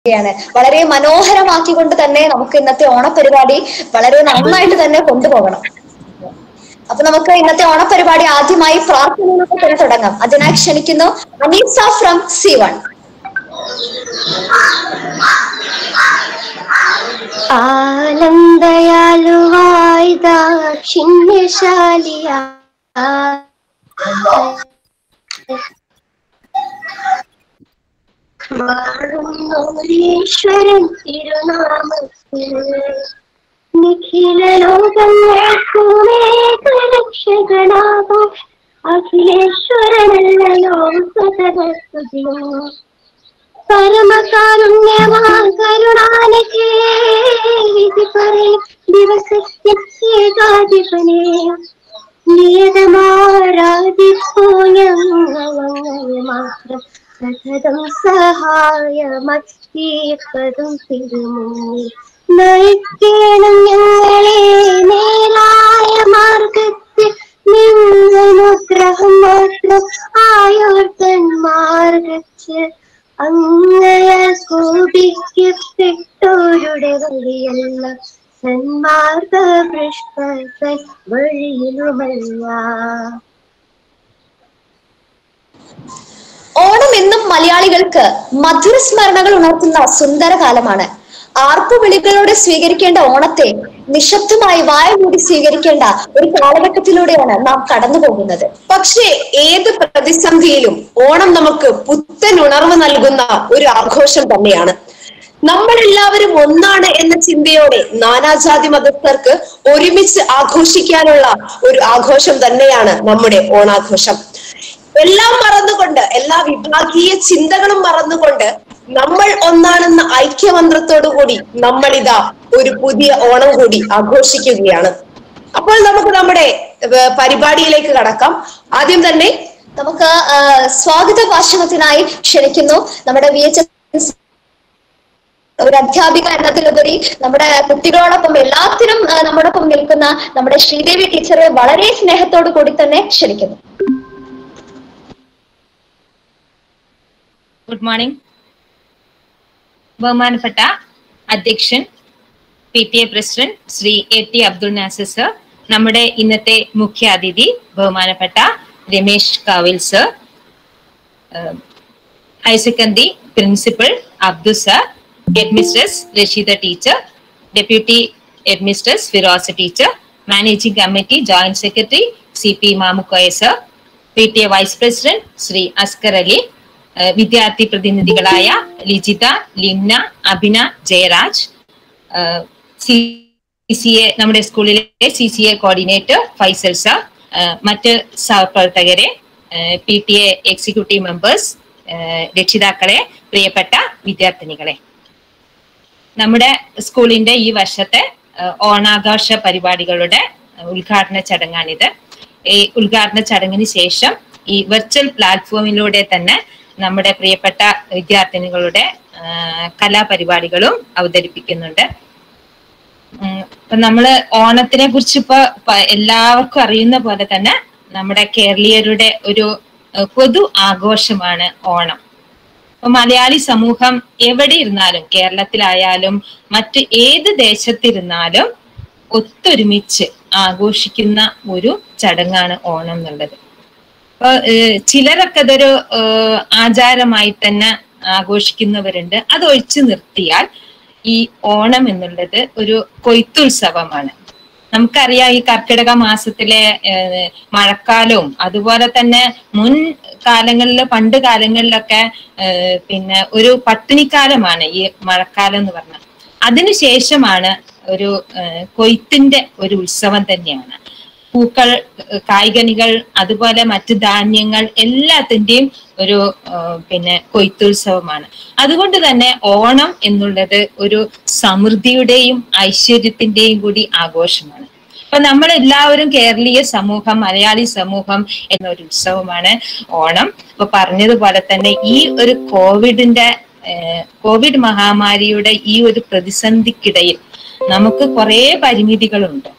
യാണ് വളരെ മനോഹരമാക്കിക്കൊണ്ട് തന്നെ നമുക്ക് ഇന്നത്തെ ഓണപരിപാടി വളരെ നന്നായിട്ട് തന്നെ കൊണ്ടുപോകണം അപ്പൊ നമുക്ക് ഇന്നത്തെ ഓണപരിപാടി ആദ്യമായി പ്രാർത്ഥനയിലൂടെ തന്നെ തുടങ്ങാം അതിനായി ക്ഷണിക്കുന്നു അനീസ ഫ്രം സി വൺ ആനന്ദയാലുവായി ദാക്ഷിണ്യശാലിയ ഈശ്വരൻ തിരുനാമത്തിൽ നിഖില ലോകങ്ങൾക്കുമേകരക്ഷകനാകും അഖിലേശ്വരനല്ലയോ സദസ്തുതിയോ പരമകാരുണ്യവാൻ കരുണാനിധേ വിധി പറയും ദിവസത്തിൽ ഏകാധിപനെ നിയതമാരാധിപ്പോ ഞങ്ങളങ്ങനെ മാത്രം സതതം സഹായമായി തീർപ്പതും തിരുമുന്നിൽ നയിക്കണം ഞങ്ങളെ നേരായ മാർഗത്തിൽ നിന്നനുഗ്രഹം മാത്രം ആയോർത്തൻ മാർഗത്തിൽ അങ്ങയ കോപിക്കപ്പെട്ടോരുടെ വഴിയല്ല സന്മാർഗ ഭ്രഷ്ടൻ വഴിയിലുമല്ല ഓണം എന്നും മലയാളികൾക്ക് മധുര സ്മരണകൾ ഉണർത്തുന്ന സുന്ദര കാലമാണ് ആർപ്പുവിളികളോടെ സ്വീകരിക്കേണ്ട ഓണത്തെ നിശബ്ദമായി വായ മൂടി സ്വീകരിക്കേണ്ട ഒരു കാലഘട്ടത്തിലൂടെയാണ് നാം കടന്നു പോകുന്നത് പക്ഷേ ഏത് പ്രതിസന്ധിയിലും ഓണം നമുക്ക് പുത്തൻ ഉണർവ് നൽകുന്ന ഒരു ആഘോഷം തന്നെയാണ് നമ്മളെല്ലാവരും ഒന്നാണ് എന്ന ചിന്തയോടെ നാനാജാതി മതസ്ഥർക്ക് ഒരുമിച്ച് ആഘോഷിക്കാനുള്ള ഒരു ആഘോഷം തന്നെയാണ് നമ്മുടെ ഓണാഘോഷം എല്ലാം മറന്നുകൊണ്ട് എല്ലാ വിഭാഗീയ ചിന്തകളും മറന്നുകൊണ്ട് നമ്മൾ ഒന്നാണെന്ന ഐക്യമന്ത്രത്തോടു കൂടി നമ്മളിതാ ഒരു പുതിയ ഓണം കൂടി ആഘോഷിക്കുകയാണ് അപ്പോൾ നമുക്ക് നമ്മുടെ ഏർ, പരിപാടിയിലേക്ക് കടക്കാം ആദ്യം തന്നെ നമുക്ക് ആ, സ്വാഗത ഭാഷണത്തിനായി ക്ഷണിക്കുന്നു നമ്മുടെ വി എച്ച് ഒരു അധ്യാപിക എന്നതിലുപരി നമ്മുടെ കുട്ടികളോടൊപ്പം എല്ലാത്തിനും ആ, നമ്മോടൊപ്പം നിൽക്കുന്ന നമ്മുടെ ശ്രീദേവി ടീച്ചറെ വളരെ സ്നേഹത്തോടു കൂടി തന്നെ ക്ഷണിക്കുന്നു ഗുഡ് മോർണിംഗ് ബഹുമാനപ്പെട്ട അധ്യക്ഷൻ P T A president Shri A T Abdul Nasser sir നമ്മുടെ ഇന്നത്തെ മുഖ്യ അതിഥി ബഹുമാനപ്പെട്ട Ramesh Kavil sir higher secondary principal Abdu sir headmistress Rasheeda teacher deputy headmistress Firoz teacher managing committee joint secretary C P Mamukkoya sir P T A vice president Shri Askar Ali ഏഹ് വിദ്യാർത്ഥി പ്രതിനിധികളായ Lijitha Linna Abhina Jayaraj C C A നമ്മുടെ സ്കൂളിലെ C C A coordinator Faisal sir ഏഹ് മറ്റ് സഹപ്രവർത്തകരെ P T A executive members രക്ഷിതാക്കളെ പ്രിയപ്പെട്ട വിദ്യാർത്ഥിനികളെ നമ്മുടെ സ്കൂളിന്റെ ഈ വർഷത്തെ ഏഹ് ഓണാഘോഷ പരിപാടികളുടെ ഏഹ് ഉദ്ഘാടന ചടങ്ങാണിത് ഈ ഉദ്ഘാടന ചടങ്ങിന് ശേഷം ഈ വെർച്വൽ പ്ലാറ്റ്ഫോമിലൂടെ തന്നെ നമ്മുടെ പ്രിയപ്പെട്ട വിദ്യാർത്ഥിനികളുടെ ഏഹ് കലാപരിപാടികളും അവതരിപ്പിക്കുന്നുണ്ട് ഉം, ഇപ്പൊ നമ്മള് ഓണത്തിനെ കുറിച്ച് ഇപ്പൊ പ- എല്ലാവർക്കും അറിയുന്ന പോലെ തന്നെ നമ്മുടെ കേരളീയരുടെ ഒരു ഏഹ് പൊതു ആഘോഷമാണ് ഓണം ഇപ്പൊ മലയാളി സമൂഹം എവിടെ ഇരുന്നാലും കേരളത്തിലായാലും മറ്റ് ഏത് ദേശത്തിരുന്നാലും ഒത്തൊരുമിച്ച് ആഘോഷിക്കുന്ന ഒരു ചടങ്ങാണ് ഓണം എന്നുള്ളത് അപ്പൊ ഏഹ് ചിലരൊക്കെ അതൊരു ഏഹ് ആചാരമായി തന്നെ ആഘോഷിക്കുന്നവരുണ്ട് അത് ഒഴിച്ചു നിർത്തിയാൽ ഈ ഓണം എന്നുള്ളത് ഒരു കൊയ്ത്തുത്സവമാണ് നമുക്കറിയാം ഈ കർക്കിടക മാസത്തിലെ ഏഹ്, മഴക്കാലവും അതുപോലെ തന്നെ മുൻ കാലങ്ങളിൽ പണ്ട് കാലങ്ങളിലൊക്കെ ഏഹ്, പിന്നെ ഒരു പട്ടിണിക്കാലമാണ് ഈ മഴക്കാലം എന്ന് പറഞ്ഞാൽ അതിനുശേഷമാണ് ഒരു ഏഹ്, കൊയ്ത്തിന്റെ ഒരു ഉത്സവം തന്നെയാണ് പൂക്കൾ ഏഹ്, കായ്കനികൾ അതുപോലെ മറ്റു ധാന്യങ്ങൾ എല്ലാത്തിന്റെയും ഒരു ഏഹ്, പിന്നെ കൊയ്ത്തുത്സവമാണ് അതുകൊണ്ട് തന്നെ ഓണം എന്നുള്ളത് ഒരു സമൃദ്ധിയുടെയും ഐശ്വര്യത്തിന്റെയും കൂടി ആഘോഷമാണ് അപ്പൊ നമ്മൾ എല്ലാവരും കേരളീയ സമൂഹം മലയാളി സമൂഹം എന്ന ഒരു ഉത്സവമാണ് ഓണം അപ്പൊ പറഞ്ഞതുപോലെ തന്നെ ഈ ഒരു കോവിഡിന്റെ ഏഹ്, കോവിഡ് മഹാമാരിയുടെ ഈ ഒരു പ്രതിസന്ധിക്കിടയിൽ നമുക്ക് കുറെ പരിമിതികളുണ്ട്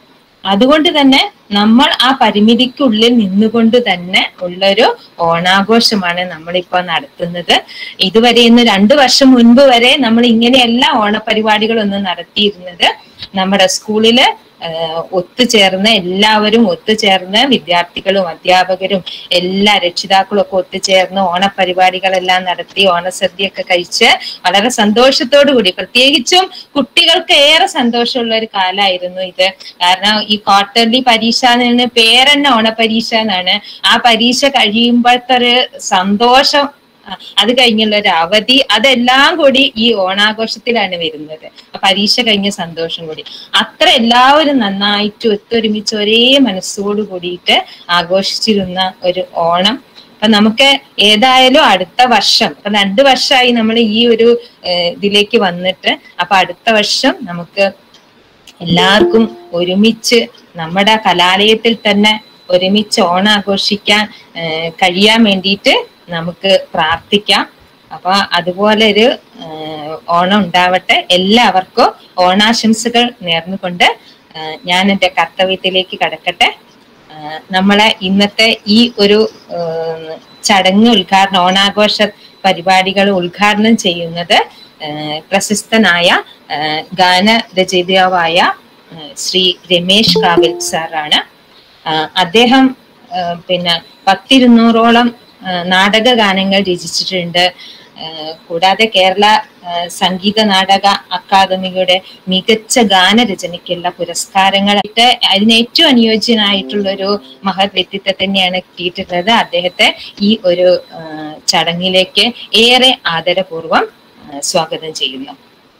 അതുകൊണ്ട് തന്നെ നമ്മൾ ആ പരിമിതിക്കുള്ളിൽ നിന്നുകൊണ്ട് തന്നെ ഉള്ളൊരു ഓണാഘോഷമാണ് നമ്മളിപ്പോ നടത്തുന്നത് ഇതുവരെ ഇന്ന് രണ്ടു വർഷം മുൻപ് വരെ നമ്മൾ ഇങ്ങനെയല്ല ഓണപരിപാടികളൊന്നും നടത്തിയിരുന്നത് നമ്മുടെ സ്കൂളില് ആഹ് ഒത്തുചേർന്ന് എല്ലാവരും ഒത്തുചേർന്ന് വിദ്യാർത്ഥികളും അധ്യാപകരും എല്ലാ രക്ഷിതാക്കളും ഒക്കെ ഒത്തുചേർന്ന് ഓണപരിപാടികളെല്ലാം നടത്തി ഓണസദ്യയൊക്കെ കഴിച്ച് വളരെ സന്തോഷത്തോടു കൂടി പ്രത്യേകിച്ചും കുട്ടികൾക്ക് ഏറെ സന്തോഷമുള്ള ഒരു കാലമായിരുന്നു ഇത് കാരണം ഈ ക്വാർട്ടർലി പരീക്ഷ എന്ന് പേരെന്നെ ഓണപരീക്ഷ എന്നാണ് ആ പരീക്ഷ കഴിയുമ്പോഴത്തെ ഒരു സന്തോഷം ആ, അത് കഴിഞ്ഞുള്ള ഒരു അവധി അതെല്ലാം കൂടി ഈ ഓണാഘോഷത്തിലാണ് വരുന്നത് ആ പരീക്ഷ കഴിഞ്ഞ സന്തോഷം കൂടി അത്ര എല്ലാവരും നന്നായിട്ട് ഒത്തൊരുമിച്ച് ഒരേ മനസ്സോട് കൂടിയിട്ട് ആഘോഷിച്ചിരുന്ന ഒരു ഓണം അപ്പൊ നമുക്ക് ഏതായാലും അടുത്ത വർഷം ഇപ്പൊ രണ്ട് വർഷമായി നമ്മൾ ഈ ഒരു ഏഹ്, ഇതിലേക്ക് വന്നിട്ട് അപ്പൊ അടുത്ത വർഷം നമുക്ക് എല്ലാവർക്കും ഒരുമിച്ച് നമ്മുടെ കലാലയത്തിൽ തന്നെ ഒരുമിച്ച് ഓണം ആഘോഷിക്കാൻ ഏഹ്, കഴിയാൻ വേണ്ടിയിട്ട് നമുക്ക് പ്രാർത്ഥിക്കാം അപ്പൊ അതുപോലെ ഒരു ഏഹ്, ഓണം ഉണ്ടാവട്ടെ എല്ലാവർക്കും ഓണാശംസകൾ നേർന്നുകൊണ്ട് ഏഹ്, ഞാൻ എൻ്റെ കർത്തവ്യത്തിലേക്ക് കടക്കട്ടെ ഏഹ്, നമ്മളെ ഇന്നത്തെ ഈ ഒരു ഏഹ്, ചടങ്ങ് ഉദ്ഘാടനം ഓണാഘോഷ പരിപാടികൾ ഉദ്ഘാടനം ചെയ്യുന്നത് ഏഹ്, പ്രശസ്തനായ ഏഹ്, ഗാനരചയിതാവായ ഏഹ്, ശ്രീ രമേശ് കാവിൽ സാറാണ് ആഹ് അദ്ദേഹം ആഹ് പിന്നെ പത്തിരുന്നൂറോളം ആഹ് നാടക ഗാനങ്ങൾ രചിച്ചിട്ടുണ്ട് ആഹ് കൂടാതെ കേരള ആഹ് സംഗീത നാടക അക്കാദമിയുടെ മികച്ച ഗാനരചനയ്ക്കുള്ള പുരസ്കാരങ്ങളായിട്ട് അതിന് ഏറ്റവും അനുയോജ്യനായിട്ടുള്ള ഒരു മഹത് വ്യക്തിത്വം തന്നെയാണ് കിട്ടിയിട്ടുള്ളത് അദ്ദേഹത്തെ ഈ ഒരു ആഹ് ചടങ്ങിലേക്ക് ഏറെ ആദരപൂർവം ആഹ് സ്വാഗതം ചെയ്യുന്നു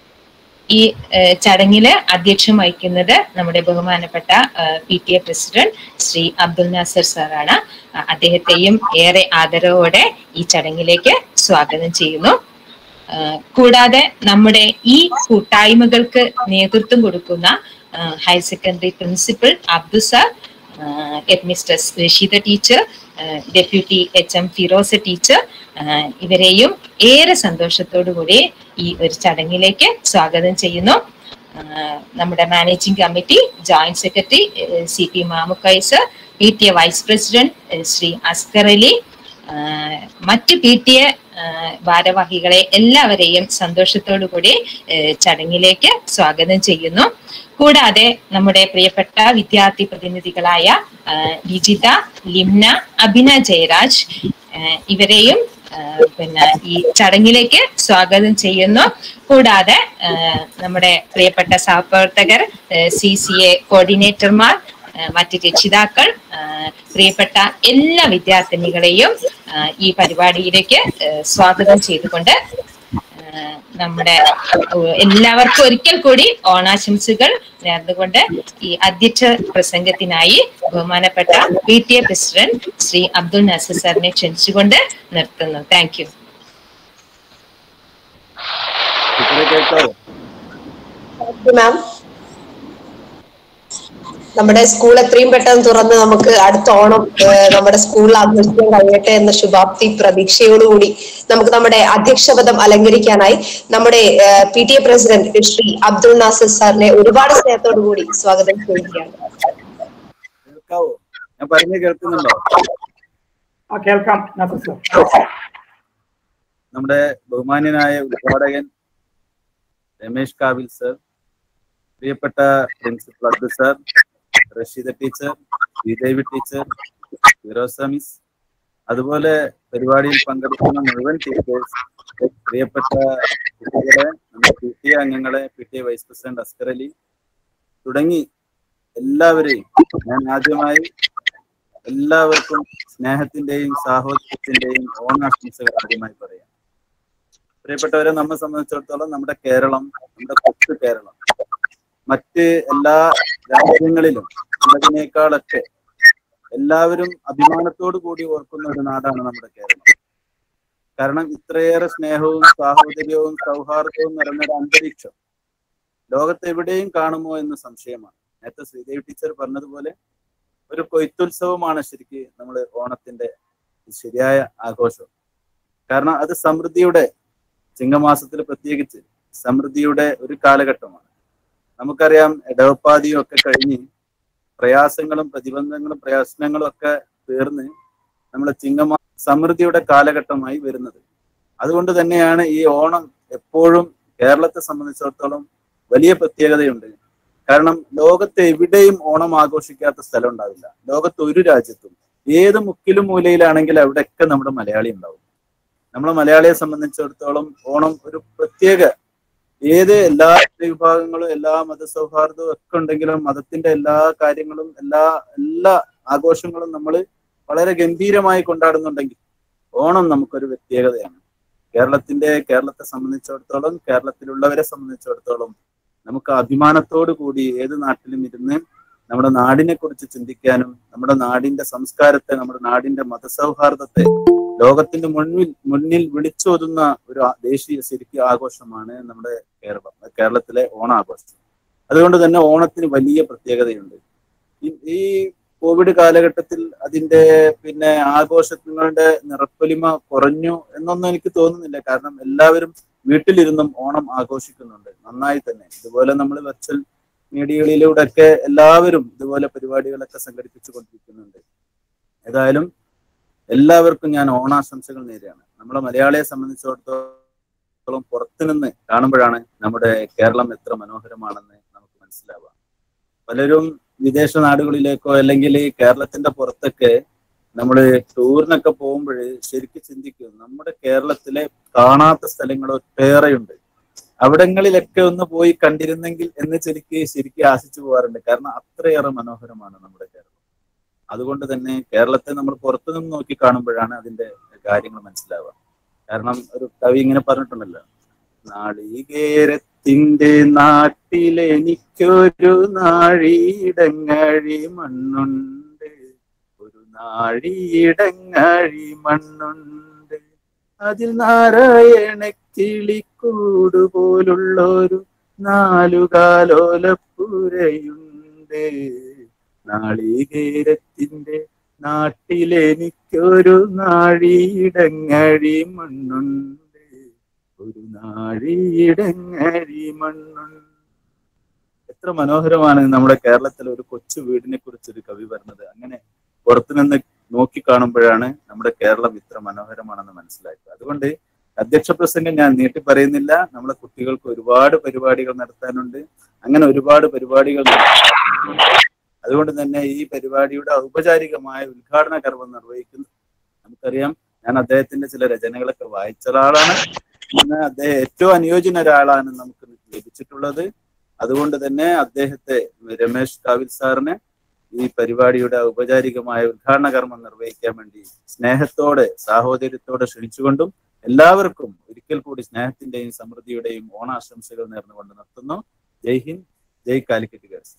ഈ ഏഹ്, ചടങ്ങില് അധ്യക്ഷം വഹിക്കുന്നത് നമ്മുടെ ബഹുമാനപ്പെട്ട P T A president Shri Abdul Nasar സാറാണ് അഹ് അദ്ദേഹത്തെയും ഏറെ ആദരവോടെ ഈ ചടങ്ങിലേക്ക് സ്വാഗതം ചെയ്യുന്നു ആഹ് കൂടാതെ നമ്മുടെ ഈ കൂട്ടായ്മകൾക്ക് നേതൃത്വം കൊടുക്കുന്ന ആഹ് higher secondary principal Abdu sir head mistress Rasheeda teacher deputy H M Firosa teacher ആഹ് ഇവരെയും ഏറെ സന്തോഷത്തോടു കൂടി ഈ ഒരു ചടങ്ങിലേക്ക് സ്വാഗതം ചെയ്യുന്നു ആഹ് നമ്മുടെ managing committee joint secretary C P മാമുക്കൈസ് P T A vice president ഏഹ് ശ്രീ അസ്കർ അലി ആഹ് മറ്റ് പി ടി എ ഭാരവാഹികളെ എല്ലാവരെയും സന്തോഷത്തോടു കൂടി ഏഹ് ചടങ്ങിലേക്ക് സ്വാഗതം ചെയ്യുന്നു കൂടാതെ നമ്മുടെ പ്രിയപ്പെട്ട വിദ്യാർത്ഥി പ്രതിനിധികളായ ആഹ് ലിജിത ലിംന അഭിന ജയരാജ് ആഹ് ഇവരെയും ആഹ് പിന്നെ ഈ ചടങ്ങിലേക്ക് സ്വാഗതം ചെയ്യുന്നു കൂടാതെ ആഹ് നമ്മുടെ പ്രിയപ്പെട്ട സഹപ്രവർത്തകർ സി സി എ കോർഡിനേറ്റർമാർ ആഹ് മറ്റ് രക്ഷിതാക്കൾ ആഹ് പ്രിയപ്പെട്ട എല്ലാ വിദ്യാർത്ഥിനികളെയും ആഹ് ഈ പരിപാടിയിലേക്ക് ആഹ് സ്വാഗതം ചെയ്തുകൊണ്ട് ആഹ് നമ്മുടെ ഏഹ് എല്ലാവർക്കും ഒരിക്കൽ കൂടി ഓണാശംസകൾ നേർന്നുകൊണ്ട് ഈ അധ്യക്ഷ പ്രസംഗത്തിനായി ബഹുമാനപ്പെട്ട P T A president Shri Abdul Nasser സാറിനെ ക്ഷണിച്ചുകൊണ്ട് നിർത്തുന്നു താങ്ക് യു ടീച്ചറെ കേൾക്കാവോ മാം നമ്മുടെ സ്കൂൾ എത്രയും പെട്ടെന്ന് തുറന്ന് നമുക്ക് അടുത്ത ഓണം ഏഹ്, നമ്മുടെ സ്കൂളിൽ ആഘോഷിക്കാൻ കഴിയട്ടെ എന്ന ശുഭാപ്തി പ്രതീക്ഷയോടുകൂടി നമുക്ക് നമ്മുടെ അധ്യക്ഷപദം അലങ്കരിക്കാനായി നമ്മുടെ P T A president Shri Abdul Nasser സാറിനെ ഒരുപാട് സ്നേഹത്തോടു കൂടി സ്വാഗതം ചെയ്യുകയാണ് കേൾക്കാവോ ഞാൻ പറഞ്ഞു കേൾക്കുന്നുണ്ടോ ആ കേൾക്കാം നാസർ സാർ നമ്മുടെ ബഹുമാന്യനായ ഉദ്ഘാടകൻ രമേശ് കാവിൽ സർ പ്രിയപ്പെട്ട principal Abdu sir Rasheeda teacher Sreedevi teacher Firosa miss അതുപോലെ പരിപാടിയിൽ പങ്കെടുക്കുന്ന മുഴുവൻ ടീച്ചേഴ്സ് പ്രിയപ്പെട്ട കുട്ടികളെ നമ്മുടെ പി ടി എ അംഗങ്ങളെ P T A vice president Askar Ali തുടങ്ങി എല്ലാവരെയും ഞാൻ ആദ്യമായി എല്ലാവർക്കും സ്നേഹത്തിന്റെയും സാഹോദര്യത്തിന്റെയും ഓണാശംസകൾ ആദ്യമായി പറയാം പ്രിയപ്പെട്ടവരെ നമ്മെ സംബന്ധിച്ചിടത്തോളം നമ്മുടെ കേരളം നമ്മുടെ കൊച്ചു കേരളം മറ്റ് എല്ലാ രാജ്യങ്ങളിലും ഉള്ളതിനേക്കാളൊക്കെ എല്ലാവരും അഭിമാനത്തോടു കൂടി ഓർക്കുന്ന ഒരു നാടാണ് നമ്മുടെ കേരളം കാരണം ഇത്രയേറെ സ്നേഹവും സാഹോദര്യവും സൗഹാർദ്ദവും നിറഞ്ഞൊരു അന്തരീക്ഷം ലോകത്ത് എവിടെയും കാണുമോ എന്ന് സംശയമാണ് നേരത്തെ ശ്രീദേവി ടീച്ചർ പറഞ്ഞതുപോലെ ഒരു കൊയ്ത്തുത്സവമാണ് ശരിക്ക് നമ്മൾ ഓണത്തിന്റെ ശരിയായ ആഘോഷം കാരണം അത് സമൃദ്ധിയുടെ ചിങ്ങമാസത്തിൽ പ്രത്യേകിച്ച് സമൃദ്ധിയുടെ ഒരു കാലഘട്ടമാണ് നമുക്കറിയാം ഇടവപ്പാതിയും ഒക്കെ കഴിഞ്ഞ് പ്രയാസങ്ങളും പ്രതിബന്ധങ്ങളും പ്രയാസങ്ങളും ഒക്കെ തീർന്ന് നമ്മുടെ ചിങ്ങമാ സമൃദ്ധിയുടെ കാലഘട്ടമായി വരുന്നത് അതുകൊണ്ട് തന്നെയാണ് ഈ ഓണം എപ്പോഴും കേരളത്തെ സംബന്ധിച്ചിടത്തോളം വലിയ പ്രത്യേകതയുണ്ട് കാരണം ലോകത്ത് എവിടെയും ഓണം ആഘോഷിക്കാത്ത സ്ഥലം ഉണ്ടാവില്ല ലോകത്ത് ഒരു രാജ്യത്തും ഏത് മുക്കിലും മൂലയിലാണെങ്കിൽ അവിടെയൊക്കെ നമ്മുടെ മലയാളി ഉണ്ടാവും നമ്മളെ മലയാളിയെ സംബന്ധിച്ചിടത്തോളം ഓണം ഒരു പ്രത്യേക ഏത് എല്ലാ വിഭാഗങ്ങളും എല്ലാ മതസൗഹാർദ്ദവും ഒക്കെ ഉണ്ടെങ്കിലും മതത്തിന്റെ എല്ലാ കാര്യങ്ങളും എല്ലാ എല്ലാ ആഘോഷങ്ങളും നമ്മൾ വളരെ ഗംഭീരമായി കൊണ്ടാടുന്നുണ്ടെങ്കിൽ ഓണം നമുക്കൊരു പ്രത്യേകതയാണ് കേരളത്തിന്റെ കേരളത്തെ സംബന്ധിച്ചിടത്തോളം കേരളത്തിലുള്ളവരെ സംബന്ധിച്ചിടത്തോളം നമുക്ക് അഭിമാനത്തോടു കൂടി ഏത് നാട്ടിലും ഇരുന്ന് നമ്മുടെ നാടിനെ കുറിച്ച് ചിന്തിക്കാനും നമ്മുടെ നാടിന്റെ സംസ്കാരത്തെ നമ്മുടെ നാടിന്റെ മതസൗഹാർദ്ദത്തെ ലോകത്തിന്റെ മുന്നിൽ മുന്നിൽ വിളിച്ചോതുന്ന ഒരു ആ- ദേശീയ ശരിക്കും ആഘോഷമാണ് നമ്മുടെ കേരളം കേരളത്തിലെ ഓണാഘോഷം അതുകൊണ്ട് തന്നെ ഓണത്തിന് വലിയ പ്രത്യേകതയുണ്ട് ഈ- ഈ കോവിഡ് കാലഘട്ടത്തിൽ അതിന്റെ പിന്നെ ആഘോഷങ്ങളുടെ നിറപ്പൊലിമ കുറഞ്ഞു എന്നൊന്നും എനിക്ക് തോന്നുന്നില്ല കാരണം എല്ലാവരും വീട്ടിലിരുന്നും ഓണം ആഘോഷിക്കുന്നുണ്ട് നന്നായി തന്നെ ഇതുപോലെ നമ്മൾ വെർച്വൽ മീഡിയകളിലൂടെ ഒക്കെ എല്ലാവരും ഇതുപോലെ പരിപാടികളൊക്കെ സംഘടിപ്പിച്ചു കൊണ്ടിരിക്കുന്നുണ്ട് ഏതായാലും എല്ലാവർക്കും ഞാൻ ഓണാശംസകൾ നേരെയാണ് നമ്മളെ മലയാളിയെ സംബന്ധിച്ചിടത്തോളം പുറത്തുനിന്ന് കാണുമ്പോഴാണ് നമ്മുടെ കേരളം എത്ര മനോഹരമാണെന്ന് നമുക്ക് മനസ്സിലാവുക പലരും വിദേശ നാടുകളിലേക്കോ അല്ലെങ്കിൽ ഈ കേരളത്തിന്റെ പുറത്തൊക്കെ നമ്മൾ ടൂറിനൊക്കെ പോകുമ്പോൾ ശരിക്കും ചിന്തിക്കും നമ്മുടെ കേരളത്തിലെ കാണാത്ത സ്ഥലങ്ങൾ ഒട്ടേറെയുണ്ട് അവിടങ്ങളിലൊക്കെ ഒന്ന് പോയി കണ്ടിരുന്നെങ്കിൽ എന്ന് ശരിക്ക് ശരിക്കും ആശിച്ചു പോകാറുണ്ട് കാരണം അത്രയേറെ മനോഹരമാണ് നമ്മുടെ കേരളം അതുകൊണ്ട് തന്നെ കേരളത്തെ നമ്മൾ പുറത്തു നിന്ന് നോക്കി കാണുമ്പോഴാണ് അതിന്റെ കാര്യങ്ങൾ മനസ്സിലാവുക കാരണം ഒരു കവി ഇങ്ങനെ പറഞ്ഞിട്ടുണ്ടല്ലോ നാളികേരത്തിന്റെ നാട്ടിലെനിക്കൊരു നാഴിയിടങ്ങഴി മണ്ണുണ്ട് ഒരു നാഴിയിടങ്ങഴി മണ്ണുണ്ട് അതിൽ നാരായണ കിളിക്കൂട് പോലുള്ളൊരു നാലുകാലോലപ്പുരയുണ്ട് നാളികേരത്തിന്റെ നാട്ടിലെനിക്കൊരു നാഴിയിടങ്ങഴി മണ്ണുണ്ട് ഒരു നാഴിയിടങ്ങഴി മണ്ണുണ്ട് എത്ര മനോഹരമാണ് നമ്മുടെ കേരളത്തിലെ ഒരു കൊച്ചു വീടിനെ കുറിച്ച് ഒരു കവി പറഞ്ഞത് അങ്ങനെ പുറത്തുനിന്ന് നോക്കി കാണുമ്പോഴാണ് നമ്മുടെ കേരളം ഇത്ര മനോഹരമാണെന്ന് മനസ്സിലാക്കുക അതുകൊണ്ട് അധ്യക്ഷ പ്രസംഗം ഞാൻ നീട്ടി പറയുന്നില്ല നമ്മളെ കുട്ടികൾക്ക് ഒരുപാട് പരിപാടികൾ നടത്താനുണ്ട് അങ്ങനെ ഒരുപാട് പരിപാടികൾ നടത്താനുണ്ട്. അതുകൊണ്ട് തന്നെ ഈ പരിപാടിയുടെ ഔപചാരികമായ ഉദ്ഘാടന കർമ്മം നിർവഹിക്കുന്നു നമുക്കറിയാം ഞാൻ അദ്ദേഹത്തിന്റെ ചില രചനകളൊക്കെ വായിച്ച ഒരാളാണ് ഇന്ന് അദ്ദേഹം ഏറ്റവും അനുയോജ്യന ഒരാളാണ് നമുക്ക് ലഭിച്ചിട്ടുള്ളത് അതുകൊണ്ട് തന്നെ അദ്ദേഹത്തെ രമേശ് കാവിൽ സാറിനെ ഈ പരിപാടിയുടെ ഔപചാരികമായ ഉദ്ഘാടന കർമ്മം നിർവഹിക്കാൻ വേണ്ടി സ്നേഹത്തോടെ സാഹോദര്യത്തോടെ ക്ഷണിച്ചുകൊണ്ടും എല്ലാവർക്കും ഒരിക്കൽ കൂടി സ്നേഹത്തിന്റെയും സമൃദ്ധിയുടെയും ഓണാശംസകൾ നേർന്നുകൊണ്ട് നിർത്തുന്നു Jai Hind Jai Calicut girls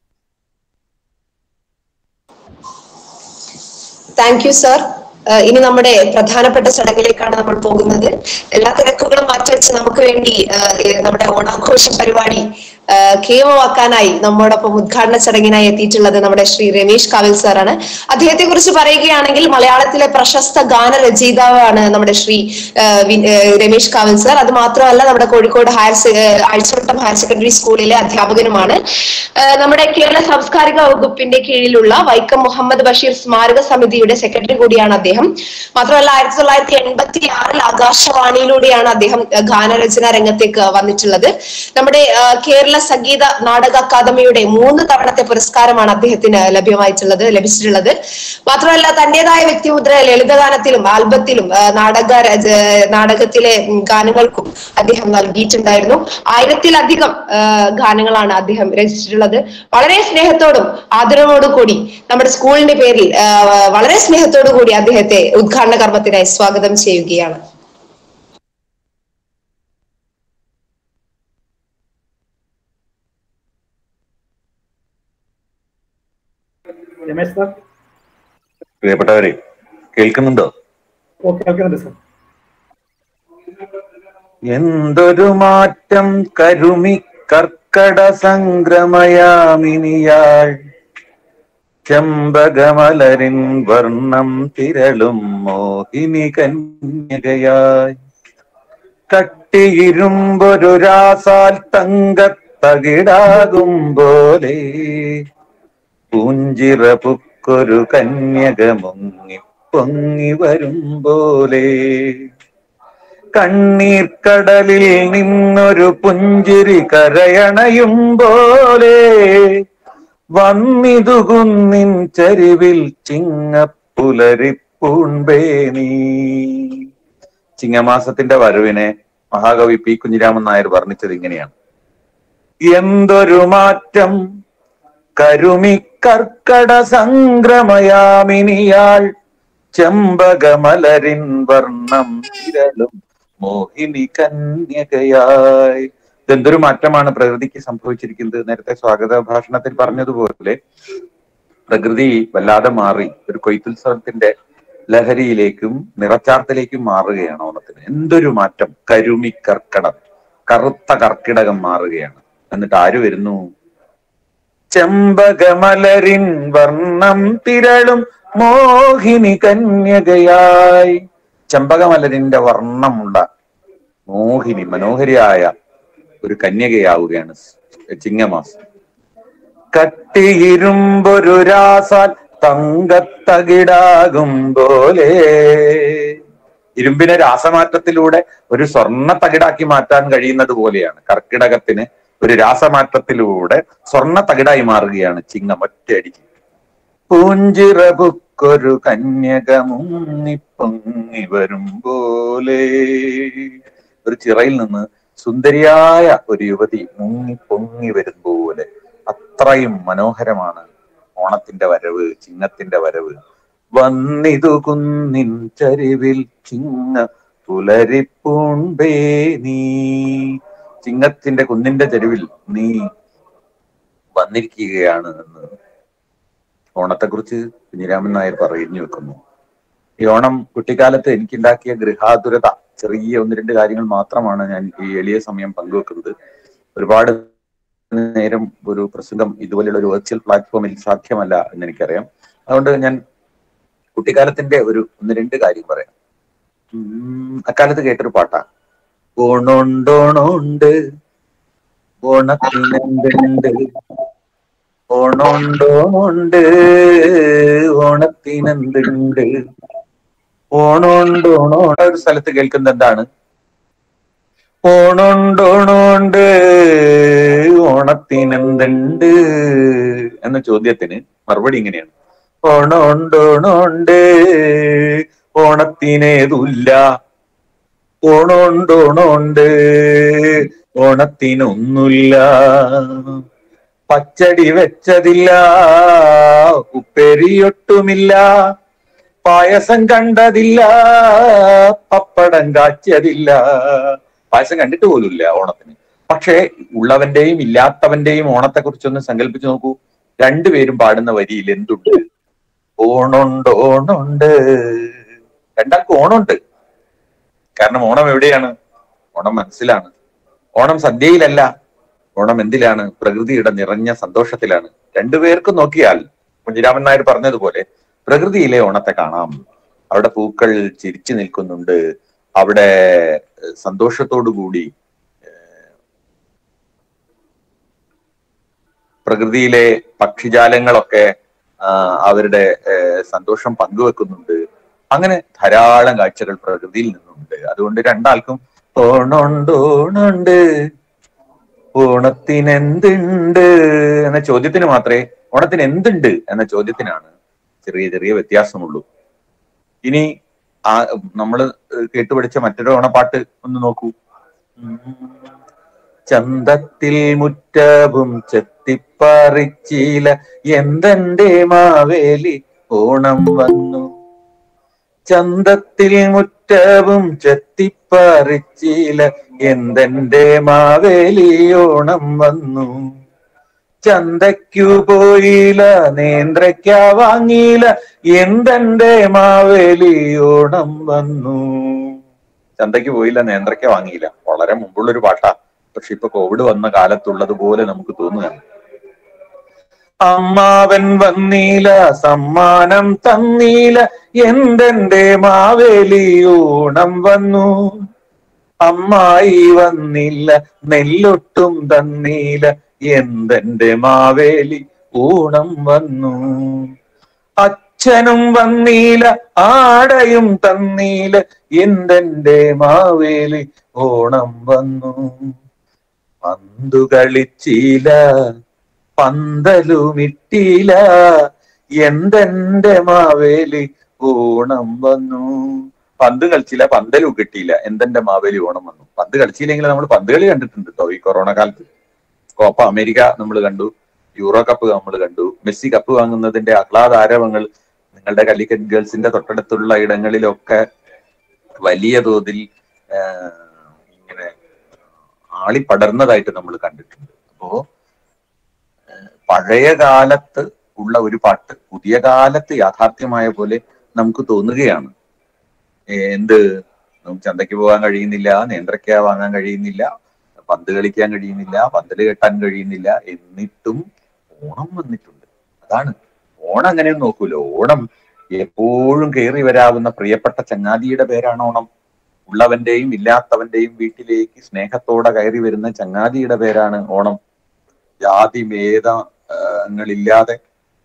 thank you sir ഇനി നമ്മുടെ പ്രധാനപ്പെട്ട ചടങ്ങിലേക്കാണ് നമ്മൾ പോകുന്നത് എല്ലാ തിരക്കുകളും മാറ്റിവെച്ച് നമുക്ക് വേണ്ടി ആ, ഏ, നമ്മുടെ ഓണാഘോഷ പരിപാടി ആ, കേമമാക്കാനായി നമ്മോടൊപ്പം ഉദ്ഘാടന ചടങ്ങിനായി എത്തിയിട്ടുള്ളത് നമ്മുടെ ശ്രീ രമേശ് കാവൽ സാറാണ് അദ്ദേഹത്തെ കുറിച്ച് പറയുകയാണെങ്കിൽ മലയാളത്തിലെ പ്രശസ്ത ഗാനരചയിതാവാണ് നമ്മുടെ ശ്രീ ആ, വി- ഏ, രമേശ് കാവൽ സാർ അത് മാത്രമല്ല നമ്മുടെ കോഴിക്കോട് ഹയർ സെ- ഏ, ആഴ്ചവട്ടം ഹയർ സെക്കൻഡറി സ്കൂളിലെ അധ്യാപകനുമാണ് ആ, നമ്മുടെ കേരള സാംസ്കാരിക വകുപ്പിന്റെ കീഴിലുള്ള വൈക്കം മുഹമ്മദ് ബഷീർ സ്മാരക സമിതിയുടെ സെക്രട്ടറി കൂടിയാണ് അദ്ദേഹം മാത്രമല്ല ആയിരത്തി തൊള്ളായിരത്തി എൺപത്തി ആറിൽ ആകാശവാണിയിലൂടെയാണ് അദ്ദേഹം ആ, ഗാനരചന രംഗത്തേക്ക് വന്നിട്ടുള്ളത് നമ്മുടെ ആ, കേരള സംഗീത നാടക അക്കാദമിയുടെ മൂന്ന് തവണത്തെ പുരസ്കാരമാണ് അദ്ദേഹത്തിന് ലഭ്യമായിട്ടുള്ളത് ലഭിച്ചിട്ടുള്ളത് മാത്രമല്ല തന്റേതായ വ്യക്തിമുദ്ര ലളിതഗാനത്തിലും ആൽബത്തിലും ആ, നാടക രച- നാടകത്തിലെ ഉം, ഗാനങ്ങൾക്കും അദ്ദേഹം നൽകിയിട്ടുണ്ടായിരുന്നു ആയിരത്തിലധികം ആ, ഗാനങ്ങളാണ് അദ്ദേഹം രചിച്ചിട്ടുള്ളത് വളരെ സ്നേഹത്തോടും ആദരവോടും കൂടി നമ്മുടെ സ്കൂളിന്റെ പേരിൽ ആ, വളരെ സ്നേഹത്തോടു കൂടി അദ്ദേഹത്തെ ഉദ്ഘാടന കർമ്മത്തിനായി സ്വാഗതം ചെയ്യുകയാണ് രമേശ് സാർ പ്രിയപ്പെട്ടവരെ കേൾക്കുന്നുണ്ടോ ഓ കേൾക്കുന്നുണ്ട് സാർ എന്തൊരു മാറ്റം കരുമി കർക്കട സംക്രമയാമിനിയാൾ ചെമ്പകമലരിൻ വർണ്ണം തിരളും മോഹിനി കന്യകയായി കട്ടിയിരുമ്പൊരു രാസാൽ തങ്കത്തകിടാകും പോലെ പൂഞ്ചിറ പുക്കൊരു കന്യക മുങ്ങി പൊങ്ങി വരും പോലെ കണ്ണീർ കടലിൽ നിന്നൊരു പുഞ്ചിരി കരയണയും പോലെ വന്നിതു കുന്നിൻ ചരിവിൽ ചിങ്ങപ്പുലരിപ്പൂൺപേ നീ ചിങ്ങമാസത്തിന്റെ വരവിനെ മഹാകവി പി കുഞ്ഞിരാമൻ നായർ വർണ്ണിച്ചത് ഇങ്ങനെയാണ് എന്തൊരു മാറ്റം കരുമി കർക്കട സംക്രമയാമിനിയാൾ ചെമ്പകമലരിൻ വർണ്ണം തിരളും മോഹിനി കന്യകയായി ഇതെന്തൊരു മാറ്റമാണ് പ്രകൃതിക്ക് സംഭവിച്ചിരിക്കുന്നത് നേരത്തെ സ്വാഗത ഭാഷണത്തിൽ പറഞ്ഞതുപോലെ പ്രകൃതി വല്ലാതെ മാറി ഒരു കൊയ്ത്തുത്സവത്തിന്റെ ലഹരിയിലേക്കും നിറച്ചാർത്തിലേക്കും മാറുകയാണ് ഓണത്തിന് എന്തൊരു മാറ്റം കരുമി കർക്കടം കറുത്ത കർക്കിടകം മാറുകയാണ് എന്നിട്ട് ആര് വരുന്നു ചെമ്പകമലരിൻ വർണ്ണം തിരളും മോഹിനി കന്യകയായി ചെമ്പകമലരിന്റെ വർണ്ണമുള്ള മോഹിനി മനോഹരിയായ ഒരു കന്യകയാവുകയാണ് ചിങ്ങമാസം കട്ടിയിരുമ്പൊരു രാസാൽ തങ്കത്തകിടാകും പോലെ ഇരുമ്പിനെ രാസമാറ്റത്തിലൂടെ ഒരു സ്വർണ്ണ തകിടാക്കി മാറ്റാൻ കഴിയുന്നത് പോലെയാണ് കർക്കിടകത്തിന് ഒരു രാസമാറ്റത്തിലൂടെ സ്വർണ്ണ തകിടായി മാറുകയാണ് ചിങ്ങം ഒറ്റയടിക്ക് പൂഞ്ചിറബുക്കൊരു കന്യക മുങ്ങി പൊങ്ങി വരും പോലെ ഒരു ചിറയിൽ നിന്ന് സുന്ദരിയായ ഒരു യുവതി മുങ്ങി പൊങ്ങി വരും പോലെ അത്രയും മനോഹരമാണ് ഓണത്തിന്റെ വരവ് ചിങ്ങത്തിന്റെ വരവ് വന്നിതു കുന്നിൻ ചരിവിൽ ചിങ്ങ പുലരിപ്പൂൺപേ നീ ചിങ്ങത്തിന്റെ കുന്നിന്റെ ചരിവിൽ നീ വന്നിരിക്കുകയാണ് എന്ന് ഓണത്തെക്കുറിച്ച് കുഞ്ഞിരാമൻ നായർ പറഞ്ഞു വെക്കുന്നു ഈ ഓണം കുട്ടിക്കാലത്ത് എനിക്കുണ്ടാക്കിയ ഗൃഹാതുരത ചെറിയ ഒന്ന് രണ്ട് കാര്യങ്ങൾ മാത്രമാണ് ഞാൻ ഈ എളിയ സമയം പങ്കുവെക്കുന്നത് ഒരുപാട് നേരം ഒരു പ്രസംഗം ഇതുപോലെയുള്ള ഒരു വെർച്വൽ പ്ലാറ്റ്ഫോമിൽ സാധ്യമല്ല എന്ന് എനിക്കറിയാം അതുകൊണ്ട് ഞാൻ കുട്ടിക്കാലത്തിന്റെ ഒരു ഒന്ന് രണ്ട് കാര്യം പറയാം ഉം, അക്കാലത്ത് കേട്ടൊരു പാട്ടാ ഓണോണ്ടോണോണ്ട് ഓണത്തിനെന്തുണ്ട് ഓണോണ്ടോണോണ്ട് ഓണത്തിനെന്തുണ്ട് ഓണോണ്ടോണോ ഒരു സ്ഥലത്ത് കേൾക്കുന്നത് എന്താണ് ഓണോണ്ടോണോണ്ട് ഓണത്തിനെന്തുണ്ട് എന്ന ചോദ്യത്തിന് മറുപടി ഇങ്ങനെയാണ് ഓണോണ്ടോണോണ്ട് ഓണത്തിനേതുല്ല ഓണോണ്ടോണോണ്ട് ഓണത്തിനൊന്നുമില്ല പച്ചടി വെച്ചതില്ല ഉപ്പേരിയൊട്ടുമില്ല പായസം കണ്ടതില്ല പപ്പടം കാച്ചിയതില്ല പായസം കണ്ടിട്ട് പോലുമില്ല ഓണത്തിന് പക്ഷേ ഉള്ളവന്റെയും ഇല്ലാത്തവന്റെയും ഓണത്തെ കുറിച്ചൊന്ന് സങ്കല്പിച്ചു നോക്കൂ രണ്ടുപേരും പാടുന്ന വരിയിൽ എന്തുണ്ട് ഓണുണ്ട് ഓണുണ്ട് രണ്ടാൾക്ക് ഓണമുണ്ട് കാരണം ഓണം എവിടെയാണ് ഓണം മനസ്സിലാണ് ഓണം സദ്യയിലല്ല ഓണം എന്തിലാണ് പ്രകൃതിയുടെ നിറഞ്ഞ സന്തോഷത്തിലാണ് രണ്ടുപേർക്കും നോക്കിയാൽ കുഞ്ഞിരാമൻ നായർ പറഞ്ഞതുപോലെ പ്രകൃതിയിലെ ഓണത്തെ കാണാം അവിടെ പൂക്കൾ ചിരിച്ചു നിൽക്കുന്നുണ്ട് അവിടെ ഏഹ്, സന്തോഷത്തോടു കൂടി ഏഹ്, പ്രകൃതിയിലെ പക്ഷിജാലങ്ങളൊക്കെ ആ, അവരുടെ ഏഹ്, സന്തോഷം പങ്കുവെക്കുന്നുണ്ട് അങ്ങനെ ധാരാളം കാഴ്ചകൾ പ്രകൃതിയിൽ നിന്നുണ്ട് അതുകൊണ്ട് രണ്ടാൾക്കും ഓണുണ്ട് ഓണുണ്ട് ഓണത്തിന് എന്തുണ്ട് എന്ന ചോദ്യത്തിന് മാത്രമേ ഓണത്തിന് എന്തുണ്ട് എന്ന ചോദ്യത്തിനാണ് ചെറിയ ചെറിയ വ്യത്യാസമുള്ളൂ ഇനി ആ നമ്മൾ കേട്ടുപഠിച്ച മറ്റൊരു ഓണപ്പാട്ട് ഒന്ന് നോക്കൂ ഉം. ചന്തത്തിൽ മുറ്റവും ചെത്തിപ്പറിച്ചില എന്തെന്റെ മാവേലി ഓണം വന്നു ചന്തത്തിൽ മുറ്റവും ചെത്തിപ്പറിച്ചില എന്തെന്റെ മാവേലി ഓണം വന്നു ചന്തയ്ക്കു പോയില്ല നേന്ത്രയ്ക്ക വാങ്ങിയില്ല എന്തെന്റെ മാവേലി ഓണം വന്നു ചന്തയ്ക്ക് പോയില്ല നേന്ത്രയ്ക്ക വാങ്ങിയില്ല വളരെ മുമ്പുള്ളൊരു പാട്ടാ പക്ഷെ ഇപ്പൊ കോവിഡ് വന്ന കാലത്തുള്ളതുപോലെ നമുക്ക് തോന്നുകയാണ് അമ്മാവൻ വന്നീല സമ്മാനം തന്നീല എന്തെന്റെ മാവേലി ഓണം വന്നു അമ്മായി വന്നില്ല നെല്ലൊട്ടും തന്നീല എന്തെന്റെ മാവേലി ഓണം വന്നു അച്ഛനും വന്നീല ആടയും തന്നീല എന്തെന്റെ മാവേലി ഓണം വന്നു പന്തു കളിച്ചീല പന്തലുമിട്ടീല എന്തെന്റെ മാവേലി ഓണം വന്നു പന്ത് കളിച്ചില്ല പന്തലും കിട്ടിയില്ല എന്തെന്റെ മാവേലി ഓണം വന്നു പന്ത് കളിച്ചില്ലെങ്കിൽ നമ്മൾ പന്ത് കളി കണ്ടിട്ടുണ്ട് കേട്ടോ ഈ കൊറോണ കാലത്ത് കോപ്പ അമേരിക്ക നമ്മൾ കണ്ടു യൂറോ കപ്പ് നമ്മൾ കണ്ടു മെസ്സി കപ്പ് വാങ്ങുന്നതിന്റെ ആഹ്ലാദാരവങ്ങൾ നിങ്ങളുടെ കലിക്കറ്റ് ഗേൾസിന്റെ തൊട്ടടുത്തുള്ള ഇടങ്ങളിലൊക്കെ വലിയ തോതിൽ ആ, ഇങ്ങനെ ആളി പടർന്നതായിട്ട് നമ്മൾ കണ്ടിട്ടുണ്ട് അപ്പോ ആ, പഴയ കാലത്ത് ഉള്ള ഒരു പാട്ട് പുതിയ കാലത്ത് യാഥാർത്ഥ്യമായ പോലെ നമുക്ക് തോന്നുകയാണ് ഏ, എന്ത് നമുക്ക് ചന്തയ്ക്ക് പോകാൻ കഴിയുന്നില്ല നേന്ത്രക്ക വാങ്ങാൻ കഴിയുന്നില്ല പന്ത് കളിക്കാൻ കഴിയുന്നില്ല പന്തല് കെട്ടാൻ കഴിയുന്നില്ല എന്നിട്ടും ഓണം വന്നിട്ടുണ്ട് അതാണ് ഓണം അങ്ങനെയൊന്നും നോക്കൂലോ ഓണം എപ്പോഴും കയറി വരാവുന്ന പ്രിയപ്പെട്ട ചങ്ങാതിയുടെ പേരാണ് ഓണം ഉള്ളവന്റെയും ഇല്ലാത്തവന്റെയും വീട്ടിലേക്ക് സ്നേഹത്തോടെ കയറി വരുന്ന ചങ്ങാതിയുടെ പേരാണ് ഓണം ജാതി ഭേദങ്ങളില്ലാതെ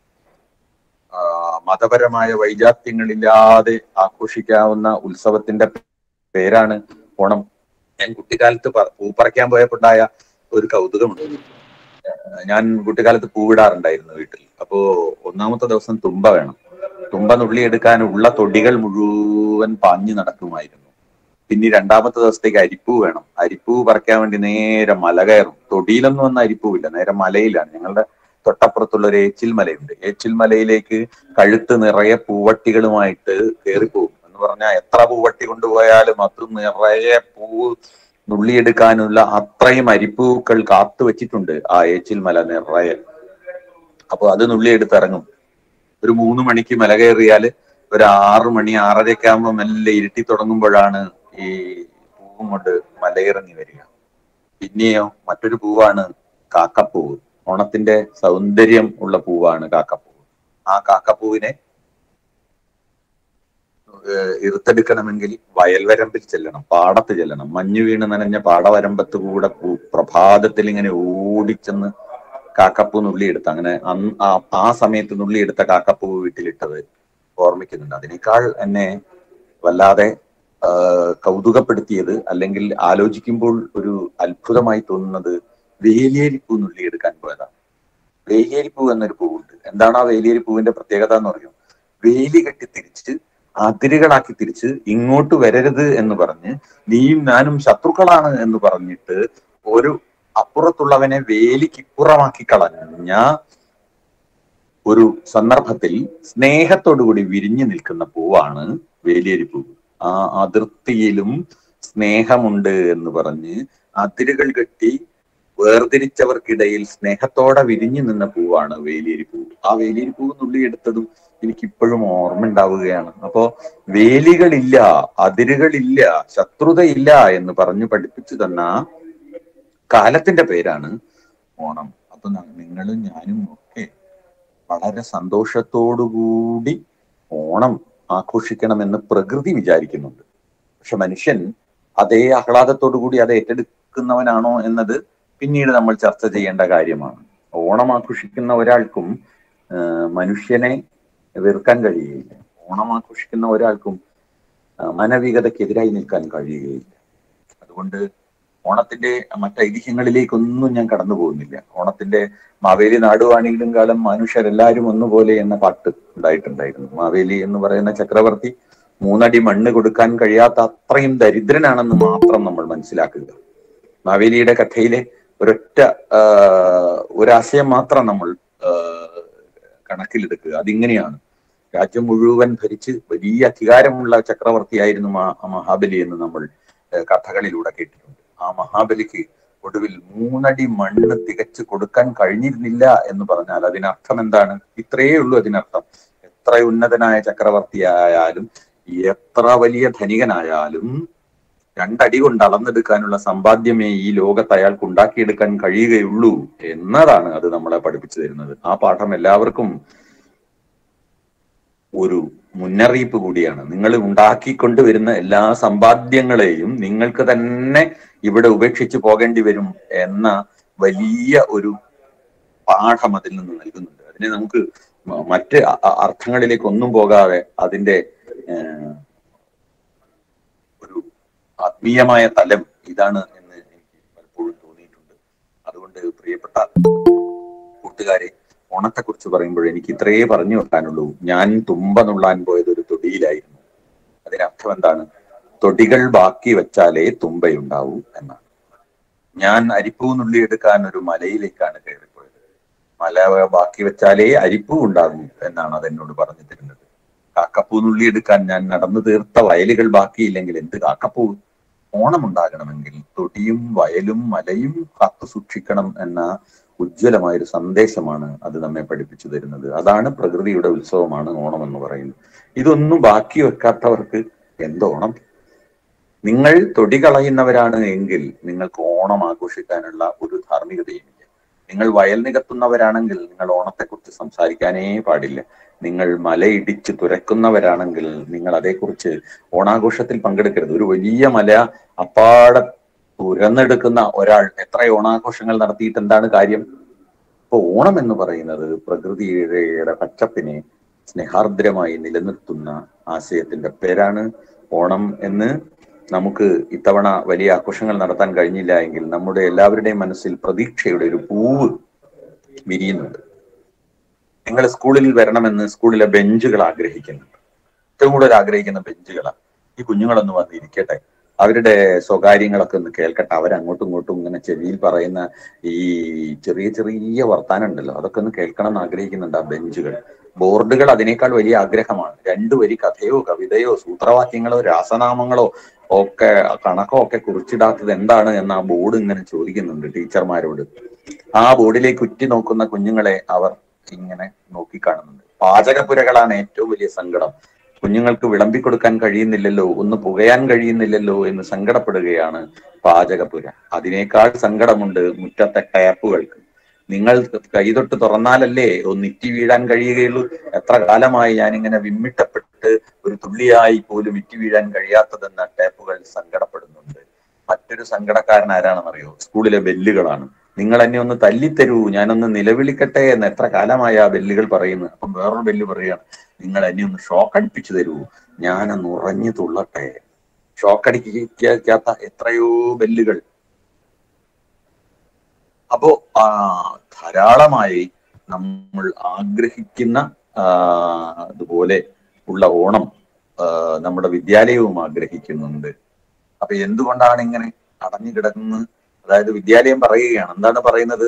ആ, മതപരമായ വൈജാത്യങ്ങളില്ലാതെ ആഘോഷിക്കാവുന്ന ഉത്സവത്തിന്റെ പേരാണ് ഓണം ഞാൻ കുട്ടിക്കാലത്ത് പ- പൂ പറിക്കാൻ പോയപ്പോണ്ടായ ഒരു കൗതുകമുണ്ട് ഞാൻ കുട്ടിക്കാലത്ത് പൂവിടാറുണ്ടായിരുന്നു വീട്ടിൽ അപ്പോ ഒന്നാമത്തെ ദിവസം തുമ്പ വേണം തുമ്പ നുള്ളിയെടുക്കാൻ ഉള്ള തൊടികൾ മുഴുവൻ പാഞ്ഞു നടക്കുമായിരുന്നു പിന്നെ ഈ രണ്ടാമത്തെ ദിവസത്തേക്ക് അരിപ്പൂ വേണം അരിപ്പൂ പറിക്കാൻ വേണ്ടി നേരെ മല കയറും തൊടിയിലൊന്നും വന്ന അരിപ്പൂവില്ല നേരെ മലയിലാണ് ഞങ്ങളുടെ തൊട്ടപ്പുറത്തുള്ള ഒരു ഏച്ചിൽ മലയുണ്ട് ഏച്ചിൽ മലയിലേക്ക് കഴുത്ത് നിറയെ പൂവട്ടികളുമായിട്ട് കയറിപ്പോകും എന്ന് പറഞ്ഞാൽ എത്ര പൂവട്ടി കൊണ്ടുപോയാലും അത് നിറയെ പൂവ് നുള്ളിയെടുക്കാനുള്ള അത്രയും അരിപ്പൂക്കൾ കാത്തു വെച്ചിട്ടുണ്ട് ആ ഏച്ചിൽ മല നിറയെ അപ്പൊ അത് നുള്ളിയെടുത്ത് ഇറങ്ങും ഒരു മൂന്ന് മണിക്ക് മല കയറിയാല് ഒരു ആറ് മണി ആറരയൊക്കെ ആകുമ്പോൾ മെല്ലെ ഇരുട്ടി തുടങ്ങുമ്പോഴാണ് ഈ പൂവും കൊണ്ട് മലയിറങ്ങി വരിക പിന്നെയോ മറ്റൊരു പൂവാണ് കാക്കപ്പൂവ് ഓണത്തിന്റെ സൗന്ദര്യം ഉള്ള പൂവാണ് കാക്കപ്പൂവ് ആ കാക്കപ്പൂവിനെ ഏഹ് ഇറുത്തെടുക്കണമെങ്കിൽ വയൽവരമ്പിൽ ചെല്ലണം പാടത്ത് ചെല്ലണം മഞ്ഞു വീണ് നനഞ്ഞ പാടവരമ്പത്ത് കൂടെ പൂ- പ്രഭാതത്തിൽ ഇങ്ങനെ ഓടിച്ചെന്ന് കാക്കപ്പൂ നുള്ളിയെടുത്ത് അങ്ങനെ അന്ന് ആ ആ സമയത്ത് നുള്ളിയെടുത്ത കാക്കപ്പൂ വീട്ടിലിട്ടത് ഓർമ്മിക്കുന്നുണ്ട് അതിനേക്കാൾ എന്നെ വല്ലാതെ ആ, കൗതുകപ്പെടുത്തിയത് അല്ലെങ്കിൽ ആലോചിക്കുമ്പോൾ ഒരു അത്ഭുതമായി തോന്നുന്നത് വേലിയേരിപ്പൂ നുള്ളിയെടുക്കാൻ പോയതാണ് വേലിയേരിപ്പൂ എന്നൊരു പൂവുണ്ട് എന്താണ് ആ വേലിയേരിപ്പൂവിന്റെ പ്രത്യേകത എന്ന് പറയും വേലി കെട്ടി തിരിച്ച് അതിരുകളാക്കി തിരിച്ച് ഇങ്ങോട്ട് വരരുത് എന്ന് പറഞ്ഞ് നീയും ഞാനും ശത്രുക്കളാണ് എന്ന് പറഞ്ഞിട്ട് ഒരു അപ്പുറത്തുള്ളവനെ വേലിക്കിപ്പുറമാക്കി കളഞ്ഞ ഒരു സന്ദർഭത്തിൽ സ്നേഹത്തോടുകൂടി വിരിഞ്ഞു നിൽക്കുന്ന പൂവാണ് വേലിയേരി പൂവ് ആ അതിർത്തിയിലും സ്നേഹമുണ്ട് എന്ന് പറഞ്ഞ് അതിരുകൾ കെട്ടി വേർതിരിച്ചവർക്കിടയിൽ സ്നേഹത്തോടെ വിരിഞ്ഞു നിന്ന പൂവാണ് വേലിയേരി പൂവ് ആ വേലിയേരി പൂവ് നുള്ളിയെടുത്തതും എനിക്ക് ഇപ്പോഴും ഓർമ്മ ഉണ്ടാവുകയാണ് അപ്പോ വേലികളില്ല അതിരുകളില്ല ശത്രുതയില്ല എന്ന് പറഞ്ഞു പഠിപ്പിച്ചു തന്ന കാലത്തിന്റെ പേരാണ് ഓണം അപ്പൊ ന- നിങ്ങളും ഞാനും ഒക്കെ വളരെ സന്തോഷത്തോടുകൂടി ഓണം ആഘോഷിക്കണമെന്ന് പ്രകൃതി വിചാരിക്കുന്നുണ്ട് പക്ഷെ മനുഷ്യൻ അതേ ആഹ്ലാദത്തോടുകൂടി അത് ഏറ്റെടുക്കുന്നവനാണോ എന്നത് പിന്നീട് നമ്മൾ ചർച്ച ചെയ്യേണ്ട കാര്യമാണ് ഓണം ആഘോഷിക്കുന്ന ഒരാൾക്കും ആ, മനുഷ്യനെ വെറുക്കാൻ കഴിയുകയില്ല ഓണം ആഘോഷിക്കുന്ന ഒരാൾക്കും ആ, മാനവികതയ്ക്കെതിരായി നിൽക്കാൻ കഴിയുകയില്ല അതുകൊണ്ട് ഓണത്തിന്റെ മറ്റൈതിഹ്യങ്ങളിലേക്കൊന്നും ഞാൻ കടന്നു പോകുന്നില്ല ഓണത്തിന്റെ മാവേലി നാടുവാണിയിലും കാലം മനുഷ്യരെല്ലാവരും ഒന്നുപോലെ എന്ന പാട്ട് ഉണ്ടായിട്ടുണ്ടായിരുന്നു മാവേലി എന്ന് പറയുന്ന ചക്രവർത്തി മൂന്നടി മണ്ണ് കൊടുക്കാൻ കഴിയാത്ത അത്രയും ദരിദ്രനാണെന്ന് മാത്രം നമ്മൾ മനസ്സിലാക്കുക മാവേലിയുടെ കഥയിലെ ഒരൊറ്റ ആ, ഒരാശയം മാത്രം നമ്മൾ ആ, കണക്കിലെടുക്കുക അതിങ്ങനെയാണ് രാജ്യം മുഴുവൻ ഭരിച്ച് വലിയ അധികാരമുള്ള ചക്രവർത്തിയായിരുന്നു മാ- മഹാബലി എന്ന് നമ്മൾ ആ, കഥകളിലൂടെ കേട്ടിട്ടുണ്ട് ആ മഹാബലിക്ക് ഒടുവിൽ മൂന്നടി മണ്ണ് തികച്ചു കൊടുക്കാൻ കഴിഞ്ഞിരുന്നില്ല എന്ന് പറഞ്ഞാൽ അതിനർത്ഥം എന്താണ് ഇത്രയേ ഉള്ളൂ അതിനർത്ഥം എത്ര ഉന്നതനായ ചക്രവർത്തിയായാലും എത്ര വലിയ ധനികനായാലും രണ്ടടി കൊണ്ട് അളന്നെടുക്കാനുള്ള സമ്പാദ്യമേ ഈ ലോകത്ത് അയാൾക്ക് ഉണ്ടാക്കിയെടുക്കാൻ കഴിയുകയുള്ളൂ എന്നതാണ് അത് നമ്മളെ പഠിപ്പിച്ചു തരുന്നത് ആ പാഠം എല്ലാവർക്കും ഒരു മുന്നറിയിപ്പ് കൂടിയാണ് നിങ്ങൾ ഉണ്ടാക്കിക്കൊണ്ടുവരുന്ന എല്ലാ സമ്പാദ്യങ്ങളെയും നിങ്ങൾക്ക് തന്നെ ഇവിടെ ഉപേക്ഷിച്ച് പോകേണ്ടി വരും എന്ന വലിയ ഒരു പാഠം അതിൽ നിന്ന് നൽകുന്നുണ്ട് ഇനി നമുക്ക് മ- മറ്റ് അ- അ- അർത്ഥങ്ങളിലേക്ക് ഒന്നും പോകാതെ അതിന്റെ ഏഹ്, ഒരു ആത്മീയമായ തലം ഇതാണ് എന്ന് എനിക്ക് പലപ്പോഴും തോന്നിയിട്ടുണ്ട് അതുകൊണ്ട് പ്രിയപ്പെട്ട കൂട്ടുകാരെ ഓണത്തെക്കുറിച്ച് പറയുമ്പോൾ എനിക്ക് ഇത്രയേ പറഞ്ഞു വെക്കാനുള്ളൂ ഞാൻ തുമ്പ നുള്ളാൻ പോയത് ഒരു തൊടിയിലായിരുന്നു അതിനർത്ഥം എന്താണ് തൊടികൾ ബാക്കി വെച്ചാലേ തുമ്പയുണ്ടാവൂ എന്നാണ് ഞാൻ അരിപ്പൂ നുള്ളിയെടുക്കാൻ ഒരു മലയിലേക്കാണ് കയറിപ്പോയത് മല ബാക്കി വെച്ചാലേ അരിപ്പൂ ഉണ്ടാകൂ എന്നാണ് അതെന്നോട് പറഞ്ഞു തരുന്നത് കാക്കപ്പൂ നുള്ളിയെടുക്കാൻ ഞാൻ നടന്നു തീർത്ത വയലുകൾ ബാക്കിയില്ലെങ്കിൽ എന്ത് കാക്കപ്പൂ ഓണം ഉണ്ടാകണമെങ്കിൽ തൊടിയും വയലും മലയും കാത്തു സൂക്ഷിക്കണം എന്ന ഉജ്ജ്വലമായ ഒരു സന്ദേശമാണ് അത് നമ്മെ പഠിപ്പിച്ചു തരുന്നത് അതാണ് പ്രകൃതിയുടെ ഉത്സവമാണ് ഓണം എന്ന് പറയുന്നത് ഇതൊന്നും ബാക്കി വെക്കാത്തവർക്ക് എന്തോണം നിങ്ങൾ തൊടി കളയുന്നവരാണ് എങ്കിൽ നിങ്ങൾക്ക് ഓണം ആഘോഷിക്കാനുള്ള ഒരു ധാർമ്മികതയുമില്ല നിങ്ങൾ വയൽ നികത്തുന്നവരാണെങ്കിൽ നിങ്ങൾ ഓണത്തെക്കുറിച്ച് സംസാരിക്കാനേ പാടില്ല നിങ്ങൾ മലയിടിച്ച് തുരക്കുന്നവരാണെങ്കിൽ നിങ്ങൾ അതേക്കുറിച്ച് ഓണാഘോഷത്തിൽ പങ്കെടുക്കരുത് ഒരു വലിയ മല അപ്പാടെ തുരന്നെടുക്കുന്ന ഒരാൾ എത്ര ഓണാഘോഷങ്ങൾ നടത്തിയിട്ട് എന്താണ് കാര്യം ഇപ്പൊ ഓണം എന്ന് പറയുന്നത് പ്രകൃതിയുടെ പച്ചപ്പിനെ സ്നേഹാർദ്രമായി നിലനിർത്തുന്ന ആശയത്തിന്റെ പേരാണ് ഓണം എന്ന് നമുക്ക് ഇത്തവണ വലിയ ആഘോഷങ്ങൾ നടത്താൻ കഴിഞ്ഞില്ല എങ്കിൽ നമ്മുടെ എല്ലാവരുടെയും മനസ്സിൽ പ്രതീക്ഷയുടെ ഒരു പൂവ് വിരിയുന്നുണ്ട് നിങ്ങൾ സ്കൂളിൽ വരണമെന്ന് സ്കൂളിലെ ബെഞ്ചുകൾ ആഗ്രഹിക്കുന്നുണ്ട് ഏറ്റവും കൂടുതൽ ആഗ്രഹിക്കുന്ന ബെഞ്ചുകളാണ് ഈ കുഞ്ഞുങ്ങളൊന്ന് വന്നിരിക്കട്ടെ അവരുടെ സ്വകാര്യങ്ങളൊക്കെ ഒന്ന് കേൾക്കട്ടെ അവരങ്ങോട്ടും ഇങ്ങോട്ടും ഇങ്ങനെ ചെവിയിൽ പറയുന്ന ഈ ചെറിയ ചെറിയ വർത്താനം ഉണ്ടല്ലോ അതൊക്കെ ഒന്ന് കേൾക്കണം എന്ന് ആഗ്രഹിക്കുന്നുണ്ട് ആ ബെഞ്ചുകൾ ബോർഡുകൾ അതിനേക്കാൾ വലിയ ആഗ്രഹമാണ് രണ്ടു വരി കഥയോ കവിതയോ സൂത്രവാക്യങ്ങളോ രാസനാമങ്ങളോ ഒക്കെ കണക്കോ ഒക്കെ കുറിച്ചിടാത്തത് എന്താണ് എന്ന് ആ ബോർഡ് ഇങ്ങനെ ചോദിക്കുന്നുണ്ട് ടീച്ചർമാരോട് ആ ബോർഡിലേക്ക് ഉറ്റി നോക്കുന്ന കുഞ്ഞുങ്ങളെ അവർ ഇങ്ങനെ നോക്കിക്കാണുന്നുണ്ട് പാചകപ്പുരകളാണ് ഏറ്റവും വലിയ സങ്കടം കുഞ്ഞുങ്ങൾക്ക് വിളമ്പി കൊടുക്കാൻ കഴിയുന്നില്ലല്ലോ ഒന്ന് പുകയാൻ കഴിയുന്നില്ലല്ലോ എന്ന് സങ്കടപ്പെടുകയാണ് പാചകപ്പുര അതിനേക്കാൾ സങ്കടമുണ്ട് മുറ്റത്തെ ടാപ്പുകൾക്ക് നിങ്ങൾ കൈതൊട്ട് തുറന്നാലല്ലേ ഒന്ന് ഇറ്റി വീഴാൻ കഴിയുകയുള്ളൂ എത്ര കാലമായി ഞാനിങ്ങനെ വിമ്മിട്ടപ്പെട്ട് ഒരു തുള്ളിയായി പോലും ഇറ്റി വീഴാൻ കഴിയാത്തതെന്ന ടാപ്പുകൾ സങ്കടപ്പെടുന്നുണ്ട് മറ്റൊരു സങ്കടക്കാരൻ ആരാണെന്നറിയോ സ്കൂളിലെ ബെല്ലുകളാണ് നിങ്ങൾ എന്നെ ഒന്ന് തല്ലിത്തരൂ ഞാനൊന്ന് നിലവിളിക്കട്ടെ എന്ന് എത്ര കാലമായി ആ ബെല്ലുകൾ പറയുന്നു അപ്പം വേറൊരു ബെല്ല് പറയാണ് നിങ്ങൾ എന്നെ ഒന്ന് ഷോക്ക് അടിപ്പിച്ചു തരൂ ഞാനൊന്ന് ഉറഞ്ഞു തുള്ളട്ടെ ഷോക്ക് അടിക്കാത്ത എത്രയോ ബെല്ലുകൾ അപ്പോ ആ ധാരാളമായി നമ്മൾ ആഗ്രഹിക്കുന്ന ആ, അതുപോലെ ഉള്ള ഓണം ആ, നമ്മുടെ വിദ്യാലയവും ആഗ്രഹിക്കുന്നുണ്ട് അപ്പൊ എന്തുകൊണ്ടാണ് ഇങ്ങനെ അടഞ്ഞു കിടക്കുന്നത് അതായത് വിദ്യാലയം പറയുകയാണ് എന്താണ് പറയുന്നത്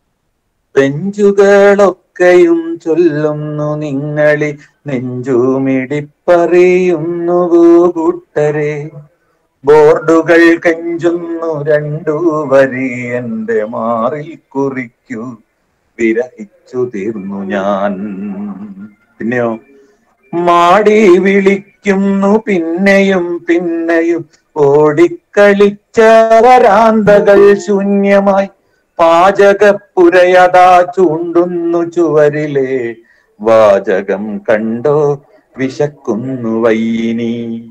ബെഞ്ചുകളൊക്കെയും ചൊല്ലുന്നു നിങ്ങളി നെഞ്ചുമിടിപ്പറിയുന്നു കൂട്ടരെ ബോർഡുകൾ കെഞ്ചുന്നു രണ്ടു വരി എന്റെ മാറിൽ കുറിക്കൂ വിരഹിച്ചു തീർന്നു ഞാൻ പിന്നെയോ മാടി വിളിക്കുന്നു പിന്നെയും പിന്നെയും ഓടിക്കളിച്ച വരാന്തകൾ ശൂന്യമായി പാചകപ്പുരയതാ ചൂണ്ടുന്നു ചുവരിലെ വാചകം കണ്ടോ വിശക്കുന്നു വൈനി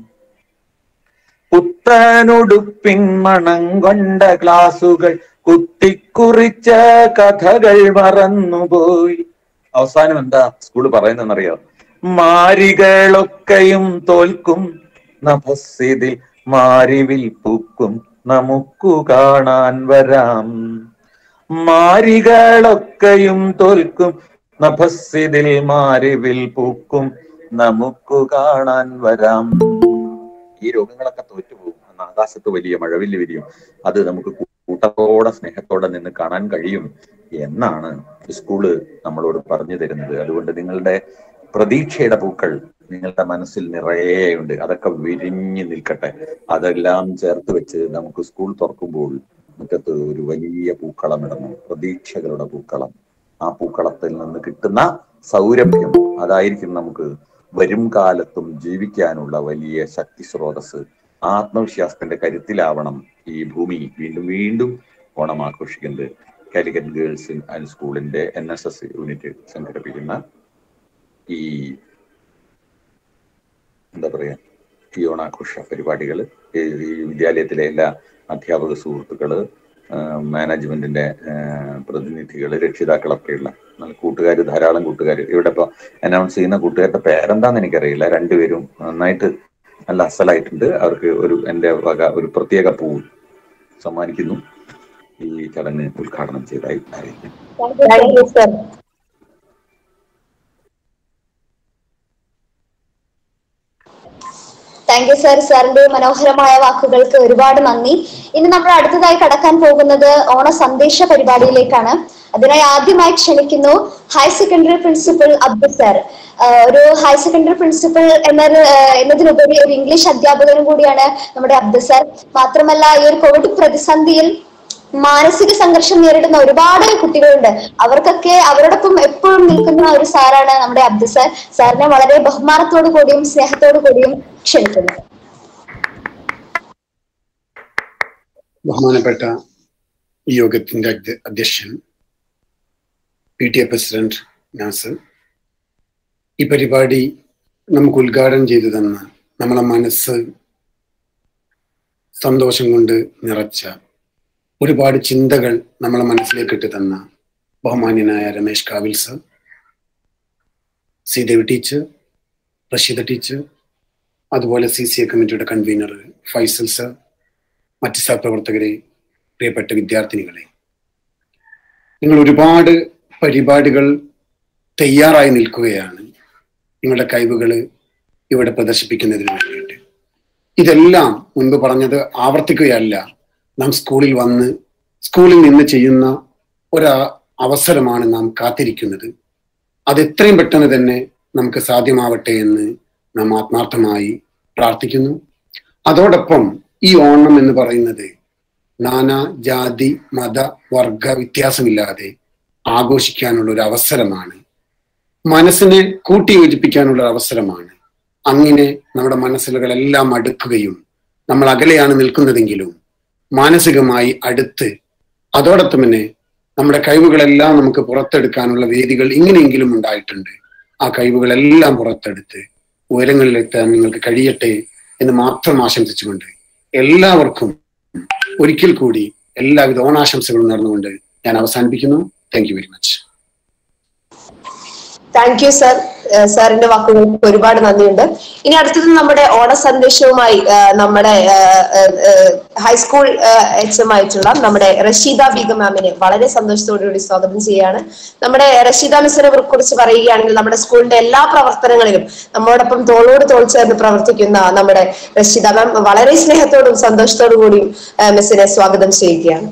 പുത്തനുടുപ്പിൻ മണം കൊണ്ട ക്ലാസുകൾ കുത്തിക്കുറിച്ച കഥകൾ മറന്നുപോയി അവസാനം എന്താ സ്കൂള് പറയുന്നറിയോ മാരികളൊക്കെയും തോൽക്കും നഭസ്സിതിൽ മാരിവിൽ പൂക്കും നമുക്കു കാണാൻ വരാം മാരികളൊക്കെയും തോൽക്കും നഭസ്സിതിൽ മാരിവിൽ പൂക്കും നമുക്കു കാണാൻ വരാം ഈ രോഗങ്ങളൊക്കെ തോറ്റുപോകും അന്ന് ആകാശത്ത് വലിയ മഴവില്ല് വിരിയും അത് നമുക്ക് കൂട്ടത്തോടെ സ്നേഹത്തോടെ നിന്ന് കാണാൻ കഴിയും എന്നാണ് സ്കൂള് നമ്മളോട് പറഞ്ഞു തരുന്നത് അതുകൊണ്ട് നിങ്ങളുടെ പ്രതീക്ഷയുടെ പൂക്കൾ നിങ്ങളുടെ മനസ്സിൽ നിറയെയുണ്ട് അതൊക്കെ വിരിഞ്ഞു നിൽക്കട്ടെ അതെല്ലാം ചേർത്ത് വെച്ച് നമുക്ക് സ്കൂൾ തുറക്കുമ്പോൾ മുറ്റത്ത് ഒരു വലിയ പൂക്കളം ഇടണം പ്രതീക്ഷകളുടെ പൂക്കളം ആ പൂക്കളത്തിൽ നിന്ന് കിട്ടുന്ന സൗരഭ്യം അതായിരിക്കും നമുക്ക് വരും കാലത്തും ജീവിക്കാനുള്ള വലിയ ശക്തി സ്രോതസ് ആത്മവിശ്വാസത്തിന്റെ കരുത്തിലാവണം ഈ ഭൂമി വീണ്ടും വീണ്ടും ഓണം ആഘോഷിക്കുന്നത് കാലിക്കറ്റ് ഗേൾസ് ആൻഡ് സ്കൂളിന്റെ എൻ എസ് എസ് യൂണിറ്റ് സംഘടിപ്പിക്കുന്ന ഈ എന്താ പറയാ ഈ ഓണാഘോഷ പരിപാടികൾ ഈ വിദ്യാലയത്തിലെ എല്ലാ അധ്യാപക സുഹൃത്തുക്കള് മാനേജ്മെന്റിന്റെ പ്രതിനിധികള് രക്ഷിതാക്കളൊക്കെയുള്ള നല്ല കൂട്ടുകാർ ധാരാളം കൂട്ടുകാർ ഇവിടെ ഇപ്പൊ അനൗൺസ് ചെയ്യുന്ന കൂട്ടുകാരുടെ പേരെന്താന്ന് എനിക്കറിയില്ല രണ്ടുപേരും നന്നായിട്ട് നല്ല അസലായിട്ടുണ്ട് അവർക്ക് ഒരു എന്റെ വക ഒരു പ്രത്യേക പൂവ് സമ്മാനിക്കുന്നു ഈ ചടങ്ങ് ഉദ്ഘാടനം ചെയ്തായി അറിയിക്കുന്നു thank you sir thank you sir സാറിന്റെ മനോഹരമായ വാക്കുകൾക്ക് ഒരുപാട് നന്ദി ഇനി നമ്മൾ അടുത്തതായി കടക്കാൻ പോകുന്നത് ഓണ സന്ദേശ പരിപാടിയിലേക്കാണ് അതിനായി ആദ്യമായി ക്ഷണിക്കുന്നു higher secondary principal Abdul sir ആഹ് ഒരു ഹയർ സെക്കൻഡറി പ്രിൻസിപ്പൽ എന്നത് ആഹ് എന്നതിനുപരി ഒരു ഇംഗ്ലീഷ് അധ്യാപകനും കൂടിയാണ് നമ്മുടെ അബ്ദുൽ സർ മാത്രമല്ല ഈ ഒരു കോവിഡ് പ്രതിസന്ധിയിൽ മാനസിക സംഘർഷം നേരിടുന്ന ഒരുപാട് കുട്ടികളുണ്ട് അവർക്കൊക്കെ അവരോടൊപ്പം എപ്പോഴും നിൽക്കുന്ന ഒരു സാറാണ് നമ്മുടെ അബ്ദു സാർ സാറിനെ വളരെ ബഹുമാനത്തോടു കൂടിയും സ്നേഹത്തോടു കൂടിയും ക്ഷണിക്കുന്നു ബഹുമാനപ്പെട്ട ഈ യോഗത്തിന്റെ അധ്യ- അധ്യക്ഷൻ P T A president Nasser ഈ പരിപാടി നമുക്ക് ഉദ്ഘാടനം ചെയ്തു തന്ന നമ്മളെ മനസ്സ് സന്തോഷം കൊണ്ട് നിറച്ച ഒരുപാട് ചിന്തകൾ നമ്മളെ മനസ്സിലേക്ക് ഇട്ട് തന്ന ബഹുമാന്യനായ Ramesh Kavil sir Sreedevi teacher Rasheeda teacher അതുപോലെ സി സി എ കമ്മിറ്റിയുടെ കൺവീനർ ഫൈസൽ സർ മറ്റ് സഹപ്രവർത്തകരെ പ്രിയപ്പെട്ട വിദ്യാർത്ഥിനികളെ നിങ്ങൾ ഒരുപാട് പരിപാടികൾ തയ്യാറായി നിൽക്കുകയാണ് നിങ്ങളുടെ കഴിവുകൾ ഇവിടെ പ്രദർശിപ്പിക്കുന്നതിന് വേണ്ടിയിട്ട് ഇതെല്ലാം മുൻപ് പറഞ്ഞത് ആവർത്തിക്കുകയല്ല നാം സ്കൂളിൽ വന്ന് സ്കൂളിൽ നിന്ന് ചെയ്യുന്ന ഒരു അവസരമാണ് നാം കാത്തിരിക്കുന്നത് അത് എത്രയും പെട്ടെന്ന് തന്നെ നമുക്ക് സാധ്യമാവട്ടെ എന്ന് നാം ആത്മാർത്ഥമായി പ്രാർത്ഥിക്കുന്നു അതോടൊപ്പം ഈ ഓണം എന്ന് പറയുന്നത് നാനാ ജാതി മത വർഗ വ്യത്യാസമില്ലാതെ ആഘോഷിക്കാനുള്ള ഒരു അവസരമാണ് മനസ്സിനെ കൂട്ടിയോജിപ്പിക്കാനുള്ള ഒരു അവസരമാണ് അങ്ങനെ നമ്മുടെ മനസ്സിലുകളെല്ലാം അടുക്കുകയും നമ്മൾ അകലെയാണ് നിൽക്കുന്നതെങ്കിലും മാനസികമായി അടുത്ത് അതോടൊപ്പം തന്നെ നമ്മുടെ കഴിവുകളെല്ലാം നമുക്ക് പുറത്തെടുക്കാനുള്ള വേദികൾ ഇങ്ങനെയെങ്കിലും ഉണ്ടായിട്ടുണ്ട് ആ കഴിവുകളെല്ലാം പുറത്തെടുത്ത് ഉയരങ്ങളിലെത്താൻ നിങ്ങൾക്ക് കഴിയട്ടെ എന്ന് മാത്രം ആശംസിച്ചുകൊണ്ട് എല്ലാവർക്കും ഒരിക്കൽ കൂടി എല്ലാവിധ ഓണാശംസകളും നേർന്നുകൊണ്ട് ഞാൻ അവസാനിപ്പിക്കുന്നു thank you very much thank you sir സാറിന്റെ വാക്കുകൾക്ക് ഒരുപാട് നന്ദിയുണ്ട് ഇനി അടുത്തത് നമ്മുടെ ഓണ സന്ദേശവുമായി ആ, നമ്മുടെ ആ, ആ, ആ, ഹൈസ്കൂൾ എച്ച് എം ആയിട്ടുള്ള നമ്മുടെ റഷീദ ബീഗം മാമിനെ വളരെ സന്തോഷത്തോടുകൂടി സ്വാഗതം ചെയ്യുകയാണ് നമ്മുടെ റഷീദ മിസ്സിനെ കുറിച്ച് പറയുകയാണെങ്കിൽ നമ്മുടെ സ്കൂളിന്റെ എല്ലാ പ്രവർത്തനങ്ങളിലും നമ്മോടൊപ്പം തോളോട് തോൾ ചേർന്ന് പ്രവർത്തിക്കുന്ന നമ്മുടെ റഷീദ മാം വളരെ സ്നേഹത്തോടും സന്തോഷത്തോടു കൂടിയും ആ, മിസ്സിനെ സ്വാഗതം ചെയ്യുകയാണ്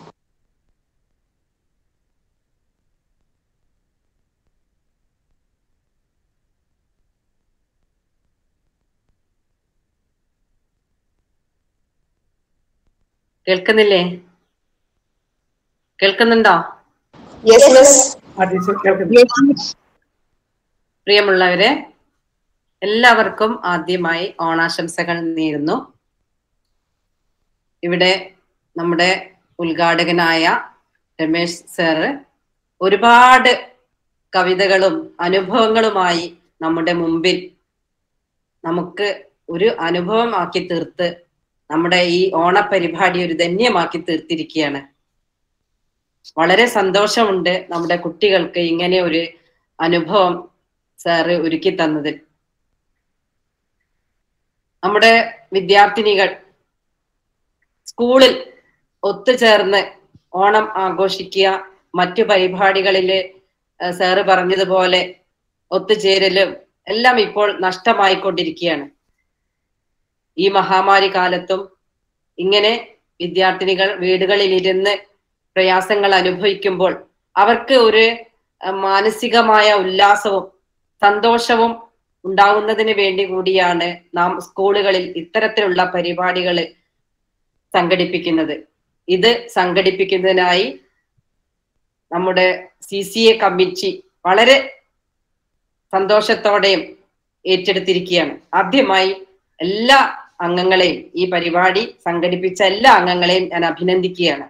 കേൾക്കുന്നില്ലേ കേൾക്കുന്നുണ്ടോ യെസ് മിസ് ആ ടീച്ചർ കേൾക്കുന്നു പ്രിയമുള്ളവരെ എല്ലാവർക്കും ആദ്യമായി ഓണാശംസകൾ നേരുന്നു ഇവിടെ നമ്മുടെ ഉദ്ഘാടകനായ രമേശ് സാറ് ഒരുപാട് കവിതകളും അനുഭവങ്ങളുമായി നമ്മുടെ മുമ്പിൽ നമുക്ക് ഒരു അനുഭവമാക്കി തീർത്ത് നമ്മുടെ ഈ ഓണപരിപാടി ഒരു ധന്യമാക്കി തീർത്തിരിക്കുകയാണ് വളരെ സന്തോഷമുണ്ട് നമ്മുടെ കുട്ടികൾക്ക് ഇങ്ങനെ ഒരു അനുഭവം സാറ് ഒരുക്കി തന്നതിൽ നമ്മുടെ വിദ്യാർത്ഥിനികൾ സ്കൂളിൽ ഒത്തുചേർന്ന് ഓണം ആഘോഷിക്കുക മറ്റു പരിപാടികളില് ഏഹ് സാറ് പറഞ്ഞതുപോലെ ഒത്തുചേരലും എല്ലാം ഇപ്പോൾ നഷ്ടമായിക്കൊണ്ടിരിക്കുകയാണ് ഈ മഹാമാരി കാലത്തും ഇങ്ങനെ വിദ്യാർത്ഥിനികൾ വീടുകളിൽ ഇരുന്ന് പ്രയാസങ്ങൾ അനുഭവിക്കുമ്പോൾ അവർക്ക് ഒരു അഹ് മാനസികമായ ഉല്ലാസവും സന്തോഷവും ഉണ്ടാവുന്നതിന് വേണ്ടി കൂടിയാണ് നാം സ്കൂളുകളിൽ ഇത്തരത്തിലുള്ള പരിപാടികൾ സംഘടിപ്പിക്കുന്നത് ഇത് സംഘടിപ്പിക്കുന്നതിനായി നമ്മുടെ സി സി എ കമ്മിറ്റി വളരെ സന്തോഷത്തോടെയും ഏറ്റെടുത്തിരിക്കുകയാണ് ആദ്യമായി എല്ലാ അംഗങ്ങളെയും ഈ പരിപാടി സംഘടിപ്പിച്ച എല്ലാ അംഗങ്ങളെയും ഞാൻ അഭിനന്ദിക്കുകയാണ്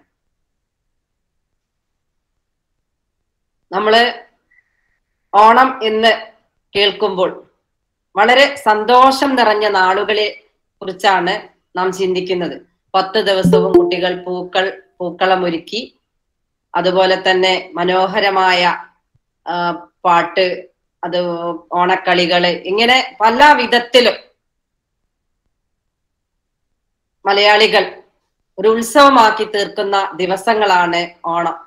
നമ്മള് ഓണം എന്ന് കേൾക്കുമ്പോൾ വളരെ സന്തോഷം നിറഞ്ഞ നാളുകളെ കുറിച്ചാണ് നാം ചിന്തിക്കുന്നത് പത്ത് ദിവസവും കുട്ടികൾ പൂക്കൾ പൂക്കളം ഒരുക്കി അതുപോലെ തന്നെ മനോഹരമായ ആ, പാട്ട് അത് ഓണക്കളികള് ഇങ്ങനെ പല വിധത്തിലും മലയാളികൾ ഒരു ഉത്സവമാക്കി തീർക്കുന്ന ദിവസങ്ങളാണ് ഓണം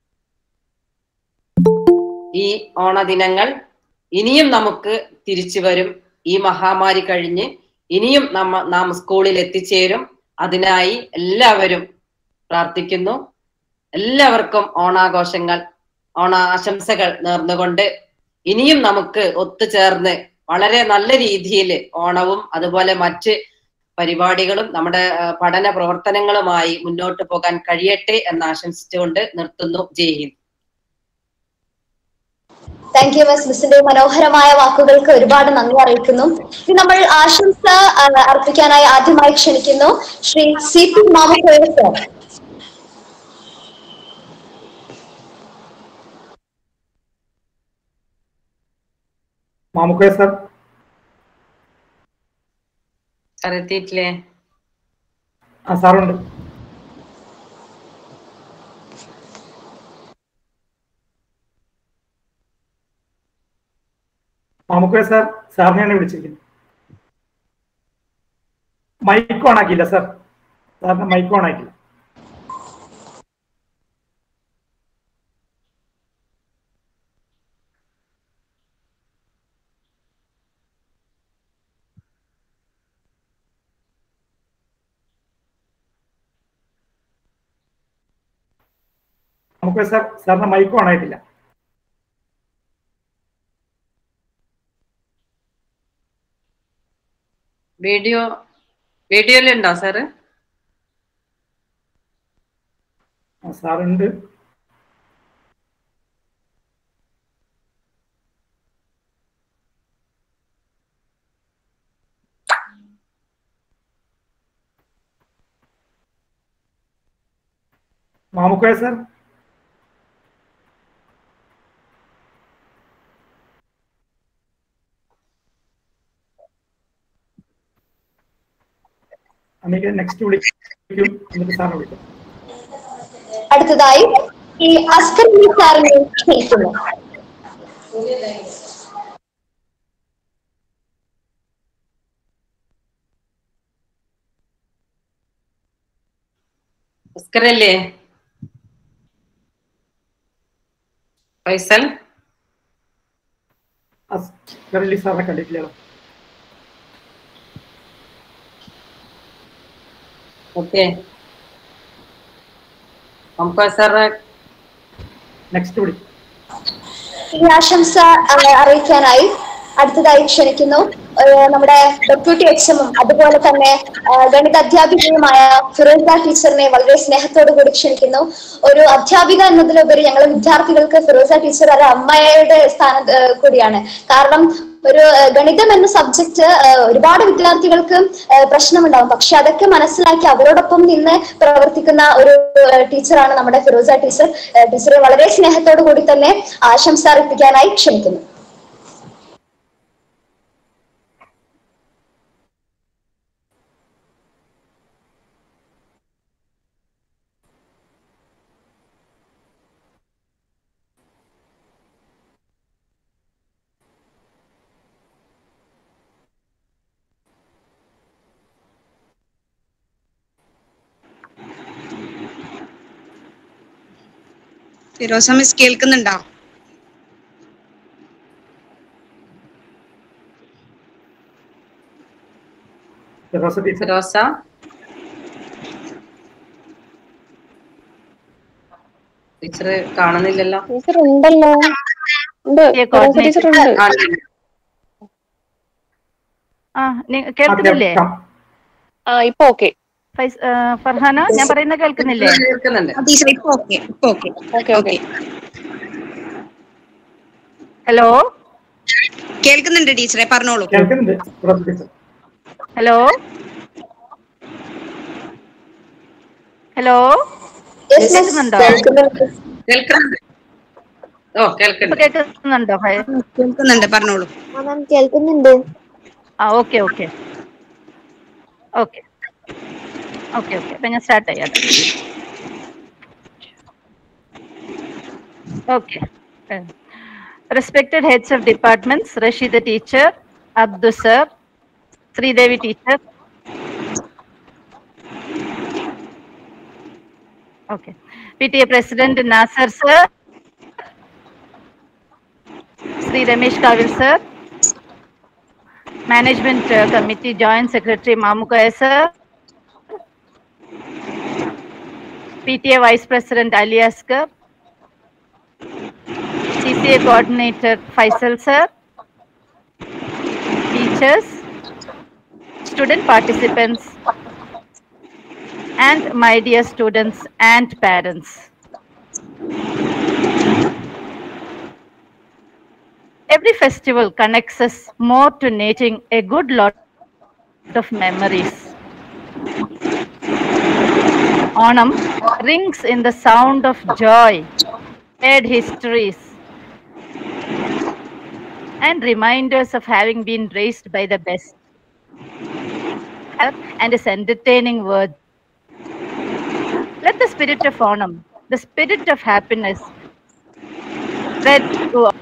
ഈ ഓണദിനങ്ങൾ ഇനിയും നമുക്ക് തിരിച്ചു വരും ഈ മഹാമാരി കഴിഞ്ഞ് ഇനിയും നമ്മ നാം സ്കൂളിൽ എത്തിച്ചേരും അതിനായി എല്ലാവരും പ്രാർത്ഥിക്കുന്നു എല്ലാവർക്കും ഓണാഘോഷങ്ങൾ ഓണാശംസകൾ നേർന്നുകൊണ്ട് ഇനിയും നമുക്ക് ഒത്തുചേർന്ന് വളരെ നല്ല രീതിയിൽ ഓണവും അതുപോലെ മറ്റ് പരിപാടികളും നമ്മുടെ ആ, പഠന പ്രവർത്തനങ്ങളുമായി മുന്നോട്ട് പോകാൻ കഴിയട്ടെ എന്ന് ആശംസിച്ചുകൊണ്ട് നിർത്തുന്നു Jai Hind thank you miss മിസ്സിന്റെ മനോഹരമായ വാക്കുകൾക്ക് ഒരുപാട് നന്ദി അറിയിക്കുന്നു ഇനി നമ്മൾ ആശംസ ആ, അർപ്പിക്കാനായി ആദ്യമായി ക്ഷണിക്കുന്നു Shri C P Mamukkoya sir Mamukkoya sir sir എത്തിയിട്ടില്ലേ ആ സാറുണ്ട് മാമുക്കോയ സാർ സാറിനെയാണ് വിളിച്ചിരിക്കുന്നത് മൈക്ക് ഓൺ ആക്കിയില്ല സാർ സാറിന്റെ മൈക്ക് ഓൺ ആക്കില്ല നമുക്ക് സാർ സാറിന്റെ മൈക്ക് ഓൺ ആയിട്ടില്ല വീഡിയോ വീഡിയോയിലുണ്ടോ സാറ് ആ, സാറുണ്ട് മാമുക്കോയ സാർ അമ്മയ്ക്ക് നെക്സ്റ്റ് വിളിക്കും എന്നിട്ട് സാറിനെ വിളിക്കും അടുത്തതായി ഈ അസ്കർ അലി സാറിനെ ക്ഷണിക്കുന്നു അസ്കറല്ലേ ഫൈസൽ അസ്കർ അലി സാറിനെ കണ്ടിട്ടില്ലല്ലോ ഓക്കെ നമുക്ക് സാറ് നെക്സ്റ്റ് വിളിക്കും ഈ ആശംസ ആ, അറിയിക്കാനായി അടുത്തതായി ക്ഷണിക്കുന്നു ആ, നമ്മുടെ ഡെപ്യൂട്ടി എക്സമും അതുപോലെ തന്നെ ആ, ഗണിത അധ്യാപികയുമായ ഫിറോസ ടീച്ചറിനെ വളരെ സ്നേഹത്തോടു കൂടി ക്ഷണിക്കുന്നു ഒരു അധ്യാപിക എന്നതിലുപരി ഞങ്ങൾ വിദ്യാർത്ഥികൾക്ക് ഫിറോസ ടീച്ചർ ഒരു അമ്മയുടെ സ്ഥാനം ആ, കൂടിയാണ് കാരണം ഒരു ആ, ഗണിതം എന്ന സബ്ജക്ട് ഒരുപാട് വിദ്യാർത്ഥികൾക്ക് ആ, പ്രശ്നമുണ്ടാവും പക്ഷെ അതൊക്കെ മനസ്സിലാക്കി അവരോടൊപ്പം നിന്ന് പ്രവർത്തിക്കുന്ന ഒരു ആ, ടീച്ചറാണ് നമ്മുടെ ഫിറോസ ടീച്ചർ ആ, ടീച്ചറെ വളരെ സ്നേഹത്തോടു കൂടി തന്നെ ആശംസ അർപ്പിക്കാനായി ക്ഷണിക്കുന്നു ഫിറോസ മിസ് കേൾക്കുന്നുണ്ടോ ഫിറോസ ടീച്ചർ ഫിറോസ ടീച്ചർ കാണുന്നില്ലല്ലോ ടീച്ചർ ഉണ്ടല്ലോ ഉണ്ട് ഫിറോസ ടീച്ചർ ഉണ്ട് ആ, ആ നി- കേൾക്കുന്നില്ലേ ആ ഇപ്പൊ ഓക്കെ ഫൈസ് ആ, ഫർഹാന ഞാൻ പറയുന്നത് കേൾക്കുന്നില്ലേ കേൾക്കുന്നുണ്ട് ടീച്ചർ ഇപ്പൊ ഓക്കെ ഇപ്പൊ ഓക്കെ ഓക്കെ ഓക്കെ ഹലോ കേൾക്കുന്നുണ്ട് ടീച്ചറെ പറഞ്ഞോളൂ കേൾക്കുന്നുണ്ട് Firosa teacher hello hello Yes, miss. കേൾക്കുന്നുണ്ടോ കേൾക്കുന്നുണ്ട് ഓ ഇപ്പൊ കേൾക്കുന്നുണ്ട് കേൾക്കുന്നുണ്ടോ ഫൈ കേൾക്കുന്നുണ്ട് പറഞ്ഞോളൂ മാം കേൾക്കുന്നുണ്ട് ആ okay okay okay okay okay അപ്പൊ ഞാൻ സ്റ്റാർട്ട് ചെയ്യാം okay respected heads of departments, Rashida teacher, Abdu sir, Sridevi teacher. Okay. PTA President Nasser sir, Sri Ramesh Kavil sir, Management uh, Committee Joint Secretary Mamukaya sir, PTA Vice President Ali Asgar, CCA Coordinator Faisal sir, teachers, student participants, and my dear students and parents. Every festival connects us more to knitting a good lot of memories. Onam rings in the sound of joy, shared histories, and reminders of having been raised by the best. And its entertaining word. Let the spirit of Onam, the spirit of happiness, spread through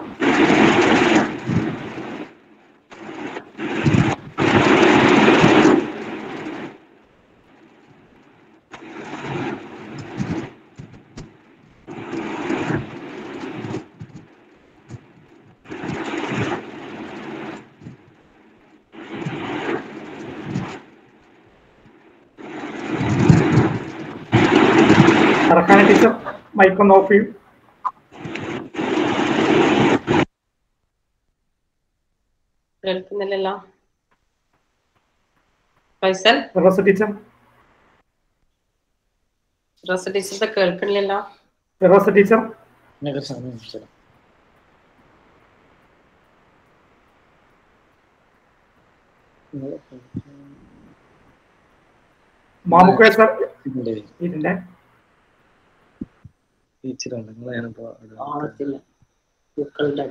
Rakhana teacher mic ഒന്ന് off ചെയ്യൂ കേൾക്കുന്നില്ലല്ലോ Faisal Firoz teacher Rosa teacher കേൾക്കണില്ലല്ലോ Firoz teacher Mamukkoya sir ഇതിന്റെ ഓണത്തില്ല പൂക്കളുടെ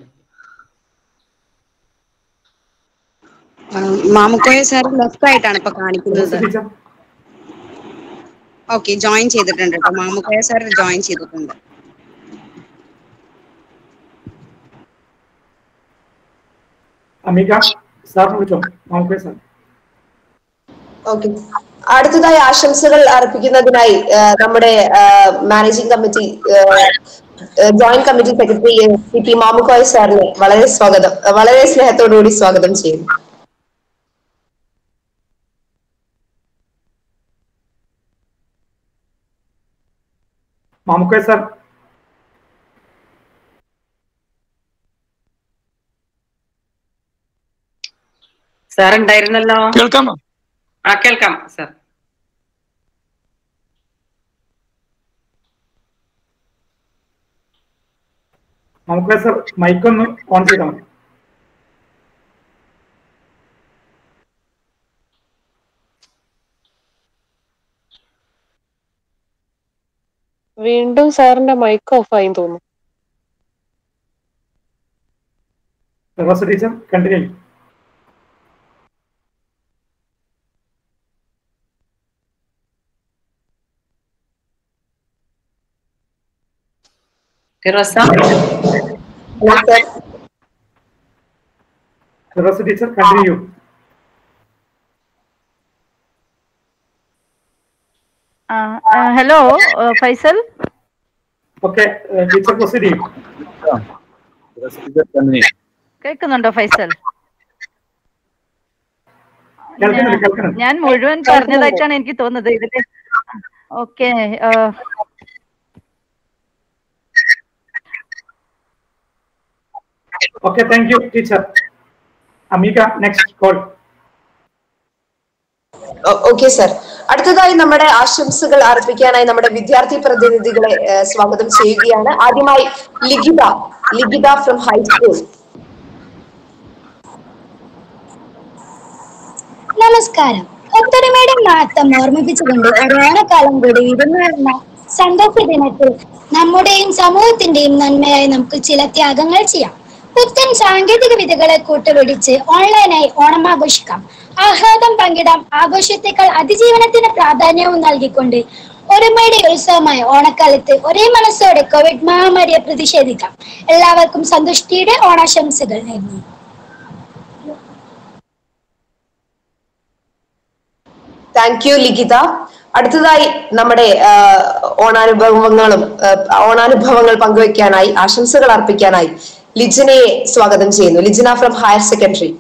Mamukkoya sir left ആയിട്ടാണ് ഇപ്പൊ കാണിക്കുന്നത് ടീച്ചർ ഓക്കെ ജോയിൻ ചെയ്തിട്ടുണ്ട് കേട്ടോ മാമുക്കോയ സാർ ജോയിൻ ചെയ്തിട്ടുണ്ട് അമിക സാറിന് വിളിച്ചോ മാമുക്കോയ സാർ ഓക്കെ അടുത്തതായി ആശംസകൾ അർപ്പിക്കുന്നതിനായി ആ, നമ്മുടെ managing committee joint committee secretary C P Mamukkoya സാറിനെ വളരെ സ്വാഗതം വളരെ സ്നേഹത്തോടുകൂടി സ്വാഗതം ചെയ്യുന്നു മാമുക്കോയ സാർ സാർ ഉണ്ടായിരുന്നല്ലോ കേൾക്കാമോ ആ കേൾക്കാം സാർ മാമുക്കോയ സാർ മൈക്ക് ഒന്ന് ഓൺ ചെയ്താൽ മതി വീണ്ടും സാറിന്റെ മൈക്ക് ഓഫ് ആയി തോന്നുന്നു Firoz teacher continue Firosa Firoz teacher continue hello Faisal okay teacher proceed ചെയ്യും കേൾക്കുന്നുണ്ടോ ഫൈസൽ കേൾക്കുന്നുണ്ട് കേൾക്കുന്നുണ്ട് ഞാൻ മുഴുവൻ പറഞ്ഞതായിട്ടാണ് എനിക്ക് തോന്നുന്നത് ഇതില് okay okay thank you teacher Amika next call okay sir അടുത്തതായി നമ്മുടെ ആശംസകൾ അർപ്പിക്കാനായി നമ്മുടെ വിദ്യാർത്ഥി പ്രതിനിധികളെ ആ, സ്വാഗതം ചെയ്യുകയാണ് ആദ്യമായി ലിഖിത ലിഖിത ഫ്രം ഹൈസ്കൂൾ നമസ്കാരം ഒത്തൊരുമയുടെ മഹത്വം ഓർമ്മിപ്പിച്ചുകൊണ്ട് ഒരു ഓണക്കാലം കൂടി വിരുന്നുവരുന്ന സന്തോഷ ദിനത്തിൽ നമ്മുടെയും സമൂഹത്തിന്റെയും നന്മയായി നമുക്ക് ചില ത്യാഗങ്ങൾ ചെയ്യാം പുത്തൻ സാങ്കേതിക വിദ്യകളെ കൂട്ടുപിടിച്ച് ഓൺലൈനായി ഓണം ആഘോഷിക്കാം ആഹ്ലാദം പങ്കിടാം ആഘോഷത്തെക്കാൾ അതിജീവനത്തിന് പ്രാധാന്യവും നൽകിക്കൊണ്ട് ഒത്തൊരുമയുടെ ഉത്സവമായ ഓണക്കാലത്ത് ഒരേ മനസ്സോടെ കോവിഡ് മഹാമാരിയെ പ്രതിഷേധിക്കാം എല്ലാവർക്കും സന്തുഷ്ടിയുടെ ഓണാശംസകൾ നേരുന്നു താങ്ക് യു ലിഖിത അടുത്തതായി നമ്മുടെ ആ, ഓണാനുഭവങ്ങളും ആ, ഓണാനുഭവങ്ങൾ പങ്കുവെക്കാനായി ആശംസകൾ അർപ്പിക്കാനായി ലിജിനയെ സ്വാഗതം ചെയ്യുന്നു Lijina from higher secondary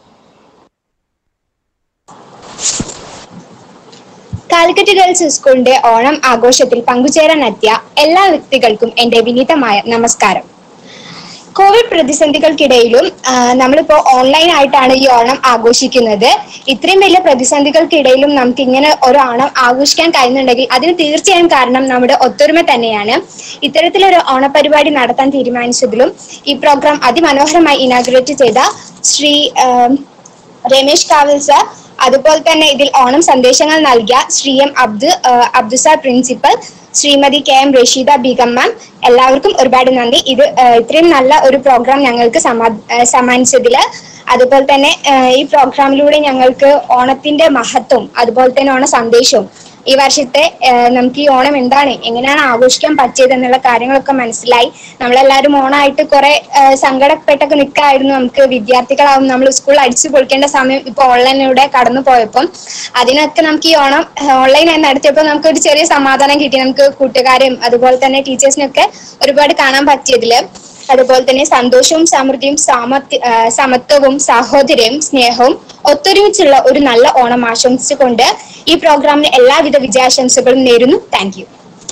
Calicut girls സ്കൂളിന്റെ ഓണം ആഘോഷത്തിൽ പങ്കുചേരാനെത്തിയ എല്ലാ വ്യക്തികൾക്കും എന്റെ വിനീതമായ നമസ്കാരം കോവിഡ് പ്രതിസന്ധികൾക്കിടയിലും ആ, നമ്മളിപ്പോ ഓൺലൈൻ ആയിട്ടാണ് ഈ ഓണം ആഘോഷിക്കുന്നത് ഇത്രയും വലിയ പ്രതിസന്ധികൾക്കിടയിലും നമുക്ക് ഇങ്ങനെ ഒരു ഓണം ആഘോഷിക്കാൻ കഴിയുന്നുണ്ടെങ്കിൽ അതിന് തീർച്ചയായും കാരണം നമ്മുടെ ഒത്തൊരുമ തന്നെയാണ് ഇത്തരത്തിലൊരു ഓണപരിപാടി നടത്താൻ തീരുമാനിച്ചതിലും ഈ പ്രോഗ്രാം അതിമനോഹരമായി ഇനാഗ്രേറ്റ് ചെയ്ത ശ്രീ ആ, രമേശ് കാവൽ സർ അതുപോലെ തന്നെ ഇതിൽ ഓണം സന്ദേശങ്ങൾ നൽകിയ Shri M Abdu Abdu sir principal Shrimati K M Rasheeda Begum ma'am എല്ലാവർക്കും ഒരുപാട് നന്ദി ഇത് ആ, ഇത്രയും നല്ല ഒരു പ്രോഗ്രാം ഞങ്ങൾക്ക് സമാ ആ, സമ്മാനിച്ചതില് അതുപോലെ തന്നെ ആ, ഈ പ്രോഗ്രാമിലൂടെ ഞങ്ങൾക്ക് ഓണത്തിന്റെ മഹത്വം അതുപോലെ തന്നെ ഓണ സന്ദേശവും ഈ വർഷത്തെ ആ, നമുക്ക് ഈ ഓണം എന്താണ് എങ്ങനെയാണ് ആഘോഷിക്കാൻ പറ്റിയത് എന്നുള്ള കാര്യങ്ങളൊക്കെ മനസ്സിലായി നമ്മളെല്ലാവരും ഓണമായിട്ട് കുറെ ആ, സങ്കടപ്പെട്ടൊക്കെ നിൽക്കായിരുന്നു നമുക്ക് വിദ്യാർത്ഥികളാവും നമ്മൾ സ്കൂളിൽ അടിച്ചു പൊളിക്കേണ്ട സമയം ഇപ്പൊ ഓൺലൈനിലൂടെ കടന്നു പോയപ്പം അതിനൊക്കെ നമുക്ക് ഈ ഓണം ഓൺലൈനായി നടത്തിയപ്പോൾ നമുക്ക് ഒരു ചെറിയ സമാധാനം കിട്ടി നമുക്ക് കൂട്ടുകാരെയും അതുപോലെ തന്നെ ടീച്ചേഴ്സിനൊക്കെ ഒരുപാട് കാണാൻ പറ്റിയതില് അതുപോലെ തന്നെ സന്തോഷവും സമൃദ്ധിയും സാമത്യ ആ, സമത്വവും സാഹോദര്യവും സ്നേഹവും ഒത്തൊരുമിച്ചുള്ള ഒരു നല്ല ഓണം ആശംസിച്ചുകൊണ്ട് ഈ പ്രോഗ്രാമിന് എല്ലാവിധ വിജയാശംസകളും നേരുന്നു thank you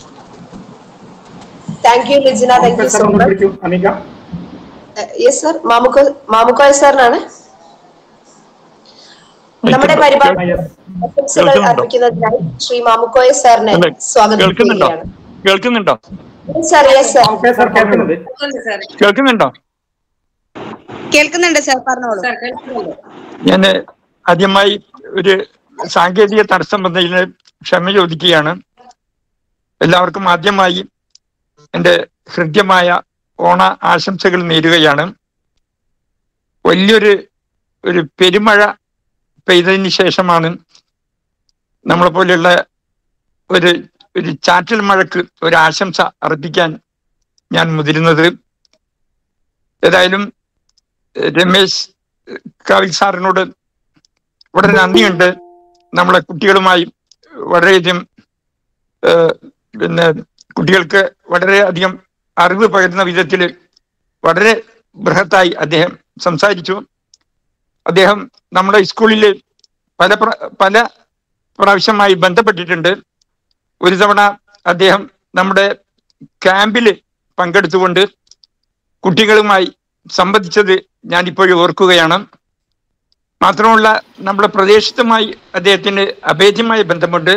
thank you Lijina thank you sir so ഒന്ന് മച്ച് വിളിക്കും അമിക യെസ് സർ മാമുക്കോ മാമുക്കോയ സാറിനാണ് നമ്മുടെ പരിപാടി ആശംസകൾ കേൾക്കുന്നുണ്ടോ? അർപ്പിക്കുന്നതിനായി ശ്രീ മാമുക്കോയ സാറിനെ അതെ, സ്വാഗതം കേൾക്കുന്നുണ്ടോ ചെയ്യുകയാണ് കേൾക്കുന്നുണ്ടോ സർ യെസ് സർ സർ കേൾക്കുന്നുണ്ട് കേൾക്കുന്നുണ്ടോ കേൾക്കുന്നുണ്ട് സാർ പറഞ്ഞോളൂ ഞാൻ ആദ്യമായി ഒരു സാങ്കേതിക തടസ്സം വന്നതിന് ക്ഷമ ചോദിക്കുകയാണ് എല്ലാവർക്കും ആദ്യമായി എൻ്റെ ഹൃദ്യമായ ഓണ ആശംസകൾ നേരുകയാണ് വലിയൊരു ഒരു പെരുമഴ പെയ്തതിന് ശേഷമാണ് നമ്മളെ പോലെയുള്ള ഒരു ഒരു ചാറ്റൽ മഴക്ക് ഒരു ആശംസ അർപ്പിക്കാൻ ഞാൻ മുതിരുന്നത് ഏതായാലും ഏഹ്, രമേശ് ഏഹ്, കാവിൽ സാറിനോട് വളരെ നന്ദിയുണ്ട് നമ്മളെ കുട്ടികളുമായി വളരെയധികം ഏഹ്, പിന്നെ കുട്ടികൾക്ക് വളരെയധികം അറിവ് പകരുന്ന വിധത്തിൽ വളരെ ബൃഹത്തായി അദ്ദേഹം സംസാരിച്ചു അദ്ദേഹം നമ്മുടെ സ്കൂളിൽ പല പ്ര- പല പ്രാവശ്യമായി ബന്ധപ്പെട്ടിട്ടുണ്ട് ഒരു തവണ അദ്ദേഹം നമ്മുടെ ക്യാമ്പിൽ പങ്കെടുത്തുകൊണ്ട് കുട്ടികളുമായി സംബന്ധിച്ചത് ഞാൻ ഇപ്പോഴും ഓർക്കുകയാണ് മാത്രമല്ല നമ്മുടെ പ്രദേശത്തുമായി അദ്ദേഹത്തിന് അഭേദ്യമായ ബന്ധമുണ്ട്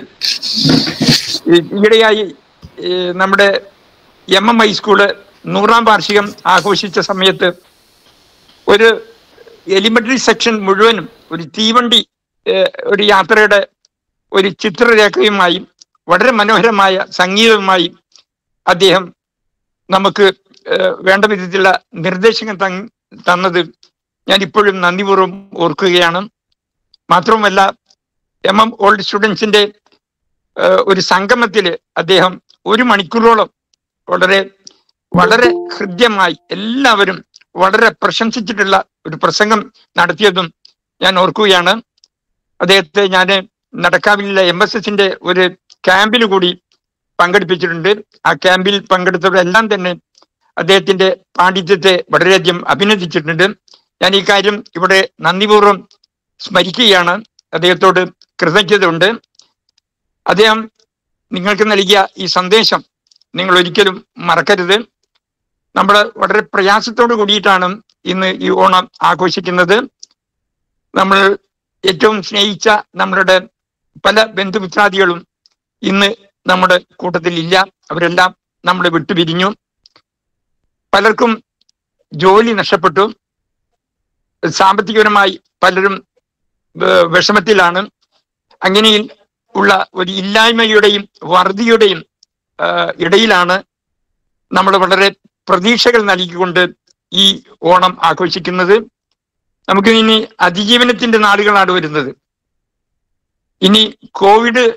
ഈ- ഈയിടെയായി ഈ നമ്മുടെ എം എം ഹൈസ്കൂള് നൂറാം വാർഷികം ആഘോഷിച്ച സമയത്ത് ഒരു എലിമെന്ററി സെക്ഷൻ മുഴുവനും ഒരു തീവണ്ടി ഏഹ്, ഒരു യാത്രയുടെ ഒരു ചിത്രരേഖയുമായി വളരെ മനോഹരമായ സംഗീതവുമായി അദ്ദേഹം നമുക്ക് ഏഹ്, വേണ്ട വിധത്തിലുള്ള നിർദ്ദേശങ്ങൾ തങ്- തന്നത് ഞാൻ ഇപ്പോഴും നന്ദിപൂർവ്വം ഓർക്കുകയാണ് മാത്രവുമല്ല എം എം ഓൾഡ് സ്റ്റുഡൻസിന്റെ ഏഹ്, ഒരു സംഗമത്തില് അദ്ദേഹം ഒരു മണിക്കൂറോളം വളരെ വളരെ ഹൃദ്യമായി എല്ലാവരും വളരെ പ്രശംസിച്ചിട്ടുള്ള ഒരു പ്രസംഗം നടത്തിയതും ഞാൻ ഓർക്കുകയാണ് അദ്ദേഹത്തെ ഞാൻ നടക്കാവിലുള്ള എം എസ് എസിന്റെ ഒരു ക്യാമ്പിൽ കൂടി പങ്കെടുപ്പിച്ചിട്ടുണ്ട് ആ ക്യാമ്പിൽ പങ്കെടുത്തവരെല്ലാം തന്നെ അദ്ദേഹത്തിന്റെ പാണ്ഡിത്യത്തെ വളരെയധികം അഭിനന്ദിച്ചിട്ടുണ്ട് ഞാൻ ഈ കാര്യം ഇവിടെ നന്ദിപൂർവ്വം സ്മരിക്കുകയാണ് അദ്ദേഹത്തോട് കൃതജ്ഞതയുണ്ട് അദ്ദേഹം നിങ്ങൾക്ക് നൽകിയ ഈ സന്ദേശം നിങ്ങൾ ഒരിക്കലും മറക്കരുത് നമ്മൾ വളരെ പ്രയാസത്തോട് കൂടിയിട്ടാണ് ഇന്ന് ഈ ഓണം ആഘോഷിക്കുന്നത് നമ്മൾ ഏറ്റവും സ്നേഹിച്ച നമ്മളുടെ പല ബന്ധുമിത്രാദികളും ഇന്ന് നമ്മുടെ കൂട്ടത്തിൽ ഇല്ല അവരെല്ലാം നമ്മളെ വിട്ടുപിരിഞ്ഞു പലർക്കും ജോലി നഷ്ടപ്പെട്ടു സാമ്പത്തികപരമായി പലരും ഏർ വിഷമത്തിലാണ് അങ്ങനെ ഉള്ള ഒരു ഇല്ലായ്മയുടെയും വറുതിയുടെയും ഏർ ഇടയിലാണ് നമ്മൾ വളരെ പ്രതീക്ഷകൾ നൽകിക്കൊണ്ട് ഈ ഓണം ആഘോഷിക്കുന്നത് നമുക്ക് ഇനി അതിജീവനത്തിന്റെ നാളുകളാണ് വരുന്നത് ഇനി കോവിഡ്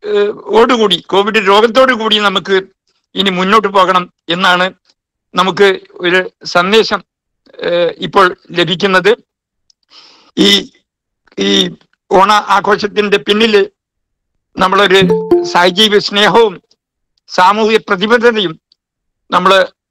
ഏഹ്, ഓടുകൂടി കോവിഡ് രോഗത്തോടു കൂടി നമുക്ക് ഇനി മുന്നോട്ട് പോകണം എന്നാണ് നമുക്ക് ഒരു സന്ദേശം ഏഹ്, ഇപ്പോൾ ലഭിക്കുന്നത് ഈ ഈ ഓണ ആഘോഷത്തിന്റെ പിന്നില് നമ്മളൊരു സാഹചര്യ സ്നേഹവും സാമൂഹിക പ്രതിബദ്ധതയും നമ്മൾ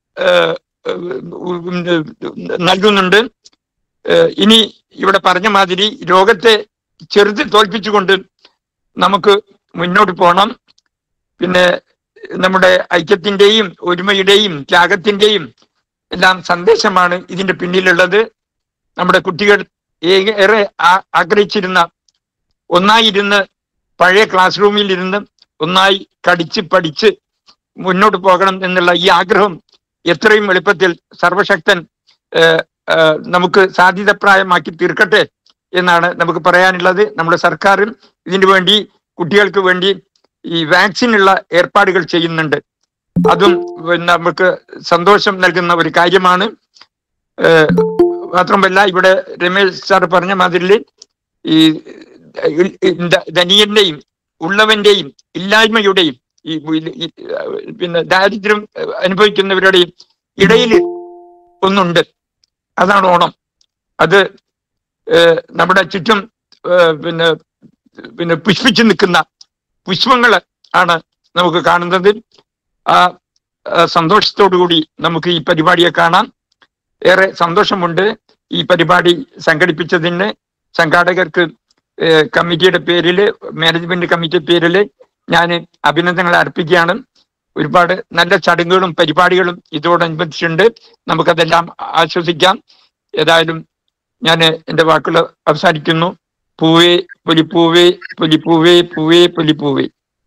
നൽകുന്നുണ്ട് ഏഹ് ഇനി ഇവിടെ പറഞ്ഞ മാതിരി രോഗത്തെ ചെറുത് തോൽപ്പിച്ചുകൊണ്ട് നമുക്ക് മുന്നോട്ട് പോകണം പിന്നെ നമ്മുടെ ഐക്യത്തിന്റെയും ഒരുമയുടെയും ത്യാഗത്തിന്റെയും എല്ലാം സന്ദേശമാണ് ഇതിന്റെ പിന്നിലുള്ളത് നമ്മുടെ കുട്ടികൾ ഏക- ഏറെ ആ- ആഗ്രഹിച്ചിരുന്ന ഒന്നായിരുന്ന് പഴയ ക്ലാസ് റൂമിൽ ഇരുന്ന് ഒന്നായി കടിച്ച് പഠിച്ച് മുന്നോട്ട് പോകണം എന്നുള്ള ഈ ആഗ്രഹം എത്രയും എളുപ്പത്തിൽ സർവശക്തൻ ഏഹ്, ഏഹ്, നമുക്ക് സാധ്യതപ്രായമാക്കി തീർക്കട്ടെ എന്നാണ് നമുക്ക് പറയാനുള്ളത് നമ്മുടെ സർക്കാരും ഇതിനു വേണ്ടി കുട്ടികൾക്ക് വേണ്ടി ഈ വാക്സിനുള്ള ഏർപ്പാടുകൾ ചെയ്യുന്നുണ്ട് അതും പിന്നെ നമുക്ക് സന്തോഷം നൽകുന്ന ഒരു കാര്യമാണ് ഏഹ്, മാത്രമല്ല ഇവിടെ രമേശ് സാർ പറഞ്ഞ മാതിരി ഈ ഇ- ഇ- ദ- ധനികന്റെയും ഉള്ളവന്റെയും ഇല്ലായ്മയുടെയും ഈ ഈ- ഈ, പിന്നെ ദാരിദ്ര്യം അനുഭവിക്കുന്നവരുടെയും ഇടയിൽ ഒന്നുണ്ട് അതാണ് ഓണം അത് ഏഹ്, നമ്മുടെ ചുറ്റും ഏഹ്, പിന്നെ പിന്നെ പുഷ്പിച്ചു നിൽക്കുന്ന പുഷ്പങ്ങൾ ആണ് നമുക്ക് കാണുന്നത് ആ ആ സന്തോഷത്തോടു കൂടി നമുക്ക് ഈ പരിപാടിയെ കാണാം ഏറെ സന്തോഷമുണ്ട് ഈ പരിപാടി സംഘടിപ്പിച്ചതിന് സംഘാടകർക്ക് ഏഹ്, കമ്മിറ്റിയുടെ പേരിൽ മാനേജ്മെന്റ് കമ്മിറ്റിയുടെ പേരിൽ ഞാൻ അഭിനന്ദനങ്ങൾ അർപ്പിക്കുകയാണ് ഒരുപാട് നല്ല ചടങ്ങുകളും പരിപാടികളും ഇതോടനുബന്ധിച്ചുണ്ട് നമുക്കതെല്ലാം ആശ്വസിക്കാം ഏതായാലും ഞാൻ എൻ്റെ വാക്കുകൾ അവസാനിക്കുന്നു പൂവേ പൊലിപ്പൂവേ പൊലിപ്പൂവേ പൂവേ പൊലിപ്പൂവേ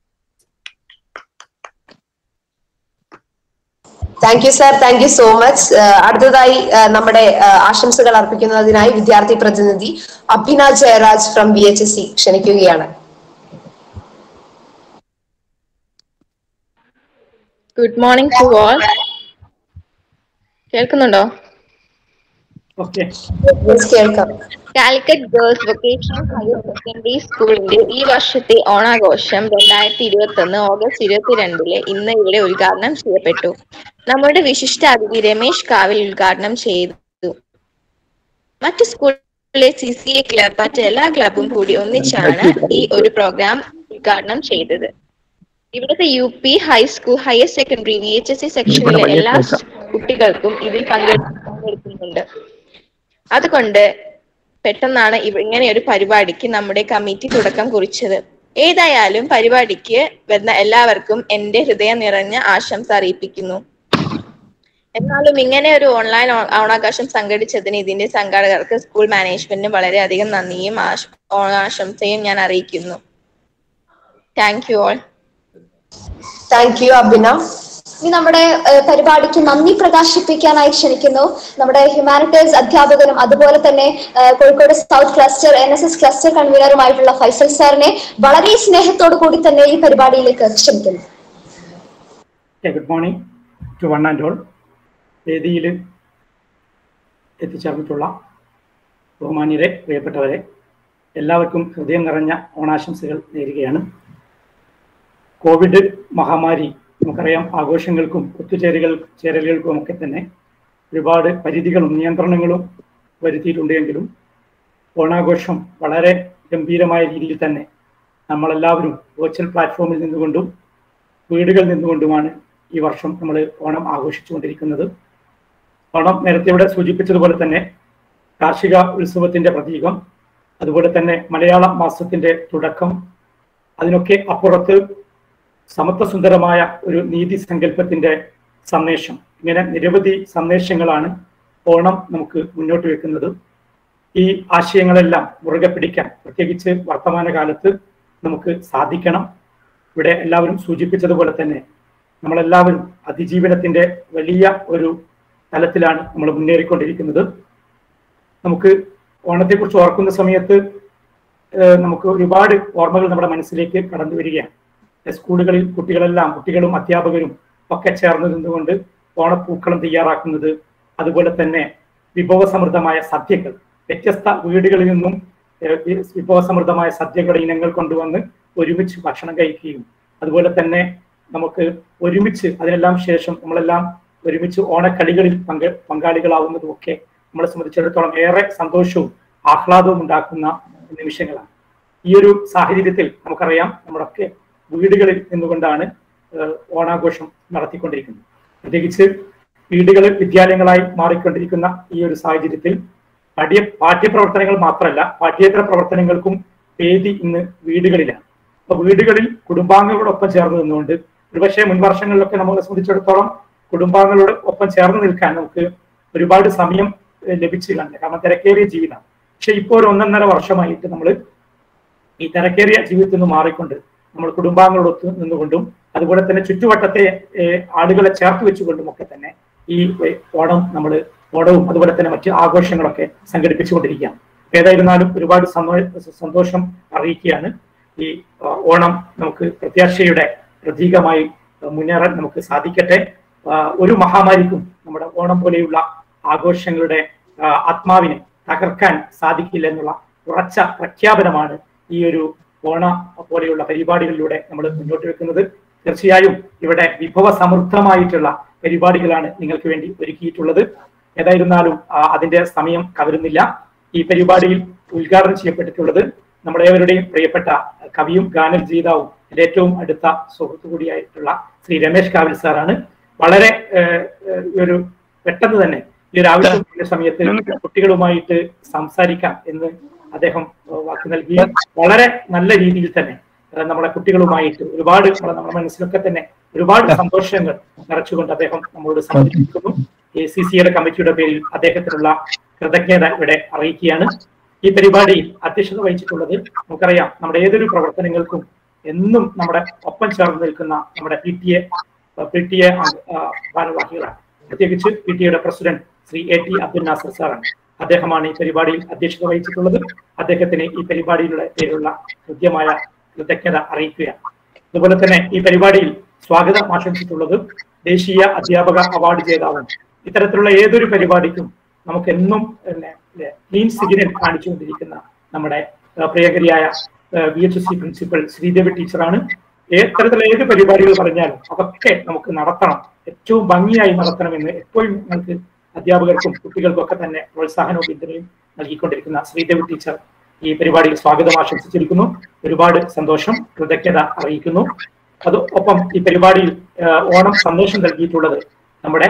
thank you sir thank you so much അടുത്തതായി ആ, നമ്മുടെ ആ, ആശംസകൾ അർപ്പിക്കുന്നതിനായി വിദ്യാർത്ഥി പ്രതിനിധി Abhina Jayaraj from B H S C ക്ഷണിക്കുകയാണ് ഗുഡ് മോർണിംഗ് ടു ഓൾ കേൾക്കുന്നുണ്ടോ കേൾക്കാം Calicut girls vocational higher secondary സ്കൂളിന്റെ ഈ വർഷത്തെ ഓണാഘോഷം രണ്ടായിരത്തി ഇരുപത്തി ഒന്ന് ഓഗസ്റ്റ് ഇരുപത്തിരണ്ടില് ഇന്ന് ഇവിടെ ഉദ്ഘാടനം ചെയ്യപ്പെട്ടു നമ്മുടെ വിശിഷ്ട അതിഥി രമേശ് കാവിൽ ഉദ്ഘാടനം ചെയ്തു മറ്റു സ്കൂളിലെ സി സി എ ക്ലബ് മറ്റ് എല്ലാ ക്ലബും കൂടി ഒന്നിച്ചാണ് ഈ ഒരു പ്രോഗ്രാം ഉദ്ഘാടനം ചെയ്തത് ഇവിടുത്തെ U P high school higher secondary V H S C സെക്ഷനിലെ എല്ലാ കുട്ടികൾക്കും ഇതിൽ പങ്കെ പങ്കെടുക്കുന്നുണ്ട് അതുകൊണ്ട് പെട്ടെന്നാണ് ഇവ ഇങ്ങനെ ഒരു പരിപാടിക്ക് നമ്മുടെ കമ്മിറ്റി തുടക്കം കുറിച്ചത് ഏതായാലും പരിപാടിക്ക് വരുന്ന എല്ലാവർക്കും എന്റെ ഹൃദയം നിറഞ്ഞ ആശംസ അറിയിപ്പിക്കുന്നു എന്നാലും ഇങ്ങനെ ഒരു ഓൺലൈൻ ഓ- ഓണാഘോഷം സംഘടിച്ചതിന് ഇതിന്റെ സംഘാടകർക്ക് സ്കൂൾ മാനേജ്മെന്റിന് വളരെയധികം നന്ദിയും ആശ- ഓണാശംസയും ഞാൻ അറിയിക്കുന്നു thank you all thank you അഭിന ഇനി നമ്മുടെ ഏഹ്, പരിപാടിക്ക് നന്ദി പ്രകാശിപ്പിക്കാനായി ക്ഷണിക്കുന്നു നമ്മുടെ ഹ്യൂമാനിറ്റീസ് അധ്യാപകനും അതുപോലെ തന്നെ ഏഹ്, Kozhikode south cluster N S S cluster കൺവീനറുമായിട്ടുള്ള ഫൈസൽ സാറിനെ വളരെ സ്നേഹത്തോടു കൂടി തന്നെ ഈ പരിപാടിയിലേക്ക് ക്ഷണിക്കുന്നു good morning to one and all വേദിയിൽ എത്തിച്ചേർന്നിട്ടുള്ള ബഹുമാന്യരെ പ്രിയപ്പെട്ടവരെ എല്ലാവർക്കും ഹൃദയം നിറഞ്ഞ ഓണാശംസകൾ നേരുകയാണ് കോവിഡ് മഹാമാരി നമുക്കറിയാം ആഘോഷങ്ങൾക്കും ഒത്തുചേരുകൾ ചേരലുകൾക്കും ഒക്കെ തന്നെ ഒരുപാട് പരിധികളും നിയന്ത്രണങ്ങളും വരുത്തിയിട്ടുണ്ടെങ്കിലും ഓണാഘോഷം വളരെ ഗംഭീരമായ രീതിയിൽ തന്നെ നമ്മളെല്ലാവരും വെർച്വൽ പ്ലാറ്റ്ഫോമിൽ നിന്നുകൊണ്ടും വീടുകളിൽ നിന്നുകൊണ്ടുമാണ് ഈ വർഷം നമ്മൾ ഓണം ആഘോഷിച്ചുകൊണ്ടിരിക്കുന്നത് ഓണം നേരത്തെ ഇവിടെ സൂചിപ്പിച്ചതുപോലെ തന്നെ കാർഷിക ഉത്സവത്തിന്റെ പ്രതീകം അതുപോലെ തന്നെ മലയാള മാസത്തിന്റെ തുടക്കം അതിനൊക്കെ അപ്പുറത്ത് സമത്വസുന്ദരമായ ഒരു നീതി സങ്കല്പത്തിന്റെ സന്ദേശം ഇങ്ങനെ നിരവധി സന്ദേശങ്ങളാണ് ഓണം നമുക്ക് മുന്നോട്ട് വെക്കുന്നത് ഈ ആശയങ്ങളെല്ലാം മുറുകെ പിടിക്കാൻ പ്രത്യേകിച്ച് വർത്തമാന കാലത്ത് നമുക്ക് സാധിക്കണം ഇവിടെ എല്ലാവരും സൂചിപ്പിച്ചതുപോലെ തന്നെ നമ്മളെല്ലാവരും അതിജീവനത്തിന്റെ വലിയ ഒരു തലത്തിലാണ് നമ്മൾ മുന്നേറിക്കൊണ്ടിരിക്കുന്നത് നമുക്ക് ഓണത്തെക്കുറിച്ച് ഓർക്കുന്ന സമയത്ത് ഏഹ് നമുക്ക് ഒരുപാട് ഓർമ്മകൾ നമ്മുടെ മനസ്സിലേക്ക് കടന്നു വരികയാണ് സ്കൂളുകളിൽ കുട്ടികളെല്ലാം കുട്ടികളും അധ്യാപകരും ഒക്കെ ചേർന്ന് നിന്നുകൊണ്ട് ഓണപ്പൂക്കളം തയ്യാറാക്കുന്നത് അതുപോലെ തന്നെ വിഭവസമൃദ്ധമായ സദ്യകൾ വ്യത്യസ്ത വീടുകളിൽ നിന്നും ഏഹ് ഈ വിഭവസമൃദ്ധമായ സദ്യകളുടെ ഇനങ്ങൾ കൊണ്ടുവന്ന് ഒരുമിച്ച് ഭക്ഷണം കഴിക്കുകയും അതുപോലെ തന്നെ നമുക്ക് ഒരുമിച്ച് അതിനെല്ലാം ശേഷം നമ്മളെല്ലാം ഒരുമിച്ച് ഓണക്കളികളിൽ പങ്ക് പങ്കാളികളാവുന്നതും ഒക്കെ നമ്മളെ സംബന്ധിച്ചിടത്തോളം ഏറെ സന്തോഷവും ആഹ്ലാദവും ഉണ്ടാക്കുന്ന നിമിഷങ്ങളാണ് ഈ ഒരു സാഹചര്യത്തിൽ നമുക്കറിയാം നമ്മുടെയൊക്കെ വീടുകളിൽ നിന്നുകൊണ്ടാണ് ഏഹ്, ഓണാഘോഷം നടത്തിക്കൊണ്ടിരിക്കുന്നത് പ്രത്യേകിച്ച് വീടുകളിൽ വിദ്യാലയങ്ങളായി മാറിക്കൊണ്ടിരിക്കുന്ന ഈ ഒരു സാഹചര്യത്തിൽ പാഠ്യ പാഠ്യപ്രവർത്തനങ്ങൾ മാത്രമല്ല പാഠ്യേതര പ്രവർത്തനങ്ങൾക്കും വേദി ഇന്ന് വീടുകളിലാണ് അപ്പൊ വീടുകളിൽ കുടുംബാംഗങ്ങളോടൊപ്പം ചേർന്ന് നിന്നുകൊണ്ട് ഒരുപക്ഷെ മുൻ വർഷങ്ങളിലൊക്കെ നമ്മളെ സംബന്ധിച്ചിടത്തോളം കുടുംബാംഗങ്ങളോട് ഒപ്പം ചേർന്ന് നിൽക്കാൻ നമുക്ക് ഒരുപാട് സമയം ഏഹ്, ലഭിച്ചില്ല കാരണം തിരക്കേറിയ ജീവിതമാണ് പക്ഷെ ഇപ്പോൾ ഒരു ഒന്നൊന്നര വർഷമായിട്ട് നമ്മൾ ഈ തിരക്കേറിയ ജീവിതത്തിൽ നിന്ന് മാറിക്കൊണ്ട് നമ്മൾ കുടുംബാംഗങ്ങളോടൊത്ത് നിന്നുകൊണ്ടും അതുപോലെ തന്നെ ചുറ്റുവട്ടത്തെ ഏഹ്, ആളുകളെ ചേർത്ത് വെച്ചുകൊണ്ടും ഒക്കെ തന്നെ ഈ ഏഹ്, ഓണം നമ്മൾ ഓണവും അതുപോലെ തന്നെ മറ്റ് ആഘോഷങ്ങളൊക്കെ സംഘടിപ്പിച്ചുകൊണ്ടിരിക്കുകയാണ് അപ്പൊ ഏതായിരുന്നാലും ഒരുപാട് സന്തോ- സന്തോഷം അറിയിക്കുകയാണ് ഈ ആ, ഓണം നമുക്ക് പ്രത്യാശയുടെ പ്രതീകമായി ആ, മുന്നേറാൻ നമുക്ക് സാധിക്കട്ടെ ആ, ഒരു മഹാമാരിക്കും നമ്മുടെ ഓണം പോലെയുള്ള ആഘോഷങ്ങളുടെ ആ, ആത്മാവിനെ തകർക്കാൻ സാധിക്കില്ല എന്നുള്ള ഉറച്ച പ്രഖ്യാപനമാണ് ഈ ഒരു ഓണ പോലെയുള്ള പരിപാടികളിലൂടെ നമ്മൾ മുന്നോട്ട് വെക്കുന്നത് തീർച്ചയായും ഇവിടെ വിഭവ സമൃദ്ധമായിട്ടുള്ള പരിപാടികളാണ് നിങ്ങൾക്ക് വേണ്ടി ഒരുക്കിയിട്ടുള്ളത് ഏതായിരുന്നാലും ആ, അതിന്റെ സമയം കവരുന്നില്ല ഈ പരിപാടിയിൽ ഉദ്ഘാടനം ചെയ്യപ്പെട്ടിട്ടുള്ളത് നമ്മുടെ ഏവരുടെയും പ്രിയപ്പെട്ട കവിയും ഗാനരചയിതാവും എൻ്റെ ഏറ്റവും അടുത്ത സുഹൃത്തു കൂടിയായിട്ടുള്ള ശ്രീ രമേശ് കാവിൽ സാറാണ് വളരെ ഏഹ്, ഏഹ്, ഈ ഒരു പെട്ടെന്ന് തന്നെ ഈ ഒരു ആവശ്യത്തിന്റെ സമയത്ത് കുട്ടികളുമായിട്ട് സംസാരിക്കാം എന്ന് അദ്ദേഹം ഏഹ്, വാക്ക് നൽകി വളരെ നല്ല രീതിയിൽ തന്നെ ഏഹ്, നമ്മുടെ കുട്ടികളുമായിട്ട് ഒരുപാട് നമ്മുടെ നമ്മുടെ മനസ്സിലൊക്കെ തന്നെ ഒരുപാട് സന്തോഷങ്ങൾ നിറച്ചുകൊണ്ട് അദ്ദേഹം നമ്മളോട് സംബന്ധിക്കുന്നു എ സി സിയുടെ കമ്മിറ്റിയുടെ പേരിൽ അദ്ദേഹത്തിനുള്ള കൃതജ്ഞത ഇവിടെ അറിയിക്കുകയാണ് ഈ പരിപാടിയിൽ അധ്യക്ഷത വഹിച്ചിട്ടുള്ളത് നമുക്കറിയാം നമ്മുടെ ഏതൊരു പ്രവർത്തനങ്ങൾക്കും എന്നും നമ്മുടെ ഒപ്പം ചേർന്ന് നിൽക്കുന്ന നമ്മുടെ P T A P T A ഭാരവാഹികളാണ് പ്രത്യേകിച്ച് പി ടി എയുടെ president Shri A T Abdul Nasar സാറാണ് അദ്ദേഹമാണ് ഈ പരിപാടിയിൽ അധ്യക്ഷത വഹിച്ചിട്ടുള്ളത് അദ്ദേഹത്തിന് ഈ പരിപാടിയുടെ പേരിലുള്ള കൃത്യമായ കൃതജ്ഞത അറിയിക്കുകയാണ് അതുപോലെ തന്നെ ഈ പരിപാടിയിൽ സ്വാഗതം ആശംസിച്ചിട്ടുള്ളത് ദേശീയ അധ്യാപക അവാർഡ് ജേതാവും ഇത്തരത്തിലുള്ള ഏതൊരു പരിപാടിക്കും നമുക്ക് എന്നും ക്ലീൻ സിഗ്നൽ കാണിച്ചുകൊണ്ടിരിക്കുന്ന നമ്മുടെ ആ, പ്രിയകരിയായ V H S C principal Sreedevi ടീച്ചറാണ് ഇത്തരത്തിലുള്ള ഏത് പരിപാടികൾ പറഞ്ഞാലും അതൊക്കെ നമുക്ക് നടത്തണം ഏറ്റവും ഭംഗിയായി നടത്തണമെന്ന് എപ്പോഴും നിങ്ങൾക്ക് അധ്യാപകർക്കും കുട്ടികൾക്കും ഒക്കെ തന്നെ പ്രോത്സാഹനവും പിന്തുണയും നൽകിക്കൊണ്ടിരിക്കുന്ന ശ്രീദേവി ടീച്ചർ ഈ പരിപാടിയിൽ സ്വാഗതം ആശംസിച്ചിരിക്കുന്നു ഒരുപാട് സന്തോഷം കൃതജ്ഞത അറിയിക്കുന്നു അത് ഒപ്പം ഈ പരിപാടിയിൽ ആ, ഓണം സന്ദേശം നൽകിയിട്ടുള്ളത് നമ്മുടെ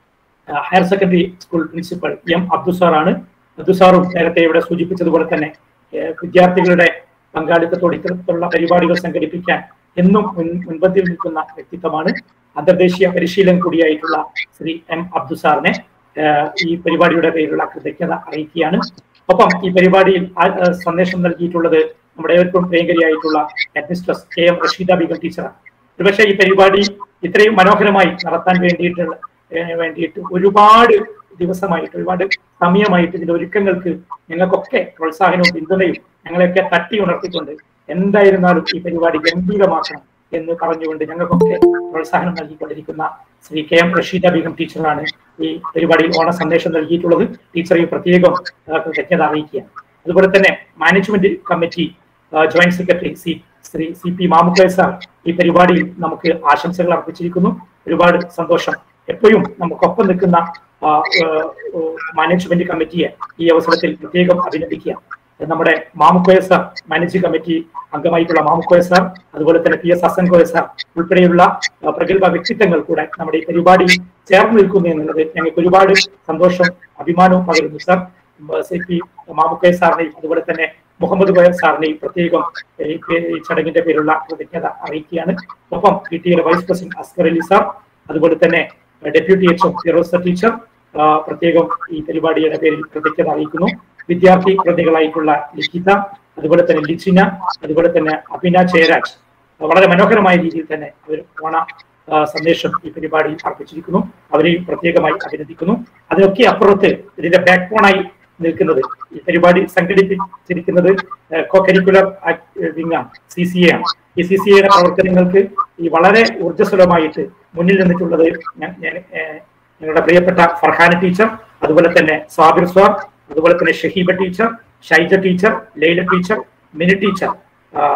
ആ, higher secondary school principal M Abdu സാറാണ് അബ്ദു സാറും നേരത്തെ ഇവിടെ സൂചിപ്പിച്ചതുപോലെ തന്നെ ഏ, വിദ്യാർത്ഥികളുടെ പങ്കാളിത്തത്തോടെ ഇത്തരത്തിലുള്ള പരിപാടികൾ സംഘടിപ്പിക്കാൻ എന്നും മുൻ മുൻപന്തിയിൽ നിൽക്കുന്ന വ്യക്തിത്വമാണ് അന്തർദേശീയ പരിശീലനം കൂടിയായിട്ടുള്ള ശ്രീ എം അബ്ദു സാറിനെ ഏ, ഈ പരിപാടിയുടെ പേരിലുള്ള കൃതജ്ഞത അറിയിക്കുകയാണ് ഒപ്പം ഈ പരിപാടിയിൽ ആ- ആ സന്ദേശം നൽകിയിട്ടുള്ളത് നമ്മുടെ ഏവർക്കും പ്രിയങ്കരിയായിട്ടുള്ള headmistress K M Rasheeda Begum ടീച്ചറാണ് ഒരുപക്ഷെ ഈ പരിപാടി ഇത്രയും മനോഹരമായി നടത്താൻ വേണ്ടിയിട്ടുള്ള ഏഹ് വേണ്ടിയിട്ട് ഒരുപാട് ദിവസമായിട്ട് ഒരുപാട് സമയമായിട്ട് ഇതിന്റെ ഒരുക്കങ്ങൾക്ക് ഞങ്ങൾക്കൊക്കെ പ്രോത്സാഹനവും പിന്തുണയും ഞങ്ങളെയൊക്കെ തട്ടി ഉണർത്തിക്കൊണ്ട് എന്തായിരുന്നാലും ഈ പരിപാടി ഗംഭീരമാക്കണം എന്ന് പറഞ്ഞുകൊണ്ട് ഞങ്ങൾക്കൊക്കെ പ്രോത്സാഹനം നൽകിക്കൊണ്ടിരിക്കുന്ന ശ്രീ കെ എം റഷീദ ബീഗം ടീച്ചറാണ് ഈ പരിപാടിയിൽ ഓണ സന്ദേശം നൽകിയിട്ടുള്ളത് ടീച്ചറെ പ്രത്യേകം ആ, കൃതജ്ഞത അറിയിക്കുകയാണ് അതുപോലെ തന്നെ മാനേജ്മെന്റ് കമ്മിറ്റി ആ, joint secretary C Shri C P Mamukkoya sir ഈ പരിപാടിയിൽ നമുക്ക് ആശംസകൾ അർപ്പിച്ചിരിക്കുന്നു ഒരുപാട് സന്തോഷം എപ്പോഴും നമുക്കൊപ്പം നിൽക്കുന്ന ആ, ആ, ആ, മാനേജ്മെന്റ് കമ്മിറ്റിയെ ഈ അവസരത്തിൽ പ്രത്യേകം അഭിനന്ദിക്കുക നമ്മുടെ മാമുക്കോയ സാർ മാനേജിംഗ് കമ്മിറ്റി അംഗമായിട്ടുള്ള മാമുക്കോയ സാർ അതുപോലെ തന്നെ പി എസ് ഹസൻകോയ സാർ ഉൾപ്പെടെയുള്ള ആ, പ്രഗത്ഭ വ്യക്തിത്വങ്ങൾ കൂടെ നമ്മുടെ ഈ പരിപാടിയിൽ ചേർന്ന് നിൽക്കുന്നു എന്നുള്ളത് ഞങ്ങൾക്ക് ഒരുപാട് സന്തോഷം അഭിമാനവും പകരുന്നു സാർ സി പി മാമുക്കോയ സാറിനെയും അതുപോലെ തന്നെ മുഹമ്മദ് കോയർ സാറിനെയും പ്രത്യേകം ഈ പേ- ഈ ചടങ്ങിന്റെ പേരുള്ള കൃതജ്ഞത അറിയിക്കുകയാണ് ഒപ്പം പി ടി എയുടെ vice president Askar Ali sir അതുപോലെ തന്നെ deputy H M Firosa teacher ആ, പ്രത്യേകം ഈ പരിപാടിയുടെ പേരിൽ കൃതജ്ഞത അറിയിക്കുന്നു വിദ്യാർത്ഥി പ്രതികളായിട്ടുള്ള ലിഖിത അതുപോലെ തന്നെ ലിച്ചിന അതുപോലെ തന്നെ അഭിന ജയരാജ് വളരെ മനോഹരമായ രീതിയിൽ തന്നെ അവർ ഓണ ആ, സന്ദേശം ഈ പരിപാടിയിൽ അർപ്പിച്ചിരിക്കുന്നു അവരെയും പ്രത്യേകമായി അഭിനന്ദിക്കുന്നു അതിനൊക്കെ അപ്പുറത്ത് ഇതിന്റെ ബാക്ക് ബോണായി നിൽക്കുന്നത് ഈ പരിപാടി സംഘടിപ്പിച്ചിരിക്കുന്നത് co curricular wing C C A ആണ് ഈ സി സി എയുടെ പ്രവർത്തനങ്ങൾക്ക് ഈ വളരെ ഊർജ്ജസ്വലമായിട്ട് മുന്നിൽ നിന്നിട്ടുള്ളത് ഞാൻ ഞാൻ- ഏഹ് ഞങ്ങളുടെ പ്രിയപ്പെട്ട ഫർഹാന ടീച്ചർ അതുപോലെ തന്നെ സാബിർ സ്വാർ അതുപോലെ തന്നെ Shaheeba teacher Shaija teacher Laila teacher Mini teacher ആ,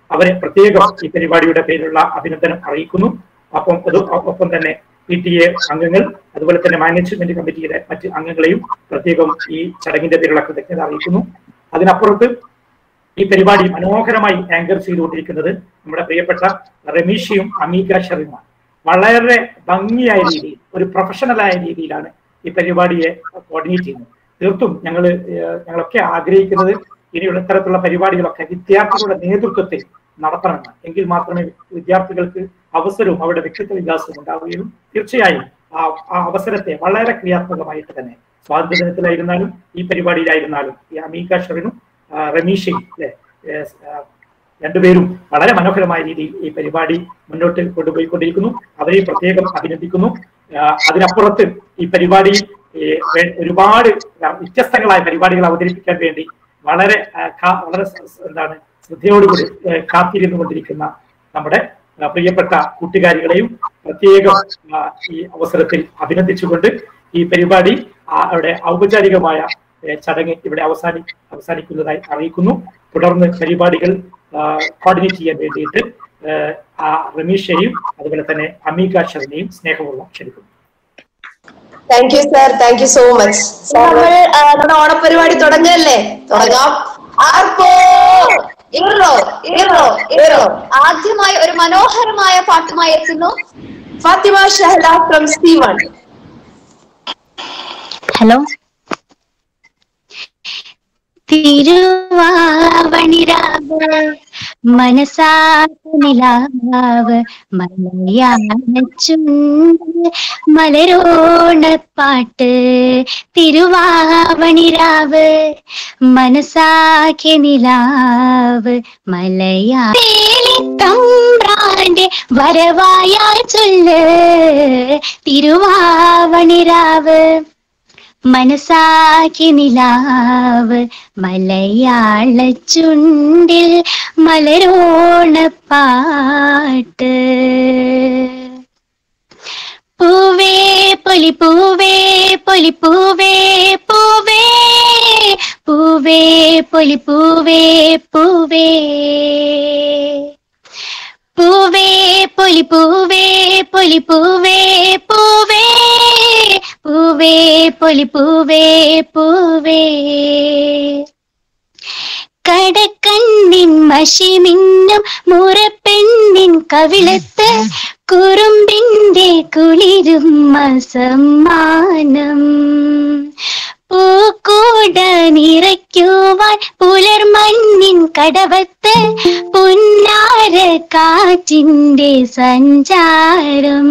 അവരെ പ്രത്യേകം ഈ പരിപാടിയുടെ പേരിലുള്ള അഭിനന്ദനം അറിയിക്കുന്നു അപ്പം അത് ഒപ്പം തന്നെ പി ടി എ അംഗങ്ങൾ അതുപോലെ തന്നെ മാനേജ്മെന്റ് കമ്മിറ്റിയിലെ മറ്റ് അംഗങ്ങളെയും പ്രത്യേകം ഈ ചടങ്ങിന്റെ പേരിലുള്ള കൃതജ്ഞത അറിയിക്കുന്നു അതിനപ്പുറത്ത് ഈ പരിപാടി മനോഹരമായി ആങ്കർ ചെയ്തുകൊണ്ടിരിക്കുന്നത് നമ്മുടെ പ്രിയപ്പെട്ട റമീഷയും അമീക ഷറിനുമാണ് വളരെ ഭംഗിയായ രീതിയിൽ ഒരു പ്രൊഫഷണലായ രീതിയിലാണ് ഈ പരിപാടിയെ കോർഡിനേറ്റ് ചെയ്യുന്നത് തീർത്തും ഞങ്ങൾ ഞങ്ങളൊക്കെ ആഗ്രഹിക്കുന്നത് ഇനിയുള്ള ഇത്തരത്തിലുള്ള പരിപാടികളൊക്കെ വിദ്യാർത്ഥികളുടെ നേതൃത്വത്തിൽ നടത്തണമെന്ന് എങ്കിൽ മാത്രമേ വിദ്യാർത്ഥികൾക്ക് അവസരവും അവരുടെ വ്യക്തിത്വ വികാസവും ഉണ്ടാവുകയുള്ളൂ തീർച്ചയായും ആ ആ അവസരത്തെ വളരെ ക്രിയാത്മകമായിട്ട് തന്നെ സ്വാതന്ത്ര്യ ദിനത്തിലായിരുന്നാലും ഈ പരിപാടിയിലായിരുന്നാലും ഈ അമീക ഷറിനും ആ, റമീഷയും അല്ലെ രണ്ടുപേരും വളരെ മനോഹരമായ രീതിയിൽ ഈ പരിപാടി മുന്നോട്ട് കൊണ്ടുപോയിക്കൊണ്ടിരിക്കുന്നു അവരെയും പ്രത്യേകം അഭിനന്ദിക്കുന്നു ആ, അതിനപ്പുറത്ത് ഈ പരിപാടി ഈ, വേ- ഒരുപാട് വ്യത്യസ്തങ്ങളായ പരിപാടികൾ അവതരിപ്പിക്കാൻ വേണ്ടി വളരെ ആ, കാ- വളരെ സ- സ- എന്താണ് ശ്രദ്ധയോടുകൂടി ഏ, കാത്തിരുന്നു കൊണ്ടിരിക്കുന്ന നമ്മുടെ ആ, പ്രിയപ്പെട്ട കൂട്ടുകാരികളെയും പ്രത്യേകം ആ, ഈ അവസരത്തിൽ അഭിനന്ദിച്ചുകൊണ്ട് ഈ പരിപാടി ആ, അവിടെ ഔപചാരികമായ ഏ, ചടങ്ങ് ഇവിടെ അവസാനി അവസാനിക്കുന്നതായി അറിയിക്കുന്നു തുടർന്ന് പരിപാടികൾ കോർഡിനേറ്റ് ചെയ്യാൻ വേണ്ടിയിട്ട് ഏ, ആ റമീഷയെയും അതുപോലെ തന്നെ അമീക ശർമ്മയും സ്നേഹപൂർവ്വം ക്ഷണിക്കുന്നു thank you sir thank you so much നമ്മൾ ആ, നമ്മുടെ ഓണപരിപാടി തുടങ്ങല്ലേ തുടങ്ങാം ആർപ്പോ ഇറോ ഇറോ ഇറോ ആദ്യമായി ഒരു മനോഹരമായ പാട്ടുമായി എത്തുന്നു Fathima Shahala from C one hello തിരുവാവണിരാവ് മനസാനിലാവ് മലയാളച്ചുണ്ട് മലരോണപ്പാട്ട് തിരുവാവണിരാവ് മനസാഖ്യ നിലാവ് മലയാളത്തമ്പ്രാന്റെ വരവായ ചൊല്ല് തിരുവാവണിരാവ് മനസാക്കി നിലാവ് മലയാള ചുണ്ടിൽ മലരോണപ്പാട്ട് പൂവേ പൊലി പൂവേ പൊലി പൂവേ പൂവേ പൂവേ പൊലി പൂവേ പൂവേ പൂവേ പൊലി പൂവേ പൊലി പൂവേ പൂവേ പൂവേ പൊലി പൂവേ പൂവേ കടക്കണ്ണിൻ മഷിമിന്നും മുറപ്പെണ്ണിൻ കവിളത്ത് കുറുമ്പിന്റെ കുളിരും സമ്മാനം പൂക്കൂട നിറയ്ക്കുവാൻ പുലർമണ്ണിൻ കടവത്ത് പുന്നാര കാറ്റിന്റെ സഞ്ചാരം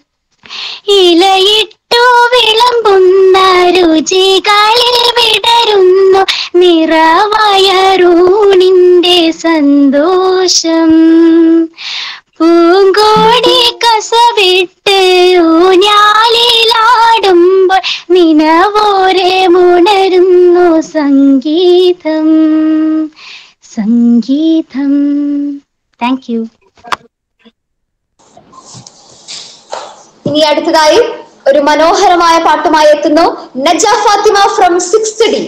ഇലയിട്ടു വിളമ്പുന്ന രുചികളിൽ വിടരുന്നു നിറവയറൂണിന്റെ സന്തോഷം പൂങ്കോടി കസവിട്ട് ഊഞ്ഞാലിലാടുമ്പോൾ നിനവോരെ ഉണരുന്നു സംഗീതം സംഗീതം താങ്ക് യു ഇനി അടുത്തതായി ഒരു മനോഹരമായ പാട്ടുമായി എത്തുന്നു Naja Fathima from six D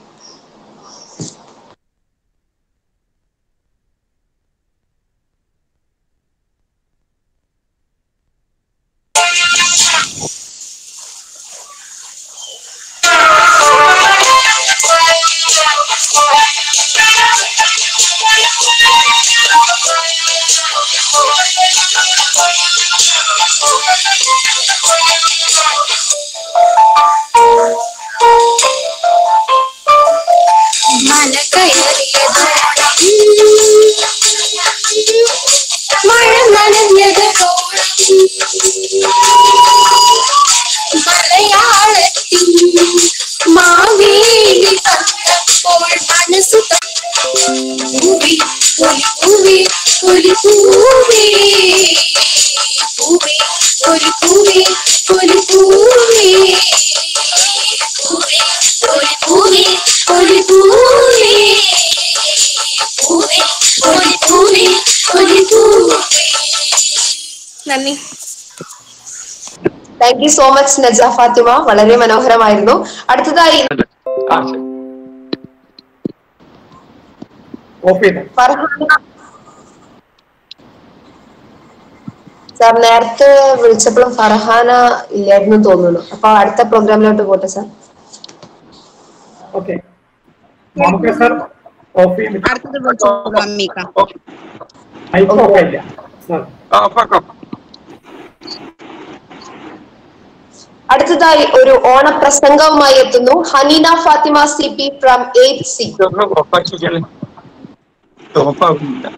മല കയറിയതോണം മഴ നനഞ്ഞത് മലയാളത്തിൽ മാവേലി കണ്ടപ്പോൾ മനസ്സു പൂവി ഒരു പൂവി ഒരു പൂവി പൂവി ഒരു പൂവി ഒരു പൂവി പൂവി ഒരു പൂവി ഒരു പൂവി പൂവി ഒരു പൂവി ഒരു പൂവി നന്ദി thank you so much Naja Fathima വളരെ മനോഹരമായിരുന്നു അടുത്തതായി ഓഫ് ചെയ്ത് ഫർഹാന സാർ നേരത്തെ വിളിച്ചപ്പോഴും ഫർഹാന ഇല്ലായിരുന്നു തോന്നുന്നു അപ്പൊ അടുത്ത പ്രോഗ്രാമിലോട്ട് പോട്ടെ സാർ ഓക്കെ നമുക്ക് സാർ ഓഫ് ചെയ്യും അടുത്തത് വിളിച്ചോളൂ അമ്മീക്ക മൈക്ക് ഓഫ് ആയില്ല സാർ അടുത്തതായി ഒരു ഓണപ്രസംഗവുമായി എത്തുന്നു Haneena Fathima C P from eight C ഓഫാകുന്നില്ല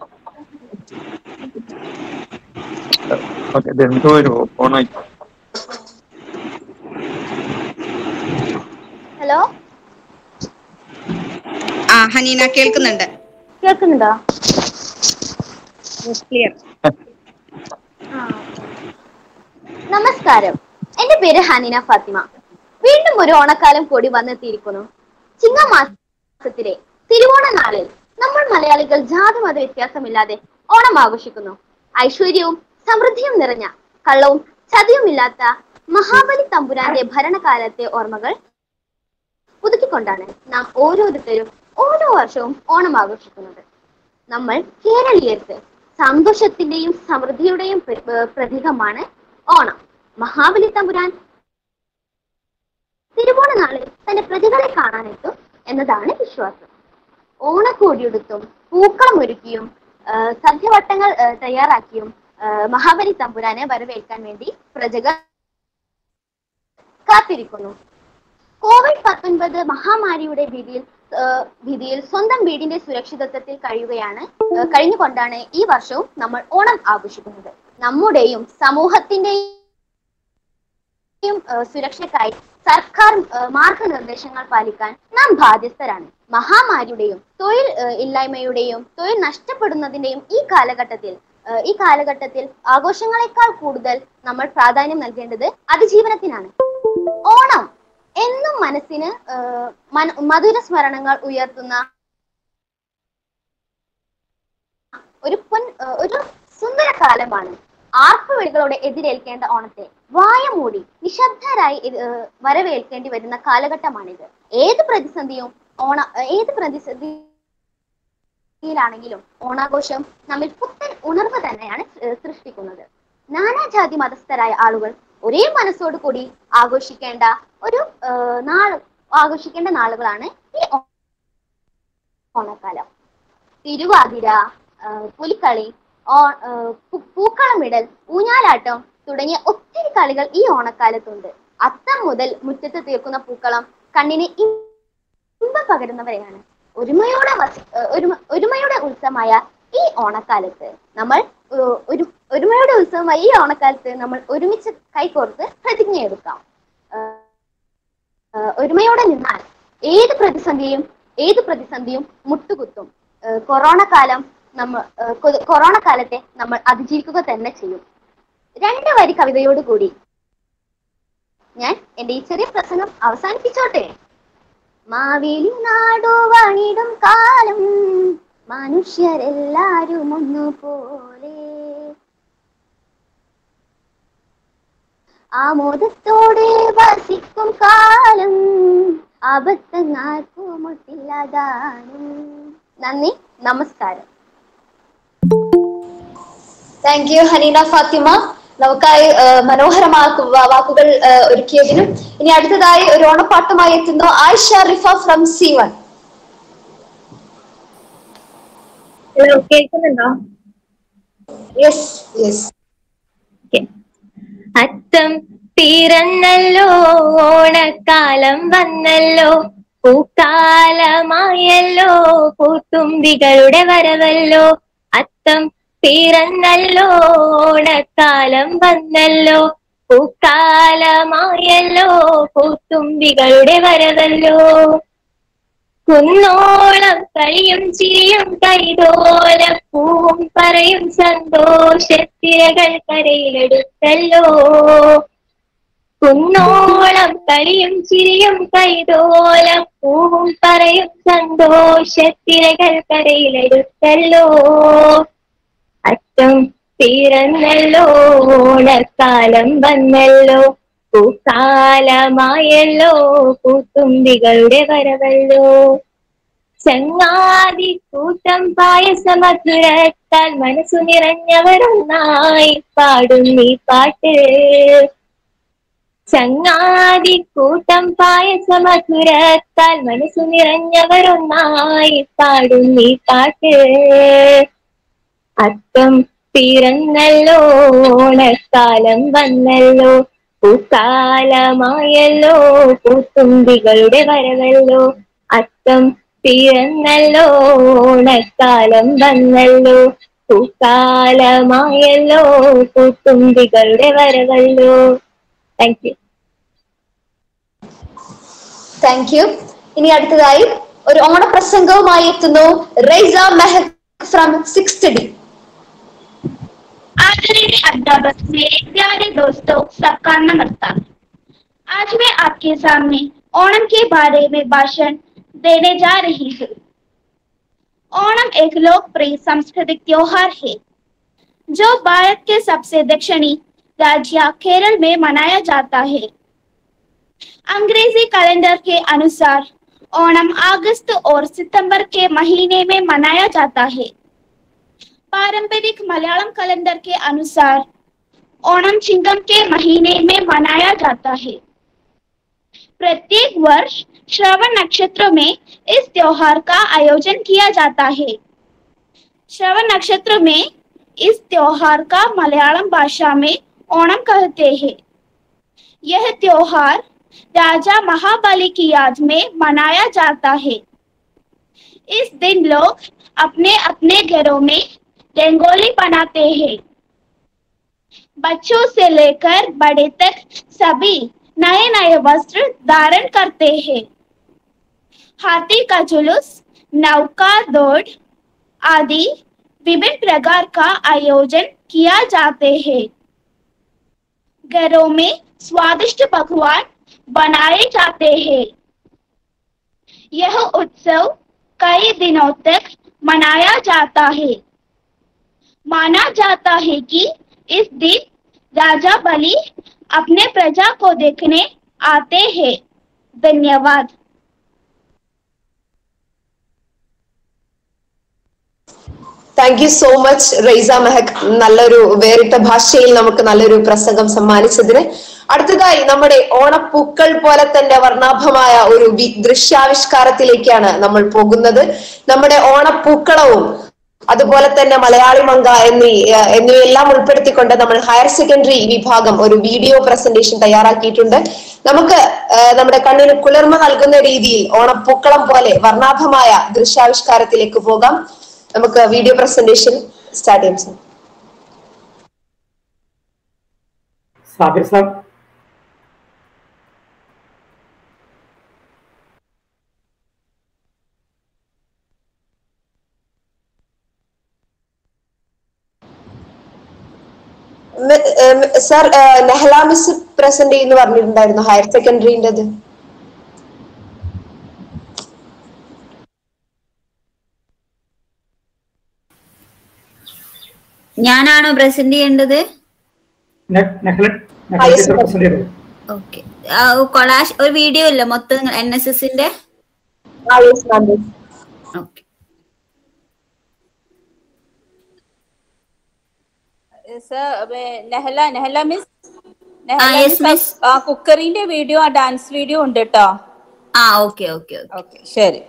ഓക്കെ എന്തോ ഒരു ഓണായി ഹലോ ആ ഹനീന കേൾക്കുന്നുണ്ട് കേൾക്കുന്നുണ്ടോ ക്ലിയർ നമസ്കാരം എന്റെ പേര് ഹനീന ഫാത്തിമ വീണ്ടും ഒരു ഓണക്കാലം കൂടി വന്നെത്തിയിരിക്കുന്നു ചിങ്ങമാസത്തിലെ തിരുവോണ നാളിൽ നമ്മൾ മലയാളികൾ ജാതി മത വ്യത്യാസമില്ലാതെ ഓണം ആഘോഷിക്കുന്നു ഐശ്വര്യവും സമൃദ്ധിയും നിറഞ്ഞ കള്ളവും ചതിയുമില്ലാത്ത മഹാബലി തമ്പുരാന്റെ ഭരണകാലത്തെ ഓർമ്മകൾ പുതുക്കിക്കൊണ്ടാണ് നാം ഓരോരുത്തരും ഓരോ വർഷവും ഓണം ആഘോഷിക്കുന്നത് നമ്മൾ കേരളീയർക്ക് സന്തോഷത്തിന്റെയും സമൃദ്ധിയുടെയും പ്ര- ഏർ പ്രതീകമാണ് ഓണം മഹാബലി തമ്പുരാൻ തിരുവോണ നാളിൽ തന്റെ പ്രതികളെ കാണാനെത്തും എന്നതാണ് വിശ്വാസം ഓണക്കോടിയെടുത്തും പൂക്കളം ഒരുക്കിയും ആ, സദ്യവട്ടങ്ങൾ ആ, തയ്യാറാക്കിയും ആ, മഹാബലി തമ്പുരാനെ വരവേൽക്കാൻ വേണ്ടി പ്രജകൾ കാത്തിരിക്കുന്നു കോവിഡ് പത്തൊൻപത് മഹാമാരിയുടെ ഭീതിയിൽ ആ, ഭീതിയിൽ സ്വന്തം വീടിന്റെ സുരക്ഷിതത്വത്തിൽ കഴിയുകയാണ് ആ, കഴിഞ്ഞുകൊണ്ടാണ് ഈ വർഷവും നമ്മൾ ഓണം ആഘോഷിക്കുന്നത് നമ്മുടെയും സമൂഹത്തിന്റെയും ആ, സുരക്ഷയ്ക്കായി സർക്കാർ ആ, മാർഗനിർദ്ദേശങ്ങൾ പാലിക്കാൻ നാം ബാധ്യസ്ഥരാണ് മഹാമാരിയുടെയും തൊഴിൽ ആ, ഇല്ലായ്മയുടെയും തൊഴിൽ നഷ്ടപ്പെടുന്നതിന്റെയും ഈ കാലഘട്ടത്തിൽ ആ, ഈ കാലഘട്ടത്തിൽ ആഘോഷങ്ങളെക്കാൾ കൂടുതൽ നമ്മൾ പ്രാധാന്യം നൽകേണ്ടത് അതിജീവനത്തിനാണ് ഓണം എന്നും മനസ്സിന് ആ, മന- മധുര സ്മരണങ്ങൾ ഉയർത്തുന്ന ഒരു പൊൻ ആ, ഒരു സുന്ദര കാലമാണ് ആർപ്പുവിളികളോടെ എതിരേൽക്കേണ്ട ഓണത്തെ വായ മൂടി നിശബ്ദരായി ഇത്, ഏർ, വരവേൽക്കേണ്ടി വരുന്ന കാലഘട്ടമാണിത് ഏത് പ്രതിസന്ധിയും ഓണ ഏത് പ്രതിസന്ധിയിലാണെങ്കിലും ഓണാഘോഷം നമ്മിൽ പുത്തൻ ഉണർവ് തന്നെയാണ് ഏർ, സൃഷ്ടിക്കുന്നത് നാനാജാതി മതസ്ഥരായ ആളുകൾ ഒരേ മനസ്സോടു കൂടി ആഘോഷിക്കേണ്ട ഒരു ഏർ, നാൾ ആഘോഷിക്കേണ്ട നാളുകളാണ് ഈ ഓ- ഓണക്കാലം തിരുവാതിര ആ, പുലിക്കളി ഓ- ആ, പു- പൂക്കളമിടൽ ഊഞ്ഞാലാട്ടം തുടങ്ങിയ ഒത്തിരി കളികൾ ഈ ഓണക്കാലത്തുണ്ട് അത്തം മുതൽ മുറ്റത്ത് തീർക്കുന്ന പൂക്കളം കണ്ണിന് ഇമ്പം പകരുന്നവരെയാണ് ഒരുമയോടെ വസ- ആ, ഒരുമ- ഒരുമയുടെ ഉത്സവമായ ഈ ഓണക്കാലത്ത് നമ്മൾ ആ, ഒരു ഒരുമയുടെ ഉത്സവമായ ഈ ഓണക്കാലത്ത് നമ്മൾ ഒരുമിച്ച് കൈകോർത്ത് പ്രതിജ്ഞയെടുക്കാം ആ, ആ, ഒരുമയോടെ നിന്നാൽ ഏത് പ്രതിസന്ധിയും ഏത് പ്രതിസന്ധിയും മുട്ടുകുത്തും ആ, കൊറോണ കാലം നമ്മൾ ആ, കൊ- കൊറോണ കാലത്തെ നമ്മൾ അതിജീവിക്കുക തന്നെ ചെയ്യും രണ്ട് വരി കവിതയോട് കൂടി ഞാൻ എന്റെ ഈ ചെറിയ പ്രസംഗം അവസാനിപ്പിച്ചോട്ടെ മാവേലി നാടു വാണിടും കാലം മനുഷ്യരെല്ലാരും ഒന്നുപോലെ ആമോദത്തോടെ വസിക്കും കാലം അബദ്ധങ്ങാർക്കുമൊട്ടില്ലാതാനും നന്ദി നമസ്കാരം താങ്ക് യു ഹനീന ഫാത്തിമ നമുക്കായി ആ, മനോഹരമാക്കു വാക്കുകൾ ആ, ഒരുക്കിയതിനും ഇനി അടുത്തതായി ഒരു ഓണപ്പാട്ടുമായി എത്തുന്നു Ayisha Rifa from C one hello കേൾക്കുന്നുണ്ടോ യെസ് യെസ് അത്തം പിറന്നല്ലോ ഓണക്കാലം വന്നല്ലോ പൂക്കാലമായല്ലോ പൂത്തുമ്പികളുടെ വരവല്ലോ അത്തം പിറന്നല്ലോ ഓണക്കാലം വന്നല്ലോ പൂക്കാലമായല്ലോ പൂത്തുമ്പികളുടെ വരവല്ലോ കുന്നോളം കളിയും ചിരിയും കൈതോല പൂവും പറയും സന്തോഷത്തിരകൾ കരയിലെടുത്തല്ലോ കുന്നോളം കളിയും ചിരിയും കൈതോല പൂവും പറയും സന്തോഷത്തിരകൾ കരയിലെടുത്തല്ലോ അറ്റം പിറന്നല്ലോ ഓണക്കാലം വന്നല്ലോ പൂക്കാലമായല്ലോ പൂത്തുമ്പികളുടെ വരവല്ലോ ചങ്ങാതി കൂട്ടം പായസമധുരത്താൽ മനസ്സു നിറഞ്ഞവരൊന്നായി പാടും ഈ പാട്ട് ചങ്ങാതി കൂട്ടം പായസമധുരത്താൽ മനസ്സു നിറഞ്ഞവരൊന്നായി പാടും ഈ പാട്ട് അത്തം പിറന്നല്ലോ ഓണക്കാലം വന്നല്ലോ പൂക്കാലമായല്ലോ പൂത്തുമ്പികളുടെ വരവല്ലോ അത്തം പിറന്നല്ലോ ഓണക്കാലം വന്നല്ലോ പൂക്കാലമായല്ലോ പൂത്തുമ്പികളുടെ വരവല്ലോ താങ്ക് യു താങ്ക് യു ഇനി അടുത്തതായി ഒരു ഓണപ്രസംഗവുമായി എത്തുന്നു Raiza Mehak from six D आदरणीय अध्यापक मेरे प्यारे दोस्तों सबका नमस्कार आज मैं आपके सामने ओणम के बारे में भाषण देने जा रही हूँ ओणम एक लोकप्रिय सांस्कृतिक त्योहार है जो भारत के सबसे दक्षिणी राज्य केरल में मनाया जाता है अंग्रेजी कैलेंडर के अनुसार ओणम अगस्त और सितंबर के महीने में मनाया जाता है पारंपरिक मलयालम कैलेंडर के अनुसार ओणम चिंगम के महीने में मनाया जाता है प्रत्येक वर्ष श्रवण नक्षत्र में इस त्योहार का आयोजन किया जाता है श्रवण नक्षत्र में इस त्योहार का मलयालम भाषा में ओणम कहते हैं यह त्योहार राजा महाबली की याद में मनाया जाता है इस दिन लोग अपने अपने घरों में रंगोली बनाते हैं बच्चों से लेकर बड़े तक सभी नए नए वस्त्र धारण करते हैं हाथी का जुलूस नौका दौड़ आदि विभिन्न प्रकार का आयोजन किया जाते हैं घरों में स्वादिष्ट पकवान बनाए जाते हैं यह उत्सव कई दिनों तक मनाया जाता है माना जाता है कि इस दिन राजा बलि अपने प्रजा को देखने आते हैं धन्यवाद thank you so much Raiza Mehak നല്ലൊരു വേറിട്ട ഭാഷയിൽ നമുക്ക് നല്ലൊരു പ്രസംഗം സമ്മാനിച്ചതിന് അടുത്തതായി നമ്മുടെ ഓണപ്പൂക്കൾ പോലെ തന്നെ വർണ്ണാഭമായ ഒരു വി- ദൃശ്യാവിഷ്കാരത്തിലേക്കാണ് നമ്മൾ പോകുന്നത് നമ്മുടെ ഓണപ്പൂക്കളവും അതുപോലെ തന്നെ മലയാളി മങ്ക എന്നീ ഏഹ്, എന്നിവയെല്ലാം ഉൾപ്പെടുത്തിക്കൊണ്ട് നമ്മൾ ഹയർ സെക്കൻഡറി വിഭാഗം ഒരു വീഡിയോ പ്രസന്റേഷൻ തയ്യാറാക്കിയിട്ടുണ്ട് നമുക്ക് ഏഹ്, നമ്മുടെ കണ്ണിന് കുളിർമ നൽകുന്ന രീതിയിൽ ഓണപ്പൂക്കളം പോലെ വർണ്ണാഭമായ ദൃശ്യാവിഷ്കാരത്തിലേക്ക് പോകാം നമുക്ക് വീഡിയോ പ്രസന്റേഷൻ സ്റ്റാർട്ട് ചെയ്യാം sir Sabir sir sir Nehla miss present ചെയ്യുന്നു പറഞ്ഞിട്ടുണ്ടായിരുന്നു ഹയർ സെക്കൻഡറിൻ്റെത് ഞാനാണോ പ്രസന്റ് ചെയ്യേണ്ടത് നെ- നെഹ്ല- നെഹ്ല ആ, yes, ടീച്ചർ ma'am. present ചെയ്തത്. ഓക്കെ കൊളാഷ് ഒരു വീഡിയോ ഇല്ല മൊത്തം എൻ എസ് എസിന്റെ okay sir Nehla Nehla miss ആ, yes, miss. ആ കുക്കറിന്റെ വീഡിയോ ആ ഡാൻസ് വീഡിയോ ഉണ്ട് കേട്ടോ ആ ഓക്കെ ഓക്കെ ഓക്കെ ശരി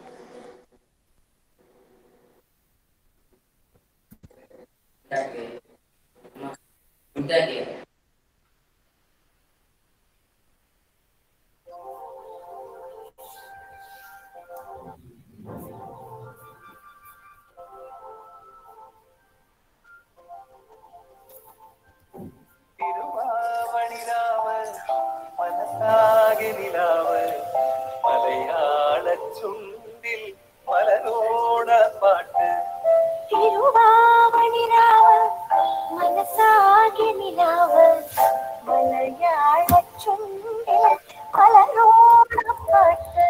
മനസ്സാകെ നിലാവ് മലയാള ചുണ്ടിൽ മലരോണ പാട്ട് തിരുവാവണിരാവ് മനസ്സാകെ നിലാവ് മലയാള ചുണ്ടിൽ കലരോണപ്പാട്ട്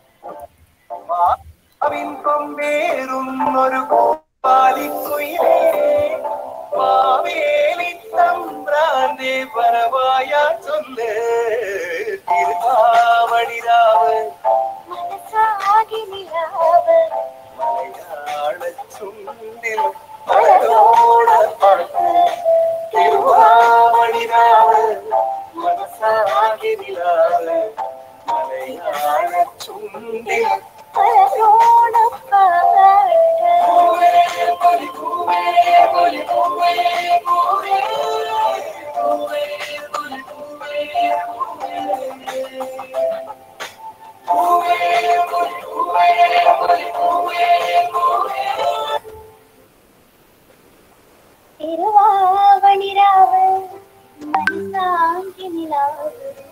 അവിൻ കൊമ്പേറുന്നൊരു പാലിക്കുയിലേ മാവേലി തമ്പ്രാന്റെ വരവായ ചൊല്ല് തിരുവാവണിരാവ് മനസ്സാകെ നിലാവ് തിരുവാവണിരാവ് മനസാങ്കി നിലാവ്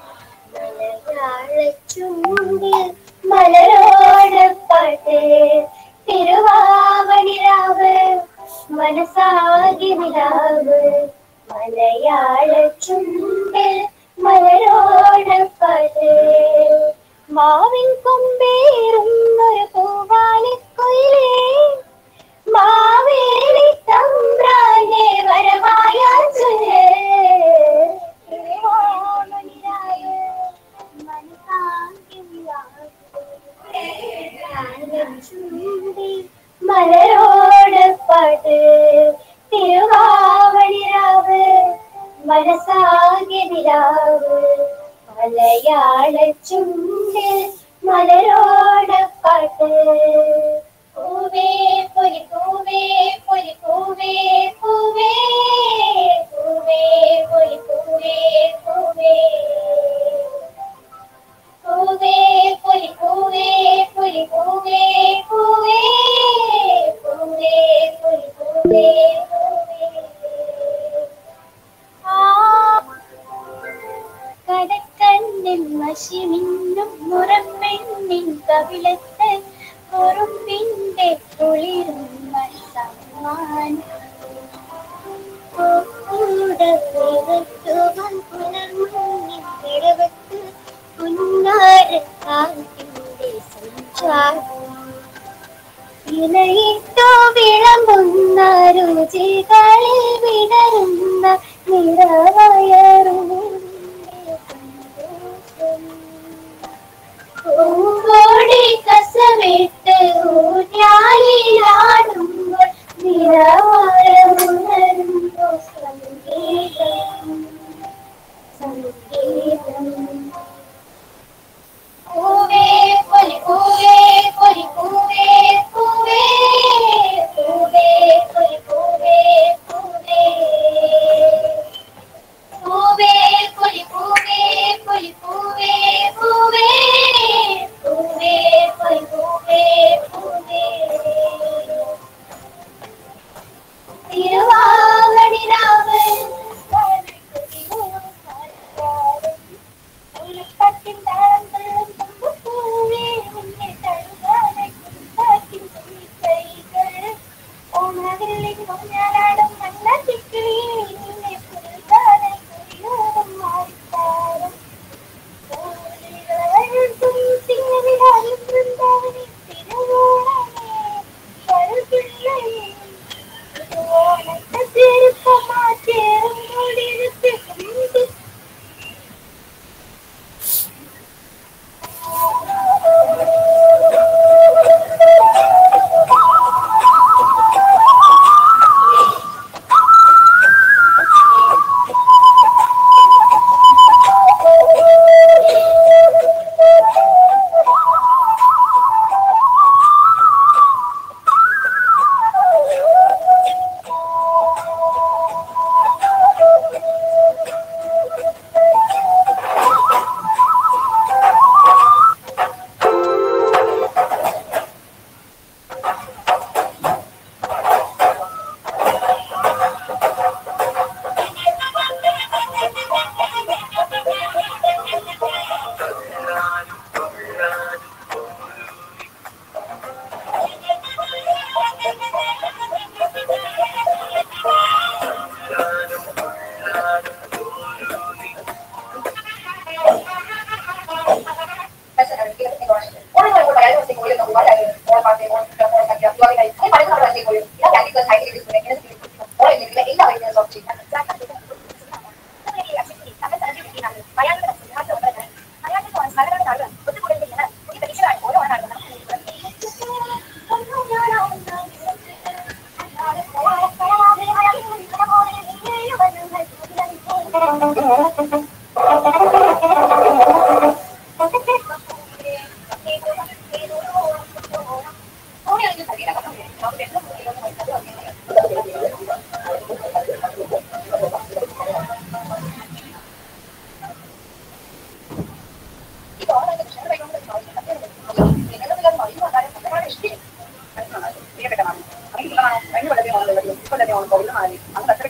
മലയാളച്ചുണ്ടിൽ മലരോടപ്പാട്ട് തിരുവാവണിരാവ് മനസാകി നിലാവ് മലയാള ചുണ്ടിൽ മലരോടപ്പാട്ട് മാവിൻ കൊമ്പേറുന്നൊരു പൂവാലിക്കൊയിലേ മാവേലി തമ്പ്രാനെ വരമായ ചൊല്ല് തിരുവാവണിരായ മനസാങ്കി നിലാവ് ചുണ്ടി മലരോട് പാട്ട് തിരുവാവണിരാവ് മനസാകെ നിലാവ് മലയാള ചുണ്ടിൽ മലരോട് പാട്ട് പൂവേ പൊലി പൂവേ പൊലി പൂവേ പൂവേ പൂവേ പൊലി പൂവേ പൂവേ പൂവേ പൊലി പൂവേ പൊലി പൂവേ പൂവേ പൂവേ പൊലി പൂവേ പൂവേ ആ കടക്കണ്ണിൽ മഷിമിന്നും മുറപ്പെണ്ണിൻ കവിളത്ത് കുറുമ്പിന്റെ കുളിരുന്ന സമ്മാനം കൂടത്തുവൻ പുലർമുന്നിൻ കിടവത്ത് പുന്നാരക്കാറ്റിന്റെ സഞ്ചാരം ഇലയിട്ടോ വിളമ്പുന്ന രുചികളിൽ വിടരുന്ന നിറവയറും പൂങ്കോടി കസവിട്ട് ഊഞ്ഞാലിലാടുമ്പോൾ നിറവയറുണരുമ്പോൾ സംഗീതം സംഗീതം പൂവേ പൊലി പൂവേ പൊലി പൂവേ പൂവേ പൂവേ പൊലി പൂവേ പൂവേ പൂവേ പൊലി പൂവേ പൊലി പൂവേ പൂവേ പൂവേ പൊലി പൂവേ പൂവേ തിരുവാവണിരാവ് ഉരുപ്പത്തിൻ താളം തുള്ളും പൂവേ നിന്നെ തഴുകാതെ കുത്താക്കിൻ കൈകൾ ഓണവില്ലിൻ ഊഞ്ഞാലാടും മണ്ണത്തിക്കിളി നിന്നെ പുൽകാതെ കുടിയോടും മാറിത്താരം സിംഗവിലായും വൃന്ദാവനി തിരുവോണമേ കരുപിള്ളയേ ഓണത്തെ ചെറുപ്പമാറ്റേറും കൊടിരുത്തി കുന്തി പ്രിയപ്പെട്ട മാമി അങ്ങനെ കഴിഞ്ഞ വളരെ ഓണം കഴിഞ്ഞു ഇപ്പോൾ തന്നെ ഓണം പോകുന്ന മാറി അങ്ങനെ അത്ര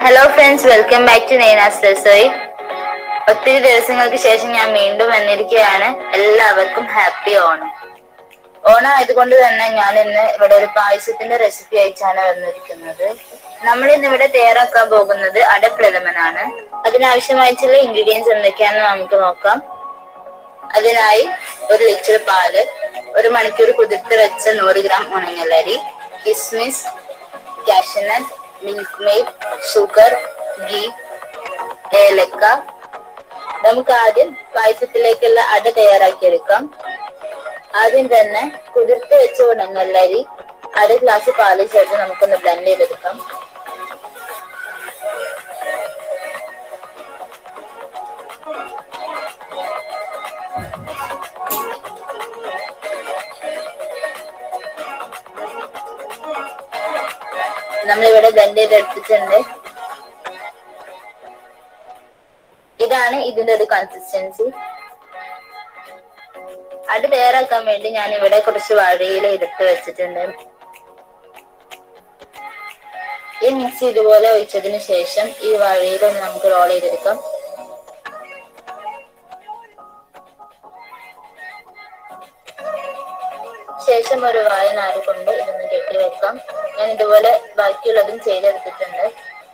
hello friends welcome back to Naina's Rasoi ഒത്തിരി ദിവസങ്ങൾക്ക് ശേഷം ഞാൻ വീണ്ടും വന്നിരിക്കുകയാണ് എല്ലാവർക്കും ഹാപ്പി ഓണം ഓണം ആയതുകൊണ്ട് തന്നെ ഞാൻ ഇന്ന് ഇവിടെ ഒരു പായസത്തിന്റെ റെസിപ്പി അയച്ചാണ് വന്നിരിക്കുന്നത് നമ്മൾ ഇന്ന് ഇവിടെ തയ്യാറാക്കാൻ പോകുന്നത് അടപ്രഥമനാണ് അതിനാവശ്യമായിട്ടുള്ള ഇൻഗ്രീഡിയൻസ് എന്തൊക്കെയാണെന്ന് നമുക്ക് നോക്കാം അതിനായി ഒരു ലിറ്റർ പാല് ഒരു മണിക്കൂർ കുതിർത്ത് വെച്ച നൂറ് ഗ്രാം ഉണങ്ങലരി കിസ്മിസ് cashew nut Milkmaid sugar ghee ഏലക്ക നമുക്ക് ആദ്യം പായസത്തിലേക്കുള്ള അട തയ്യാറാക്കിയെടുക്കാം ആദ്യം തന്നെ കുതിർത്ത് വെച്ച ഉണങ്ങല്ലരി അര ഗ്ലാസ് പാല് ചേർത്ത് നമുക്കൊന്ന് ബ്ലെൻഡ് ചെയ്തെടുക്കാം നമ്മളിവിടെ ബ്ലെൻഡ് ചെയ്തെടുത്തിട്ടുണ്ട് ഇതാണ് ഇതിന്റെ ഒരു കൺസിസ്റ്റൻസി അത് തയ്യാറാക്കാൻ വേണ്ടി ഞാൻ ഇവിടെ കുറച്ച് വാഴയില എടുത്ത് വെച്ചിട്ടുണ്ട് ഈ മിക്സി ഇതുപോലെ ഒഴിച്ചതിന് ശേഷം ഈ വാഴയില ഒന്ന് നമുക്ക് റോൾ ചെയ്തെടുക്കാം ശേഷം ഒരു വായ നാര് കൊണ്ട് ഇതൊന്ന് കെട്ടി വെക്കാം ഞാൻ ഇതുപോലെ ബാക്കിയുള്ളതും ചെയ്തെടുത്തിട്ടുണ്ട്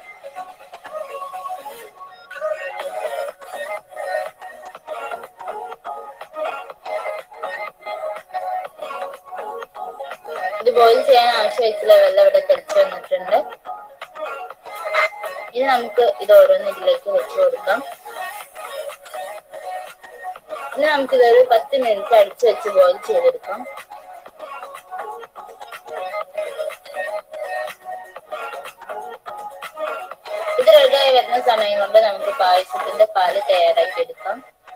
ഇത് ബോയിൽ ചെയ്യാൻ ആവശ്യമായിട്ടുള്ള വെള്ളം ഇവിടെ തെളിച്ചു വന്നിട്ടുണ്ട് ഇനി നമുക്ക് ഇത് ഓരോന്ന് ഇതിലേക്ക് വെച്ചു കൊടുക്കാം ഇനി നമുക്ക് ഇതൊരു പത്ത് മിനിറ്റ് അടിച്ചു വെച്ച് ബോയിൽ ചെയ്തെടുക്കാം ഇത് റെഡിയായി വരുന്ന സമയം കൊണ്ട് നമുക്ക് പായസത്തിന്റെ പാല് തയ്യാറാക്കി എടുക്കാം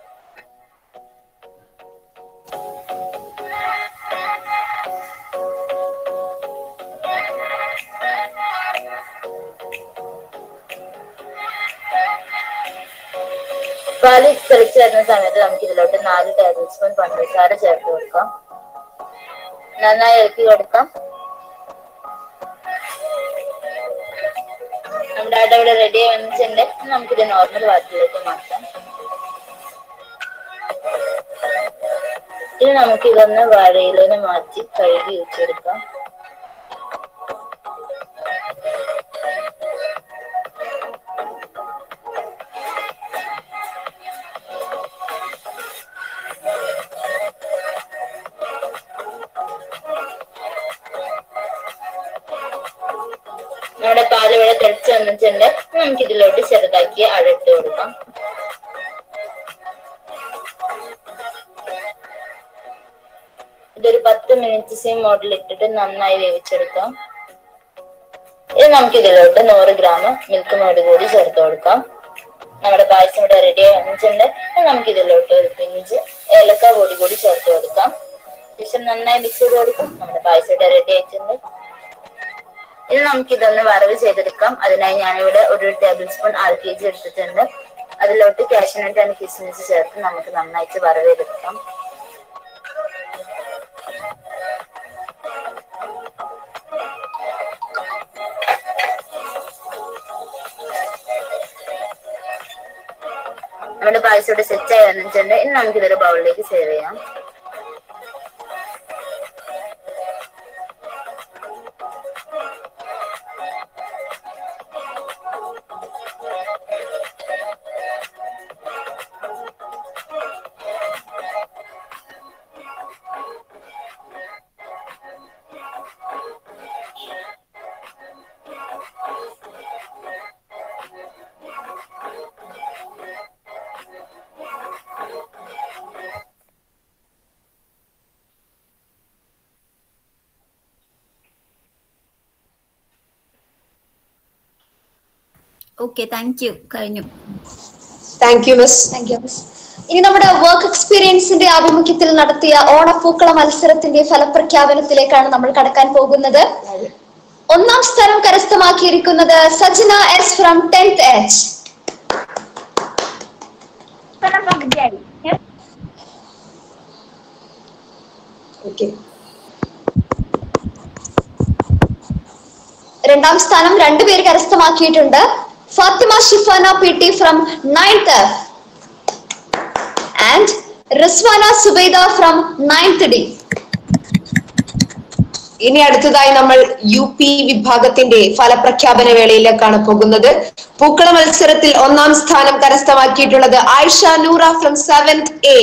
പാല് തെളിച്ച് വരുന്ന സമയത്ത് നമുക്ക് ഇതിലോട്ട് നാല് ടേബിൾ സ്പൂൺ പഞ്ചസാര ചേർത്ത് കൊടുക്കാം നന്നായി ഇളക്കി കൊടുക്കാം നമ്മുടെ അട ഇവിടെ റെഡി ആയി വന്നിട്ടുണ്ട് നമുക്കിത് നോർമൽ വാട്ടിലേക്ക് മാറ്റാം ഇനി നമുക്ക് ഇതൊന്ന് വാഴയിലേക്ക് മാറ്റി കഴുകി വെച്ചെടുക്കാം നമ്മുടെ പാല് ഇവിടെ തെളിച്ച് വന്നിട്ടുണ്ട് നമുക്ക് ഇതിലോട്ട് ചെറുതാക്കി അഴട്ട് കൊടുക്കാം ഇതൊരു പത്ത് മിനിറ്റ് സെയിം മോഡിൽ ഇട്ടിട്ട് നന്നായി വേവിച്ചെടുക്കാം ഇത് നമുക്ക് ഇതിലോട്ട് നൂറ് ഗ്രാം മിൽക്ക് മേഡ് കൂടി ചേർത്ത് കൊടുക്കാം നമ്മുടെ പായസം ഇവിടെ റെഡി ആയി വന്നിട്ടുണ്ട് നമുക്ക് ഇതിലോട്ട് ഒരു പിഞ്ച് ഏലക്ക പൊടി കൂടി ചേർത്ത് കൊടുക്കാം ശേഷം നന്നായി മിക്സ് ചെയ്ത് കൊടുക്കാം നമ്മുടെ പായസം ഇവിടെ റെഡി ആയിട്ടുണ്ട് ഇനി നമുക്ക് ഇതൊന്ന് വറവ് ചെയ്തെടുക്കാം അതിനായി ഞാനിവിടെ ഒരു tablespoon R K G എടുത്തിട്ടുണ്ട് അതിലോട്ട് കാഷ്യനട്ട് ആൻഡ് കിസ്മിസ് ചേർത്ത് നമുക്ക് നന്നായിട്ട് വറവ് ചെയ്തെടുക്കാം നമ്മുടെ പായസം ഇവിടെ സെറ്റ് ആയി വന്നിട്ടുണ്ട് ഇനി നമുക്ക് ഇതൊരു ബൗളിലേക്ക് സേവ് ചെയ്യാം ഓക്കെ താങ്ക് യു കഴിഞ്ഞു thank you miss thank you miss ഇനി നമ്മുടെ വർക്ക് എക്സ്പീരിയൻസിന്റെ ആഭിമുഖ്യത്തിൽ നടത്തിയ ഓണപ്പൂക്കള മത്സരത്തിന്റെ ഫലപ്രഖ്യാപനത്തിലേക്കാണ് നമ്മൾ കടക്കാൻ പോകുന്നത് ഒന്നാം സ്ഥാനം കരസ്ഥമാക്കിയിരിക്കുന്നത് Sajana S from tenth H രണ്ടാം സ്ഥാനം രണ്ടുപേര് കരസ്ഥമാക്കിയിട്ടുണ്ട് Fatima Shifana PT from 9th F. And Rizwana Subaida from 9th D. ഇനി അടുത്തതായി നമ്മൾ യു പി വിഭാഗത്തിന്റെ ഫലപ്രഖ്യാപന വേളയിലേക്കാണ് പോകുന്നത് പൂക്കള മത്സരത്തിൽ ഒന്നാം സ്ഥാനം കരസ്ഥമാക്കിയിട്ടുള്ളത് Ayisha Noora from seventh A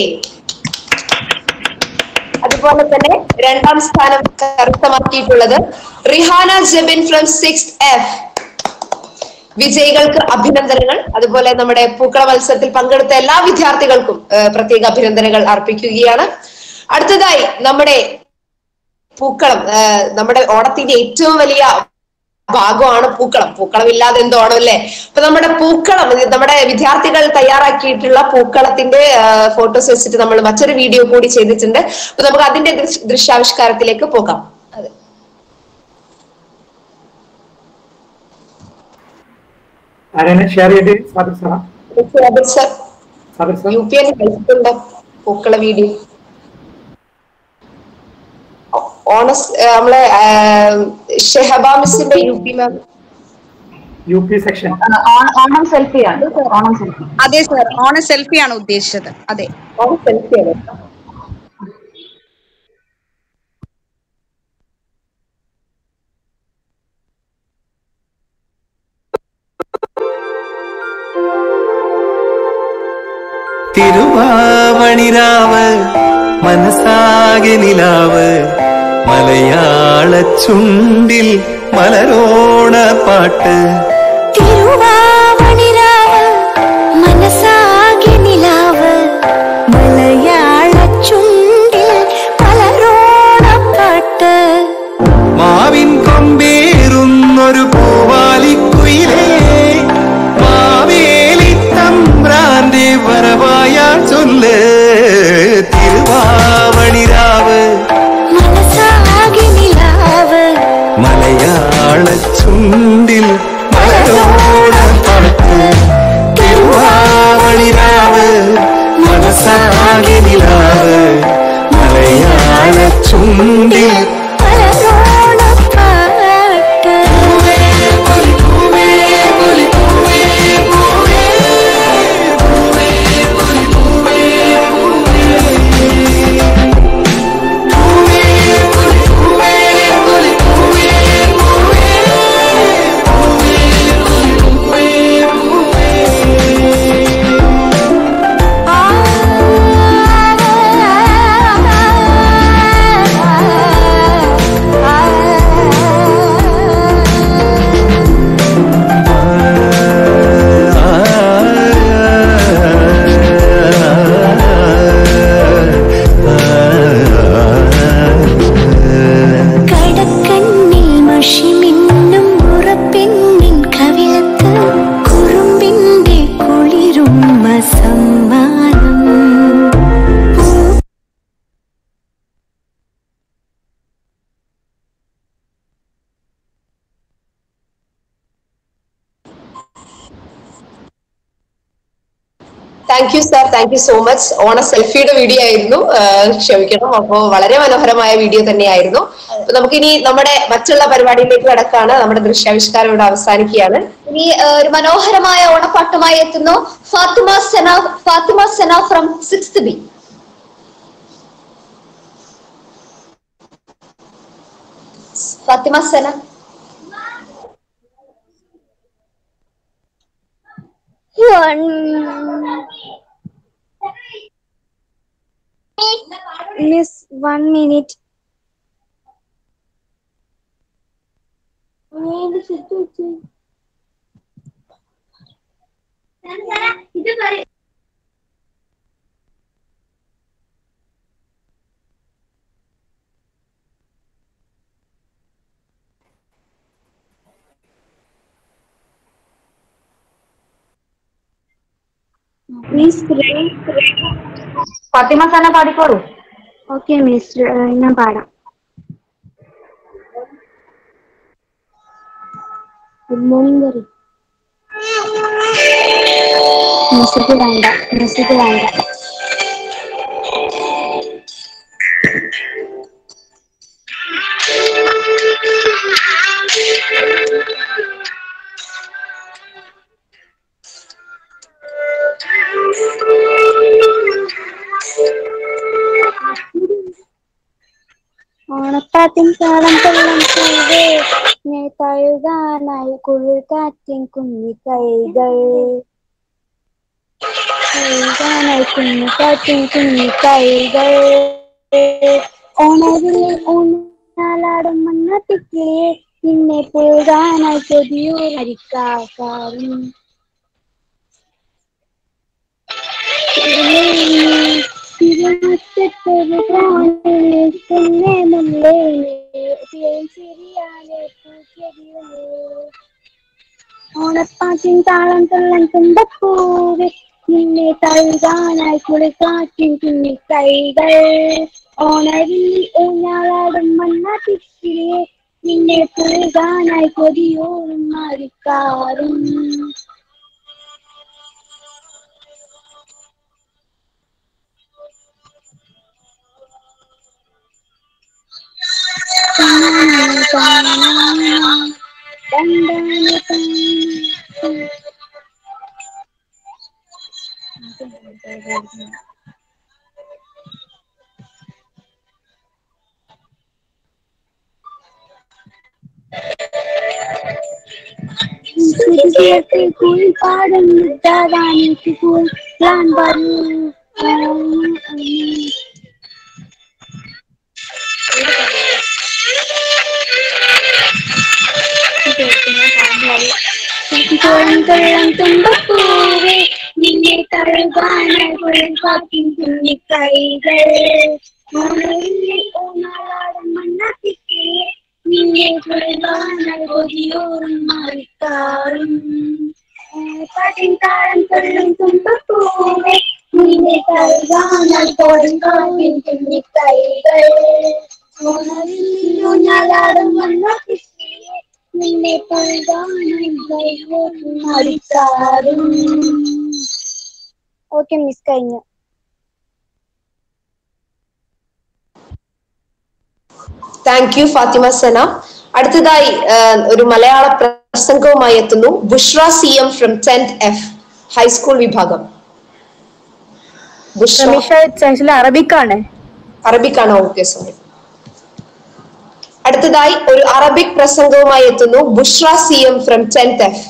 അതുപോലെ തന്നെ രണ്ടാം സ്ഥാനം കരസ്ഥമാക്കിയിട്ടുള്ളത് Rihana Jabin from six F വിജയികൾക്ക് അഭിനന്ദനങ്ങൾ അതുപോലെ നമ്മുടെ പൂക്കള മത്സരത്തിൽ പങ്കെടുത്ത എല്ലാ വിദ്യാർത്ഥികൾക്കും ഏഹ്, പ്രത്യേക അഭിനന്ദനങ്ങൾ അർപ്പിക്കുകയാണ് അടുത്തതായി നമ്മുടെ പൂക്കളം ഏഹ്, നമ്മുടെ ഓണത്തിന്റെ ഏറ്റവും വലിയ ഭാഗമാണ് പൂക്കളം പൂക്കളം ഇല്ലാതെ എന്തോ ഓണം അല്ലേ അപ്പൊ നമ്മുടെ പൂക്കളം ഇത് നമ്മുടെ വിദ്യാർത്ഥികൾ തയ്യാറാക്കിയിട്ടുള്ള പൂക്കളത്തിന്റെ ഫോട്ടോസ് വെച്ചിട്ട് നമ്മൾ മറ്റൊരു വീഡിയോ കൂടി ചെയ്തിട്ടുണ്ട് അപ്പൊ നമുക്ക് അതിന്റെ ദൃശ്- ദൃശ്യാവിഷ്കാരത്തിലേക്ക് പോകാം ആരാണ് ഷെയർ ചെയ്ത് സാദിർ സാറാ sir Sadir sir U P N ഹൈസ്കൂളിന്റെ പൂക്കള വീഡിയോ ഓണസ് ഏഹ്, നമ്മളെ ഏഹ്, ഷെഹബ മിസ്സിന്റെ U P ma'am U P section Onam സെൽഫിയാണ് ഓണം സെൽഫി അതെ സർ ഓണം സെൽഫിയാണ് ഉദ്ദേശിച്ചത് അതെ ഓണം സെൽഫിയാണ് തിരുവാവണിരാവ് മനസ്സാകെ നിലാവ് മലയാള ചുണ്ടിൽ മലരോണ പാട്ട് തിരുവാവണിരാവ് മനസ്സാകെ നിലാവ് മലയാള ചുണ്ടിൽ പലരോണപ്പാട്ട് മാവിൻ കൊമ്പേറുന്നൊരു പൂവാലിക്കുയിലേ മാവേലി തമ്പ്രാന്റെ വരവായ ചൊല്ല് തിരുവാവണിരാവ് മനസ്സാകെ നിലാവ് മലയാള ചുണ്ടിൽ മലരോണ പാട്ട് തിരുവാവണിരാവ് മനസ്സാകെ നിലാവ് മലയാള ചുണ്ടിൽ കടക്കണ്ണിൽ മഷിമിന്നും ഉറപ്പെണ്ണിൻ കവിളത്ത് കുറുമ്പിന്റെ കുളിരുമ്മ സമ്മാനം thank you sir thank you so much ഓണ സെൽഫിയുടെ വീഡിയോ ആയിരുന്നു ആഹ് ക്ഷമിക്കണം അപ്പോ വളരെ മനോഹരമായ വീഡിയോ തന്നെയായിരുന്നു അപ്പൊ നമുക്കിനി നമ്മുടെ മറ്റുള്ള പരിപാടിയിലേക്ക് കടക്കാണ് നമ്മുടെ ദൃശ്യാവിഷ്കാരം ഇവിടെ അവസാനിക്കുകയാണ് ഇനി ഏഹ്, ഒരു മനോഹരമായ ഓണപ്പാട്ടുമായി എത്തുന്നു Fathima Sena Fathima Sena from six B Fathima Sena One. Miss, one minute. Miss Fathima Sana പാടിക്കോളൂ ഓക്കെ മിസ് ഞാൻ പാടാം ഗുഡ് മോർണിംഗ് പറയും മ്യൂസിക് വേണ്ട മ്യൂസിക് വേണ്ട ഓണപ്പാത്തിൻ താളം കൊള്ളം പൂവേ നീ തഴുകാനായി കുളിർ കാറ്റിൻ കുഞ്ഞി കൈകൾ തഴുകാനായി കുഞ്ഞി കാറ്റിൻ കുഞ്ഞി കൈകൾ ഓണവിൽ ഊഞ്ഞാലാടും മണ്ണത്തിക്കിളിയെ നിന്നെ പുഴുകാനായി കൊതിയൂർ അരിക്കാക്കാരും തിരുമുറ്റത്തൊരു പ്രാണിലെ പിന്നെ മുല്ലേ ശരിയാലെ പൂച്ചെടിയുള്ളൂ ഓണപ്പാട്ടിൻ താളം തള്ളൻ തുമ്പപ്പൂവ് നിന്നെ തഴുകാനായി കുളിക്കാറ്റിൻ കുഞ്ഞി കൈകൾ ഓണവിൽ ഊഞ്ഞാലാടും മണ്ണാട്ടിക്കിളിയെ നിന്നെ പുഴുകാനായി കൊതിയോറും മാറിക്കാറും പാടും ദാദാനിക്ക് കൂൽ പ്ലാൻ വരൂ കൊള്ളം തുമ്പപ്പൂവേ നിന്നെ തഴുകാനായി കാറ്റിൻ കുഞ്ഞി കൈകൾ ഊണാടും മണ്ണാത്തിക്കേ നിന്നെ കൊള്ളുവാനായി കൊതിയോറും മാറിക്കാറും പാട്ടിൻ താളം കൊള്ളും തുമ്പപ്പൂവേ നിന്നെ തഴുകാനായി കോടും കാറ്റിൻ കുഞ്ഞി കൈകൾ ഊണാടും മണ്ണാത്തിക്കേ നിന്നെ മരിക്കാറും ഓക്കെ മിസ് കഴിഞ്ഞു താങ്ക് യു ഫാത്തിമ സന അടുത്തതായി ആ, ഒരു മലയാള പ്രസംഗവുമായി എത്തുന്നു Bushra C M from tenth F high school വിഭാഗം ബുഷ്ര അറബിക്കാണ് അറബിക്കാണോ ഓക്കെ സോറി അടുത്തതായി ഒരു അറബിക് പ്രസംഗവുമായി എത്തുന്നു Bushra C M from tenth F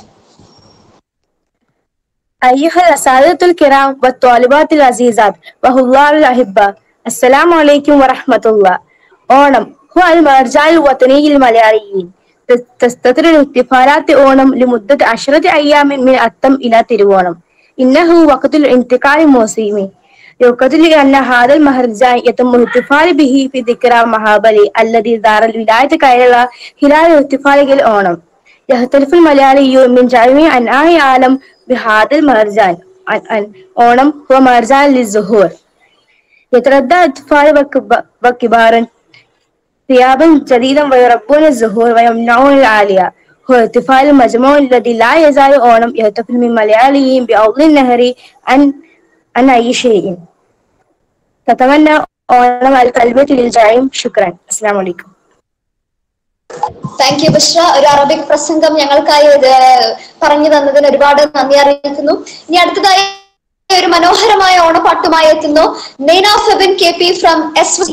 أيها الأساتذة الكرام والطالبات العزيزات وهلال الأحبة السلام عليكم ورحمة الله أونم هو المرجع الوطني للملياريين تس- تستطر الاحتفالات أونم لمدة عشرة أيام من التم إلى تروونم إنه وقت الانتقال الموسمي يؤكد لأن هذا المهرجان يتم الاحتفال به في ذكرى مهابلي الذي زار الولاية كيرلا خلال الاحتفال الأونم يختلف الملياريون من جميع أنحاء العالم بهذا المهرجان عن- عن أونم هو مهرجان للزهور يتردد أطفال وكب- وكبارا ثيابا جديدا ويربون الزهور ويمنعون العالية هو احتفال المجموع الذي لا يزال أونم يحتفل من ملياليين بأول النهر عن عن أي شيء تتمنى أونم الكلمة للجائم شكرا السلام عليكم thank you Bushra ഒരു അറബിക് പ്രസംഗം ഞങ്ങൾക്കായി ഇത് പറഞ്ഞു തന്നതിന് ഒരുപാട് നന്ദി അറിയിക്കുന്നു ഇനി അടുത്തതായി ഒരു മനോഹരമായ ഓണപ്പാട്ടുമായി എത്തുന്നു Naina Febin K P from S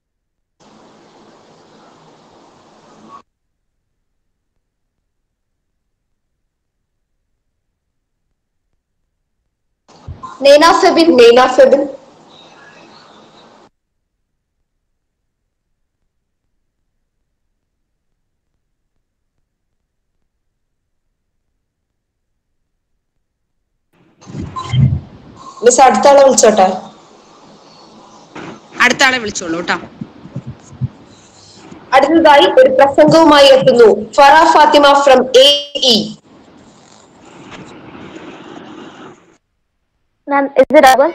Naina Febin Naina Febin miss അടുത്ത ആളെ വിളിച്ചോട്ടെ അടുത്ത ആളെ വിളിച്ചോളൂ കേട്ടോ അടുത്തതായി ഒരു പ്രസംഗവുമായി എത്തുന്നു Farah Fathima from A E Ma'am, is it audible?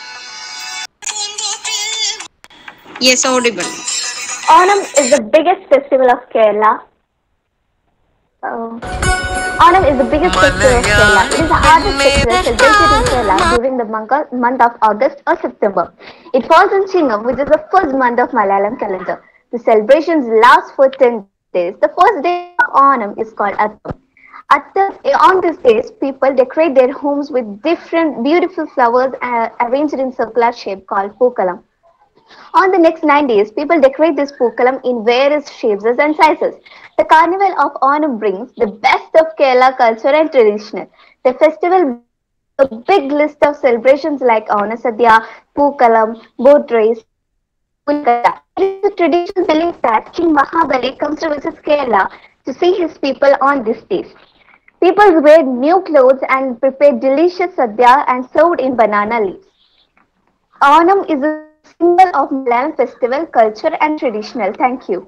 Yes audible Onam is the biggest festival of Kerala. Oh. Onam is the biggest festival of Kerala. It is the hardest festival celebrated in Kerala during the month month of August or September. It falls in Chingam, which is the first month of Malayalam calendar. The celebrations last for 10 days. The first day of Onam is called Attam. Attam, on these days, people decorate their homes with different beautiful flowers uh, arranged in circular shape called Pokalam. On the next nine days, people decorate this Pookalam in various shapes and sizes. The carnival of Onam brings the best of Kerala culture and tradition. The festival a big list of celebrations like Onasadya, Pookalam, boat race, Pulkada. It is a traditional belief that King Mahabali comes to visit Kerala to see his people on these days. People wear new clothes and prepare delicious sadhya and served in banana leaves. Onam is a symbol of Malayalam festival, culture and traditional. Thank you.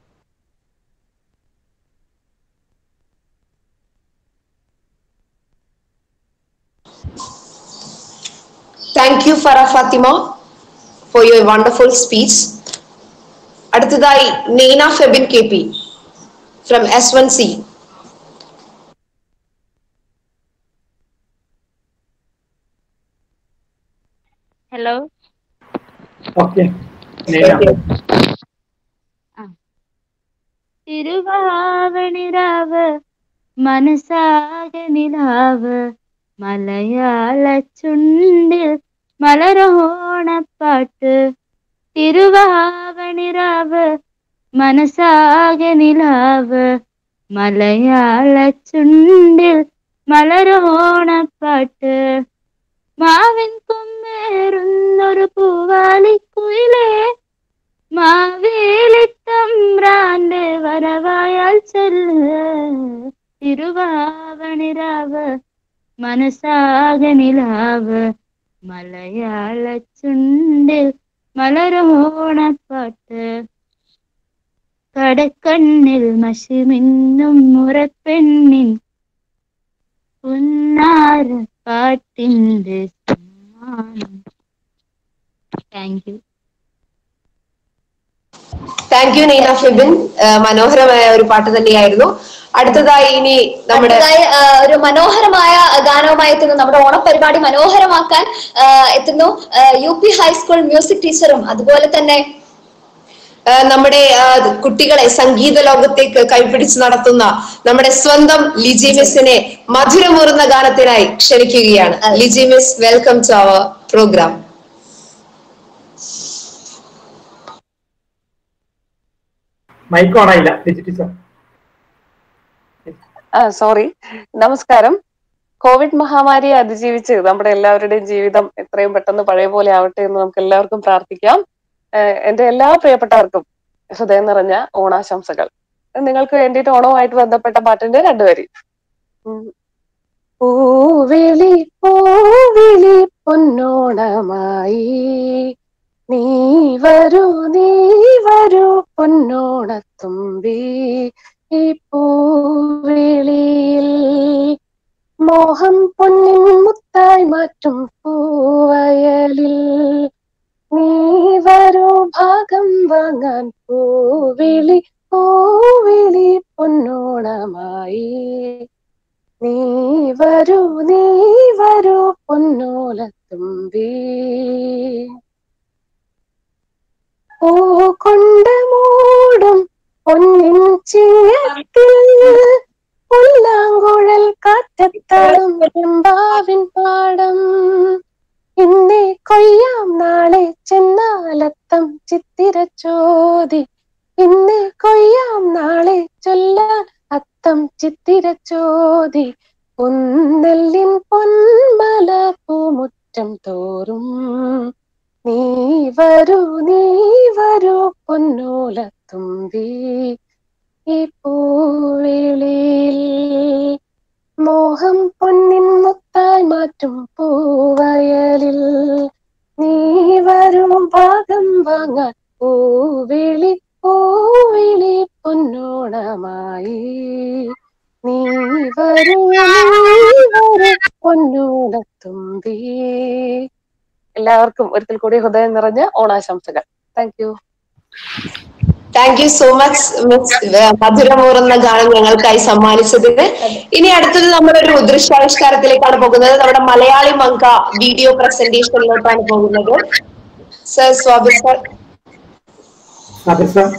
Thank you Farah Fathima for your wonderful speech അടുത്തതായി Naina Febin K P from S one C hello okay തിരുവാവണിരാവ് മനസ്സാകെ നിലാവ് മലയാള ചുണ്ടിൽ മലരോണപ്പാട്ട് തിരുവാവണിരാവ് മനസ്സാകെ നിലാവ് മലയാള ചുണ്ടിൽ മലരോണപ്പാട്ട് മാവിൻ കൊമ്മേറുന്നൊരു പൂവാലിക്കുയിലേ മാവേലിത്തമ്പ്രാന്റെ വരവായാൽ ചെല്ല് തിരുവാവണിരാവ് മനസ്സാകെ നിലാവ് മലയാള ചുണ്ടിൽ മലരോണപ്പാട്ട് കടക്കണ്ണിൽ മഷിമിന്നും മുറപ്പെണ്ണിൻ പുന്നാര പാട്ടിന്റെ സമ്മാനം thank you thank you Naina Febin ഏഹ് മനോഹരമായ ഒരു പാട്ട് തന്നെയായിരുന്നു അടുത്തതായി ഇനി നമ്മുടെ അടുത്തതായി ആ, ഒരു മനോഹരമായ ഗാനവുമായി എത്തുന്നു നമ്മുടെ ഓണപരിപാടി മനോഹരമാക്കാൻ ആ, എത്തുന്നു ആ, യു പി ഹൈസ്കൂൾ മ്യൂസിക് ടീച്ചറും അതുപോലെ തന്നെ ഏഹ് നമ്മുടെ ആ, കുട്ടികളെ സംഗീത ലോകത്തേക്ക് കൈപിടിച്ച് നടത്തുന്ന നമ്മുടെ സ്വന്തം ലിജി മിസ്സിനെ മധുരമൂറുന്ന ഗാനത്തിനായി ക്ഷണിക്കുകയാണ് Liji miss welcome to our programme mike on ആയില്ല ലിജി ടീച്ചർ ആ സോറി നമസ്കാരം കോവിഡ് മഹാമാരിയെ അതിജീവിച്ച് നമ്മുടെ എല്ലാവരുടെയും ജീവിതം എത്രയും പെട്ടെന്ന് പഴയ പോലെ ആവട്ടെ എന്ന് നമുക്ക് എല്ലാവർക്കും പ്രാർത്ഥിക്കാം ഏഹ് എന്റെ എല്ലാ പ്രിയപ്പെട്ടവർക്കും ഹൃദയം നിറഞ്ഞ ഓണാശംസകൾ നിങ്ങൾക്ക് വേണ്ടിയിട്ട് ഓണവുമായിട്ട് ബന്ധപ്പെട്ട പാട്ടിന്റെ രണ്ടുപേരി പൂവിളി പൂവിളി പൊന്നോണമായി നീ വരൂ നീ വരൂ പൊന്നോണത്തുമ്പി ഈ പൂവിളിയിൽ മോഹം പൊന്നിൻ മുത്തായി മാറ്റും പൂവയലിൽ നീ വരൂ ഭാഗം വാങ്ങാൻ പൂവിളി പൂവിളി പൊന്നോണമായി നീ വരൂ നീ വരൂ പൊന്നോലത്തുമ്പി പൂ കൊണ്ട് മൂടും പൊന്നിൻ ചിങ്ങത്തിൽ പുല്ലാങ്കുഴൽ കാറ്റത്താളും വെമ്പാവിൻ പാടം ഇന്നേ കൊയ്യാം നാളെ ചെന്നാലത്തം ചിത്തിരച്ചോതി ഇന്നേ കൊയ്യാം നാളെ ചൊല്ലാൻ അത്തം ചിത്തിരച്ചോതി പൊന്നെല്ലിൻ പൊന്മല പൂമുറ്റം തോറും നീ വരൂ നീ വരൂ പൊന്നോലത്തുമ്പി ഈ പൂവിളിയിൽ മോഹം പൊന്നിൻ മുത്തായി മാറ്റും പൂവയലിൽ നീ വരും ഭാഗം വാങ്ങാൻ പൂവിളി പൂവിളി പൊന്നോണമായി നീ വരൂ നീ വരൂ പൊന്നോണത്തുമ്പി എല്ലാവർക്കും ഒരിക്കൽ കൂടി ഹൃദയം നിറഞ്ഞ ഓണാശംസകൾ thank you thank you so much miss മധുരമൂറുന്ന ഗാനം ഞങ്ങൾക്കായി സമ്മാനിച്ചതിന് ഇനി അടുത്തത് നമ്മളൊരു ദൃശ്യാവിഷ്കാരത്തിലേക്കാണ് പോകുന്നത് നമ്മുടെ മലയാളി മങ്ക വീഡിയോ പ്രസന്റേഷനിലോട്ടാണ് പോകുന്നത് സർ സ്വാബി സർ സാബിർ സർ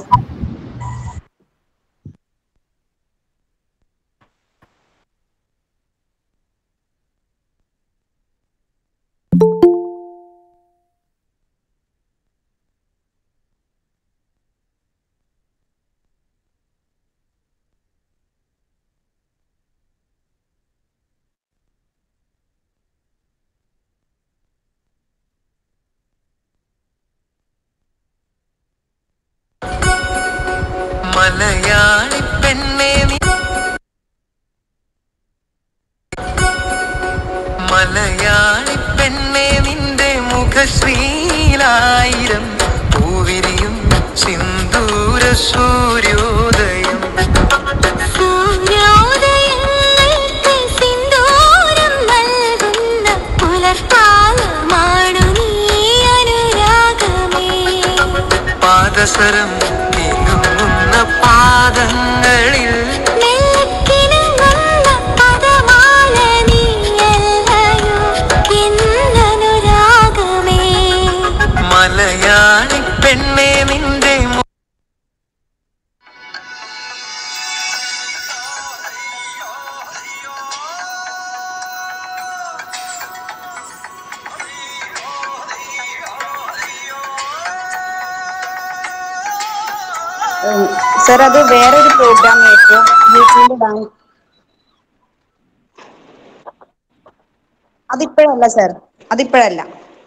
മലയാളി പെണ്ണെ നിന്റെ മുഖശ്രീലായിരം പൂവിരിയും സിന്ദൂര സൂര്യോദയം സൂര്യോദയങ്ങൾക്ക് സിന്ദൂരം നൽകുന്ന പുലർക്കാലമാണു നീ അനുരാഗമേ പാദസരം തിങ്ങുന്ന പാദങ്ങളിൽ നെല്ലിക്കിണങ്ങുന്ന പദമാല നീയല്ലയോ എന്നനുരാഗമേ മലയാളി പെണ്ണെ നിന്റെ മു- സർ അത് വേറൊരു പ്രോഗ്രാം ആയിട്ട് യൂട്യൂബിൽ ഡൗൺ അതിപ്പോഴല്ല സർ അതിപ്പോഴല്ല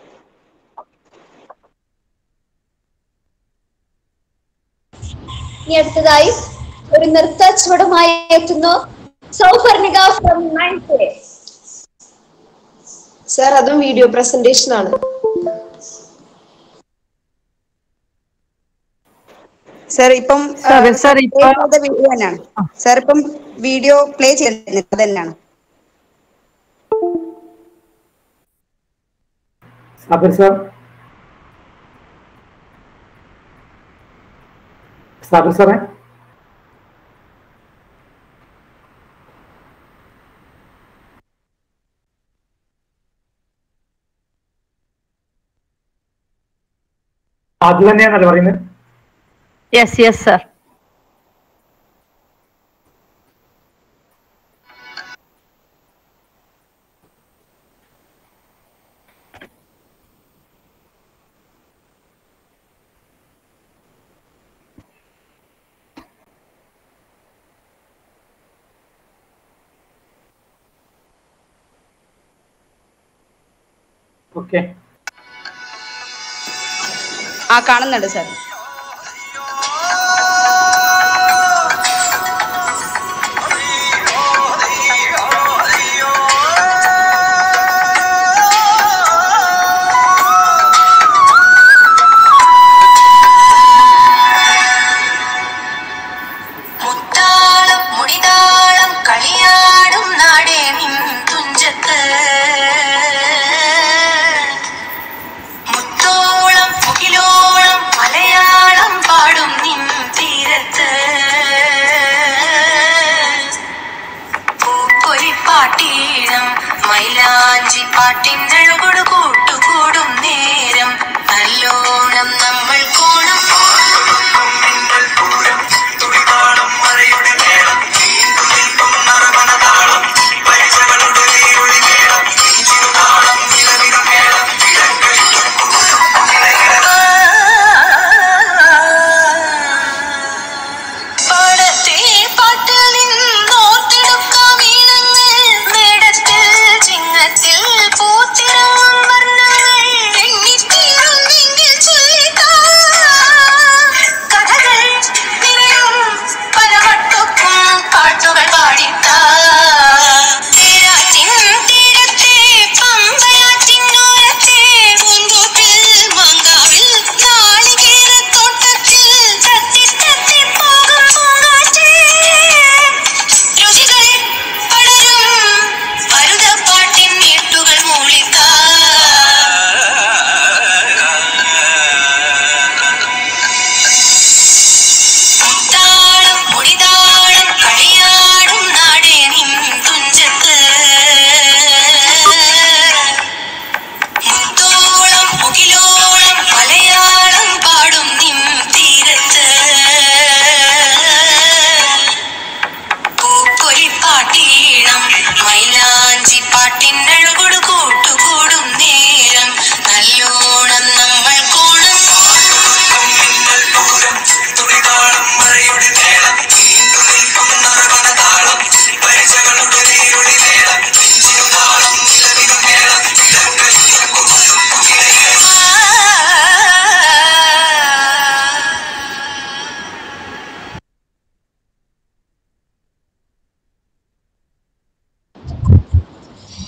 ഇനി അടുത്തതായി ഒരു നൃത്ത ചുവടുമായി എത്തുന്നു സൗപർണിക ഫ്രം നയൻത് സർ അതും വീഡിയോ പ്രസന്റേഷൻ ആണ് സർ ഇപ്പം Sir, sir, ഇപ്പൊ- വീഡിയോ തന്നെയാണ് സർ ഇപ്പം വീഡിയോ പ്ലേ ചെയ്യുന്നത് അത് തന്നെയാണ് സാബിർ സാർ സാബിർ സാറേ അത് തന്നെയാണല്ലോ പറയുന്നത് യെസ് യെസ് സർ ഓക്കെ ആ കാണുന്നുണ്ട് സർ മുത്താളം മുടിതാളം കളിയാടും നാടേ നിൻ തുഞ്ചത്ത് മുത്തോളം മുകിലോളം മലയാളം പാടും നിൻ തീരത്ത് പൂപ്പൊലിപ്പാട്ടീണം മൈലാഞ്ചി പാട്ടിനഴകൊടു കൂട്ടുകൂടും നേരം നല്ലോണം നമ്മൾ കോണം പാടത്തെ പാട്ടിൽ നിന്നോർത്തെടുക്കാം ഈണങ്ങൾ മേടത്തിൽ ചിങ്ങത്തിൽ പൂത്തിറങ്ങും വർണ്ണങ്ങൾ എണ്ണിത്തീരും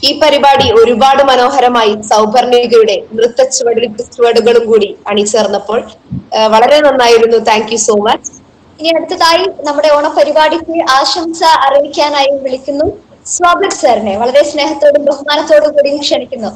ഈ പരിപാടി ഒരുപാട് മനോഹരമായി സൗപർണികയുടെ നൃത്ത ചുവട് ചുവടുകളും കൂടി അണിചേർന്നപ്പോൾ ആ, വളരെ നന്നായിരുന്നു താങ്ക് യു സോ മച്ച് ഇനി അടുത്തതായി നമ്മുടെ ഓണപരിപാടിക്ക് ആശംസ അറിയിക്കാനായി വിളിക്കുന്നു സ്വാഗത് സാറിനെ വളരെ സ്നേഹത്തോടും ബഹുമാനത്തോടും കൂടി ക്ഷണിക്കുന്നു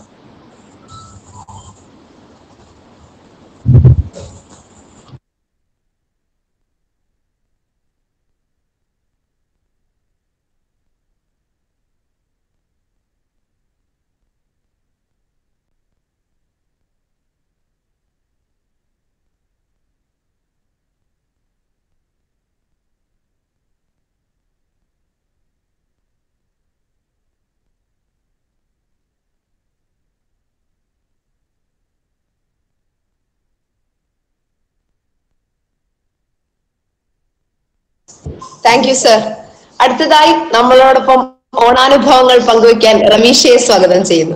താങ്ക് യു സർ അടുത്തതായി നമ്മളോടൊപ്പം ഓണാനുഭവങ്ങൾ പങ്കുവയ്ക്കാൻ റമീഷയെ സ്വാഗതം ചെയ്യുന്നു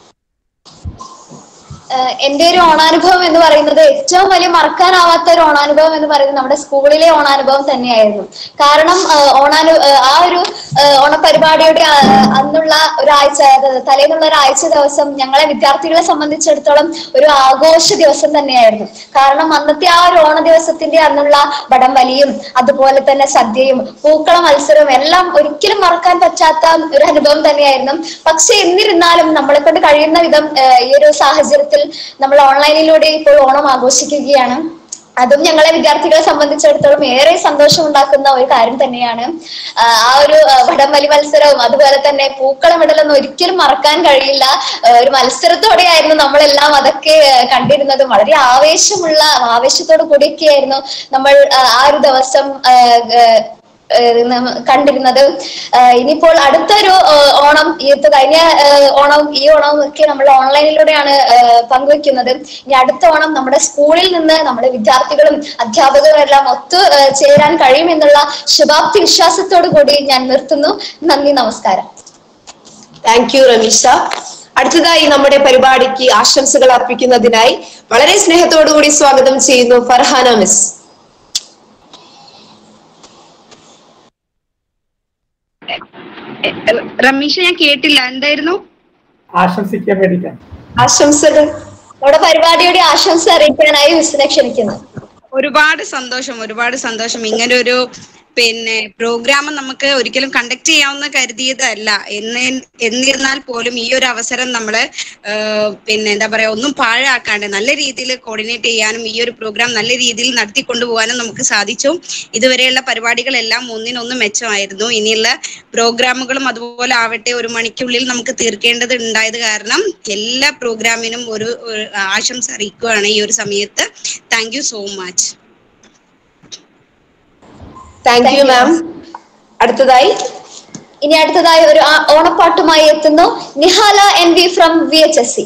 ഏഹ് എന്റെ ഒരു ഓണാനുഭവം എന്ന് പറയുന്നത് ഏറ്റവും വലിയ മറക്കാനാവാത്ത ഒരു ഓണാനുഭവം എന്ന് പറയുന്നത് നമ്മുടെ സ്കൂളിലെ ഓണാനുഭവം തന്നെയായിരുന്നു കാരണം ഏഹ് ഓണാനു ഏഹ് ആ ഒരു ഏഹ് ഓണപരിപാടിയുടെ ആ, അന്നുള്ള ഒരാഴ്ച അത് തലേന്നുള്ള ഒരാഴ്ച ദിവസം ഞങ്ങളെ വിദ്യാർത്ഥികളെ സംബന്ധിച്ചിടത്തോളം ഒരു ആഘോഷ ദിവസം തന്നെയായിരുന്നു കാരണം അന്നത്തെ ആ ഒരു ഓണ ദിവസത്തിന്റെ അന്നുള്ള വടംവലിയും അതുപോലെ തന്നെ സദ്യയും പൂക്കള മത്സരവും എല്ലാം ഒരിക്കലും മറക്കാൻ പറ്റാത്ത ഒരു അനുഭവം തന്നെയായിരുന്നു പക്ഷെ എന്നിരുന്നാലും നമ്മളെ കൊണ്ട് കഴിയുന്ന വിധം ഏഹ് ഈ ഒരു സാഹചര്യത്തിൽ നമ്മൾ ഓൺലൈനിലൂടെ ഇപ്പോൾ ഓണം ആഘോഷിക്കുകയാണ് അതും ഞങ്ങളെ വിദ്യാർത്ഥികളെ സംബന്ധിച്ചിടത്തോളം ഏറെ സന്തോഷം ഉണ്ടാക്കുന്ന ഒരു കാര്യം തന്നെയാണ് ആഹ് ആ ഒരു ആഹ് വടംവലി മത്സരവും അതുപോലെ തന്നെ പൂക്കളമിടലൊന്നും ഒരിക്കലും മറക്കാൻ കഴിയില്ല ആഹ് ഒരു മത്സരത്തോടെയായിരുന്നു നമ്മളെല്ലാം അതൊക്കെ ആഹ് കണ്ടിരുന്നതും വളരെ ആവേശമുള്ള ആവേശത്തോടു കൂടിയൊക്കെയായിരുന്നു നമ്മൾ ആഹ് ആ ഒരു ദിവസം ആഹ് ആഹ് ഏഹ് നമ്മ കണ്ടിരുന്നത് ആഹ് ഇനിയിപ്പോൾ അടുത്തൊരു ആഹ് ഓണം ഈ ഇപ്പൊ കഴിഞ്ഞ ആഹ് ഓണം ഈ ഓണം ഒക്കെ നമ്മൾ ഓൺലൈനിലൂടെയാണ് ആഹ് പങ്കുവെക്കുന്നത് ഇനി അടുത്ത ഓണം നമ്മുടെ സ്കൂളിൽ നിന്ന് നമ്മുടെ വിദ്യാർത്ഥികളും അധ്യാപകരും എല്ലാം ഒത്തു ആഹ് ചേരാൻ കഴിയുമെന്നുള്ള ശുഭാപ്തി വിശ്വാസത്തോടു കൂടി ഞാൻ നിർത്തുന്നു നന്ദി നമസ്കാരം താങ്ക് യു റമീഷ അടുത്തതായി നമ്മുടെ പരിപാടിക്ക് ആശംസകൾ അർപ്പിക്കുന്നതിനായി വളരെ സ്നേഹത്തോടുകൂടി സ്വാഗതം ചെയ്യുന്നു ഫർഹാന മിസ് റമീഷ ഞാൻ കേട്ടില്ല എന്തായിരുന്നു ആശംസിക്കാൻ വേണ്ടിയിട്ടാണ് ആശംസകൾ നമ്മുടെ പരിപാടിയുടെ ആശംസ അറിയിക്കാനായി മിസ്സിനെ ക്ഷണിക്കുന്നു ഒരുപാട് സന്തോഷം ഒരുപാട് സന്തോഷം ഇങ്ങനെ ഒരു പിന്നെ പ്രോഗ്രാം നമുക്ക് ഒരിക്കലും കണ്ടക്ട് ചെയ്യാവുന്ന കരുതിയതല്ല എന്ന് എന്നിരുന്നാൽ പോലും ഈ ഒരു അവസരം നമ്മള് ആഹ് പിന്നെ എന്താ പറയാ ഒന്നും പാഴാക്കാണ്ട് നല്ല രീതിയിൽ കോർഡിനേറ്റ് ചെയ്യാനും ഈ ഒരു പ്രോഗ്രാം നല്ല രീതിയിൽ നടത്തിക്കൊണ്ടുപോകാനും നമുക്ക് സാധിച്ചു ഇതുവരെയുള്ള പരിപാടികളെല്ലാം ഒന്നിനൊന്ന് മെച്ചമായിരുന്നു ഇനിയുള്ള പ്രോഗ്രാമുകളും അതുപോലെ ആവട്ടെ ഒരു മണിക്കുള്ളിൽ നമുക്ക് തീർക്കേണ്ടത് ഉണ്ടായത് കാരണം എല്ലാ പ്രോഗ്രാമിനും ഒരു ഒരു ആശംസ അറിയിക്കുകയാണ് ഈ ഒരു സമയത്ത് thank you so much thank you ma'am അടുത്തതായി ഇനി അടുത്തതായി ഒരു ആ- ഓണപ്പാട്ടുമായി എത്തുന്നു Nihala N V from V H S C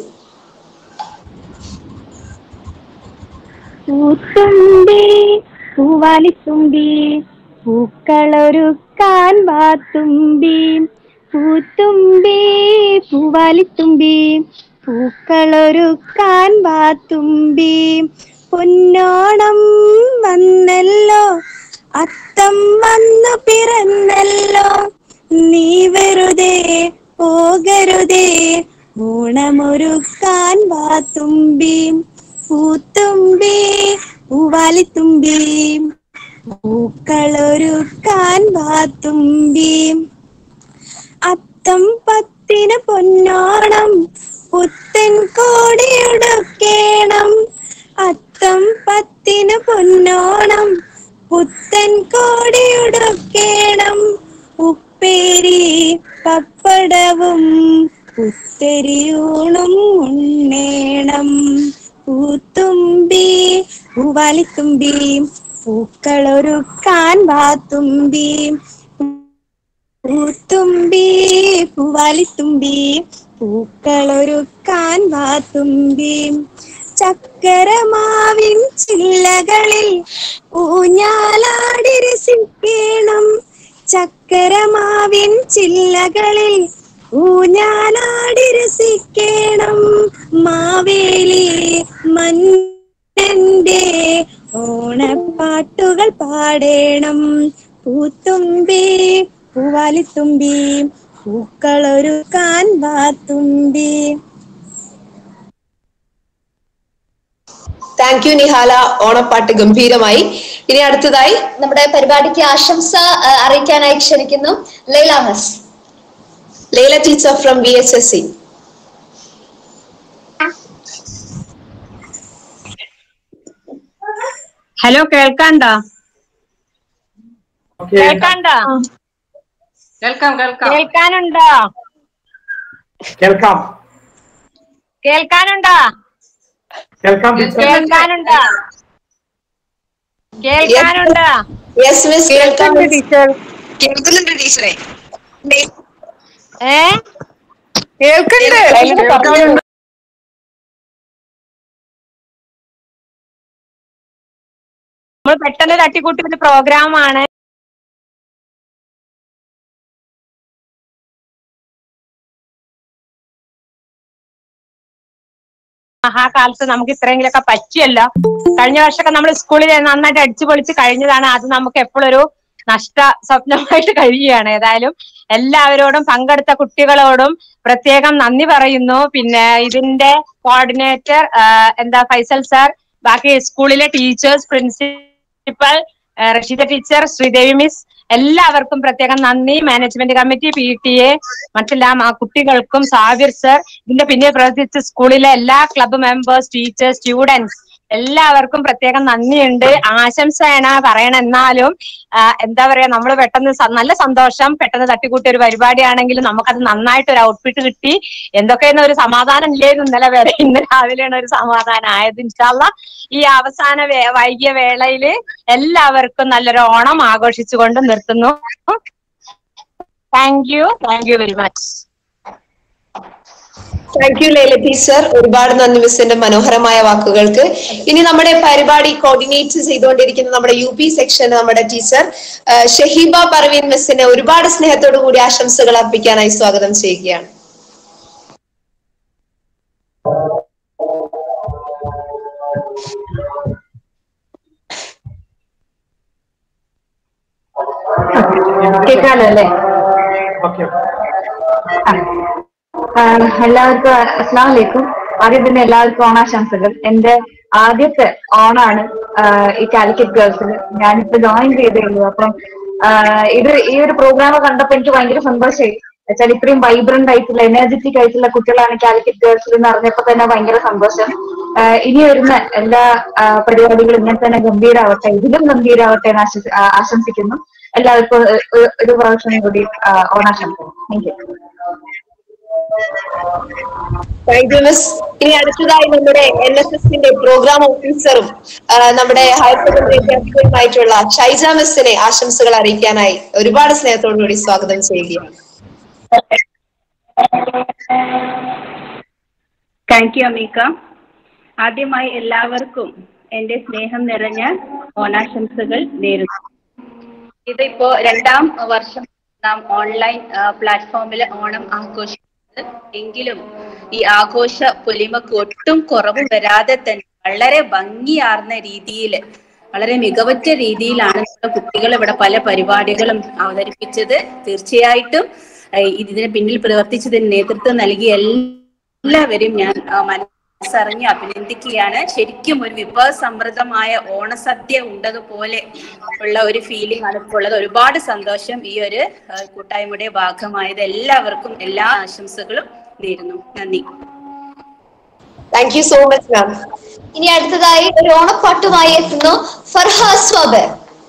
പൂത്തുമ്പി പൂവാലിത്തുമ്പി പൂക്കളൊരുക്കാൻ വാത്തുമ്പി പൂത്തുമ്പി പൂവാലിത്തുമ്പി പൂക്കളൊരുക്കാൻ വാത്തുമ്പി പൊന്നോണം വന്നല്ലോ അത്തം വന്നു പിറന്നല്ലോ നീ വെറുതെ പോകരുതേ ഊണമൊരുക്കാൻ വാത്തുമ്പി പൂത്തുമ്പി പൂവാലിത്തുമ്പി പൂക്കളൊരുക്കാൻ വാത്തുമ്പി അത്തം പത്തിന് പൊന്നോണം പുത്തൻ കോടിയുടുക്കേണം അത്തം പത്തിന് പൊന്നോണം പുത്തൻ കോടിയുടുക്കേണം ഉപ്പേരി പപ്പടവും പുത്തരിയൂണും ഉണ്ണേണം പൂത്തുമ്പി പൂവാലിത്തുമ്പി പൂക്കളൊരുക്കാൻ വാത്തുമ്പി പൂത്തുമ്പി പൂവാലിത്തുമ്പി പൂക്കളൊരുക്കാൻ വാത്തുമ്പി ചക്കരമാവിൻ ചില്ലകളിൽ ഊഞ്ഞാലാടി രസിക്കണം ചക്കരമാവിൻ ചില്ലകളിൽ ഊഞ്ഞാലാടി രസിക്കണം മാവേലി മന്നന്റെ ഓണപ്പാട്ടുകൾ പാടേണം പൂത്തുമ്പി പൂവാലിത്തുമ്പി പൂക്കളൊരുക്കാൻ വാത്തുമ്പി താങ്ക് യു നിഹാല ഓണപ്പാട്ട് ഗംഭീരമായി ഇനി അടുത്തതായി നമ്മുടെ പരിപാടിക്ക് ആശംസ ആ, അറിയിക്കാനായി ക്ഷണിക്കുന്നു Laila miss Laila teacher from B H S C hello കേൾക്കാണ്ടോ കേൾക്കാണ്ടോ കേൾക്കാം കേൾക്കാം കേൾക്കാനുണ്ടോ കേൾക്കാം കേൾക്കാനുണ്ടോ കേൾക്കാം ടീച്ചർ കേൾക്കാനുണ്ടോ കേൾക്കാനുണ്ടോ യെസ് മിസ് കേൾക്കാം ടീച്ചർ കേൾക്കുന്നുണ്ട് ടീച്ചറെ ഏ കേൾക്കുന്നുണ്ട് നമ്മൾ പെട്ടെന്ന് തട്ടിക്കൂട്ടി ഒരു പ്രോഗ്രാമാണ് മഹാകാലത്ത് നമുക്ക് ഇത്രയെങ്കിലൊക്കെ പറ്റിയല്ലോ കഴിഞ്ഞ വർഷമൊക്കെ നമ്മൾ സ്കൂളിൽ നന്നായിട്ട് അടിച്ചു പൊളിച്ച് കഴിഞ്ഞതാണ് അത് നമുക്ക് എപ്പോഴൊരു നഷ്ട സ്വപ്നമായിട്ട് കഴിയുകയാണ് ഏതായാലും എല്ലാവരോടും പങ്കെടുത്ത കുട്ടികളോടും പ്രത്യേകം നന്ദി പറയുന്നു പിന്നെ ഇതിന്റെ കോർഡിനേറ്റർ എന്താ ഫൈസൽ സാർ ബാക്കി സ്കൂളിലെ teachers principal Rasheeda teacher Sreedevi miss എല്ലാവർക്കും പ്രത്യേകം നന്ദി management committee P T A മറ്റെല്ലാം ആ കുട്ടികൾക്കും സാവിർ സർ ഇതിന്റെ പിന്നിൽ പ്രവർത്തിച്ച സ്കൂളിലെ എല്ലാ ക്ലബ്ബ് മെമ്പേഴ്സ് ടീച്ചേഴ്സ് സ്റ്റുഡൻസ് എല്ലാവർക്കും പ്രത്യേകം നന്ദിയുണ്ട് ആശംസയാണ് പറയണം എന്നാലും ആ, എന്താ പറയാ നമ്മൾ പെട്ടെന്ന് സ- നല്ല സന്തോഷം പെട്ടെന്ന് തട്ടിക്കൂട്ടിയ ഒരു പരിപാടിയാണെങ്കിലും നമുക്കത് നന്നായിട്ട് ഒരു ഔട്ട്ഫിറ്റ് കിട്ടി എന്തൊക്കെയെന്ന് ഒരു സമാധാനം ഇല്ലായിരുന്നു ഇന്നലെ വരെ ഇന്ന് രാവിലെയാണ് ഒരു സമാധാനം ആയത് ഇൻഷാല്ല ഈ അവസാന വേ- വൈകിയ വേളയില് എല്ലാവർക്കും നല്ലൊരു ഓണം ആഘോഷിച്ചുകൊണ്ട് നിർത്തുന്നു thank you thank you very much thank you Laila teacher ഒരുപാട് നന്ദി മിസ്സിന്റെ മനോഹരമായ വാക്കുകൾക്ക് ഇനി നമ്മുടെ പരിപാടി കോർഡിനേറ്റ് ചെയ്തുകൊണ്ടിരിക്കുന്ന നമ്മുടെ യു പി സെക്ഷൻ നമ്മുടെ ടീച്ചർ ആ, ഷഹീബ പർവീൻ മിസ്സിനെ ഒരുപാട് സ്നേഹത്തോടു കൂടി ആശംസകൾ അർപ്പിക്കാനായി സ്വാഗതം ചെയ്യുകയാണ് കേൾക്കാലോ അല്ലേ ഓക്കെ ആ, എല്ലാവർക്കും അസ്ലാം വലൈക്കും ആദ്യം തന്നെ എല്ലാവർക്കും ഓണാശംസകൾ എന്റെ ആദ്യത്തെ ഓണാണ് ആ, ഈ കാലിക്കറ്റ് ഗേൾസിൽ ഞാനിപ്പോ ജോയിൻ ചെയ്തേ ഉള്ളൂ അപ്പം ആ, ഇത് ഈ ഒരു പ്രോഗ്രാം കണ്ടപ്പോ എനിക്ക് ഭയങ്കര സന്തോഷമായി വെച്ചാൽ ഇത്രയും വൈബ്രന്റ് ആയിട്ടുള്ള എനർജറ്റിക് ആയിട്ടുള്ള കുട്ടികളാണ് കാലിക്കറ്റ് ഗേൾസിൽ എന്ന് അറിഞ്ഞപ്പോ തന്നെ ഭയങ്കര സന്തോഷം ആ, ഇനി വരുന്ന എല്ലാ ആ, പരിപാടികളും ഇങ്ങനെ തന്നെ ഗംഭീരാവട്ടെ ഇതിലും ഗംഭീരാവട്ടെ എന്ന് ആശംസ- ആ, ആശംസിക്കുന്നു എല്ലാവർക്കും ഒരു- ഒരു- ഒരു പ്രാവശ്യം കൂടി ആ, ഓണാശംസകൾ thank you thank you miss ഇനി അടുത്തതായി നമ്മുടെ എൻ എസ് എസിന്റെ പ്രോഗ്രാം ഓഫീസറും ആ, നമ്മുടെ ഹയർ സെക്കൻഡറി അധ്യാപകരുമായിട്ടുള്ള ഷൈജ മിസ്സിനെ ആശംസകൾ അറിയിക്കാനായി ഒരുപാട് സ്നേഹത്തോടു കൂടി സ്വാഗതം ചെയ്യുകയാണ് താങ്ക് യു അമീക്ക ആദ്യമായി എല്ലാവർക്കും എന്റെ സ്നേഹം നിറഞ്ഞ ഓണാശംസകൾ നേരുന്നു ഇതിപ്പോ രണ്ടാം വർഷം നാം ഓൺലൈൻ പ്ലാറ്റ്ഫോമിൽ ഓണം ആഘോഷിക്കുന്നത് എങ്കിലും ഈ ആഘോഷ പൊലിമക്ക് ഒട്ടും കുറവ് വരാതെ തന്നെ വളരെ ഭംഗിയാർന്ന രീതിയിൽ വളരെ മികവുറ്റ രീതിയിലാണ് നമ്മുടെ കുട്ടികൾ ഇവിടെ പല പരിപാടികളും അവതരിപ്പിച്ചത് തീർച്ചയായിട്ടും ഏഹ് ഇതിന് പിന്നിൽ പ്രവർത്തിച്ചതിന് നേതൃത്വം നൽകിയ എല്ലാവരെയും ഞാൻ ആ, മനസ്സറിഞ്ഞ് അഭിനന്ദിക്കുകയാണ് ശരിക്കും ഒരു വിഭവസമൃദ്ധമായ ഓണസദ്യ ഉണ്ടതുപോലെ ഉള്ള ഒരു ഫീലിംഗ് ആണ് ഇപ്പോൾ ഉള്ളത് ഒരുപാട് സന്തോഷം ഈ ഒരു ആ, കൂട്ടായ്മയുടെ ഭാഗമായത് എല്ലാവർക്കും എല്ലാ ആശംസകളും നേരുന്നു നന്ദി thank you so much ma'am ഇനി അടുത്തതായി ഒരു ഓണപ്പാട്ടുമായി എത്തുന്നു ഫർഹ സ്വബർ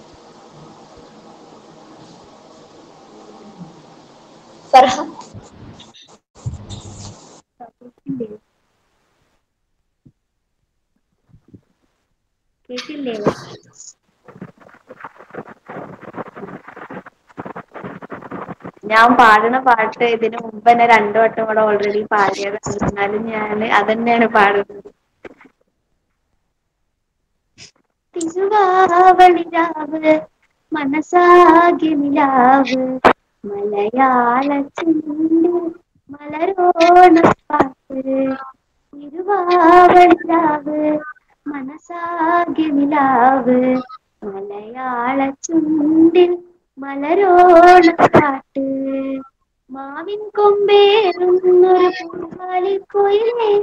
ഫർഹ കേട്ടില്ലേ ഞാൻ പാടുന്ന പാട്ട് ഇതിനു മുമ്പ് തന്നെ രണ്ടു വട്ടം ഇവിടെ ഓൾറെഡി പാടിയതാണ് എന്നാലും ഞാൻ അതന്നെയാണ് പാടുന്നത് തിരുവാവളിരാവ് മനസാകെ നിലാവ് മലയാള ചുണ്ട് മലരോണ പാട്ട് തിരുവാവളിരാവ് മനസാകെ നിലാവ് മലയാള ചുണ്ടിൽ മലരോണ പാട്ട് മാവി പൂവാലിക്കുയിലേ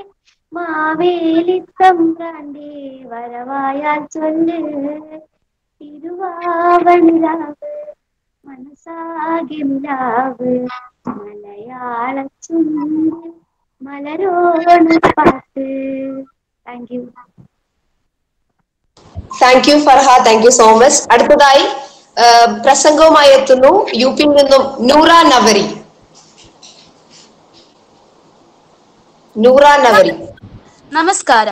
മാവേലിത്തമ്പ്രാന്റെ വരവായാൽ ചൊല്ല് തിരുവാവണിലാവ് മനസ്സാകെ നിലാവ് മലയാള ചുണ്ട് മലരോണ പാട്ട് thank you thank you Farha thank you so much അടുത്തതായി ആ, പ്രസംഗവുമായി എത്തുന്നു യു പിയിൽ നിന്നും നൂറ നവരി നൂറ നവരി നമസ്കാരം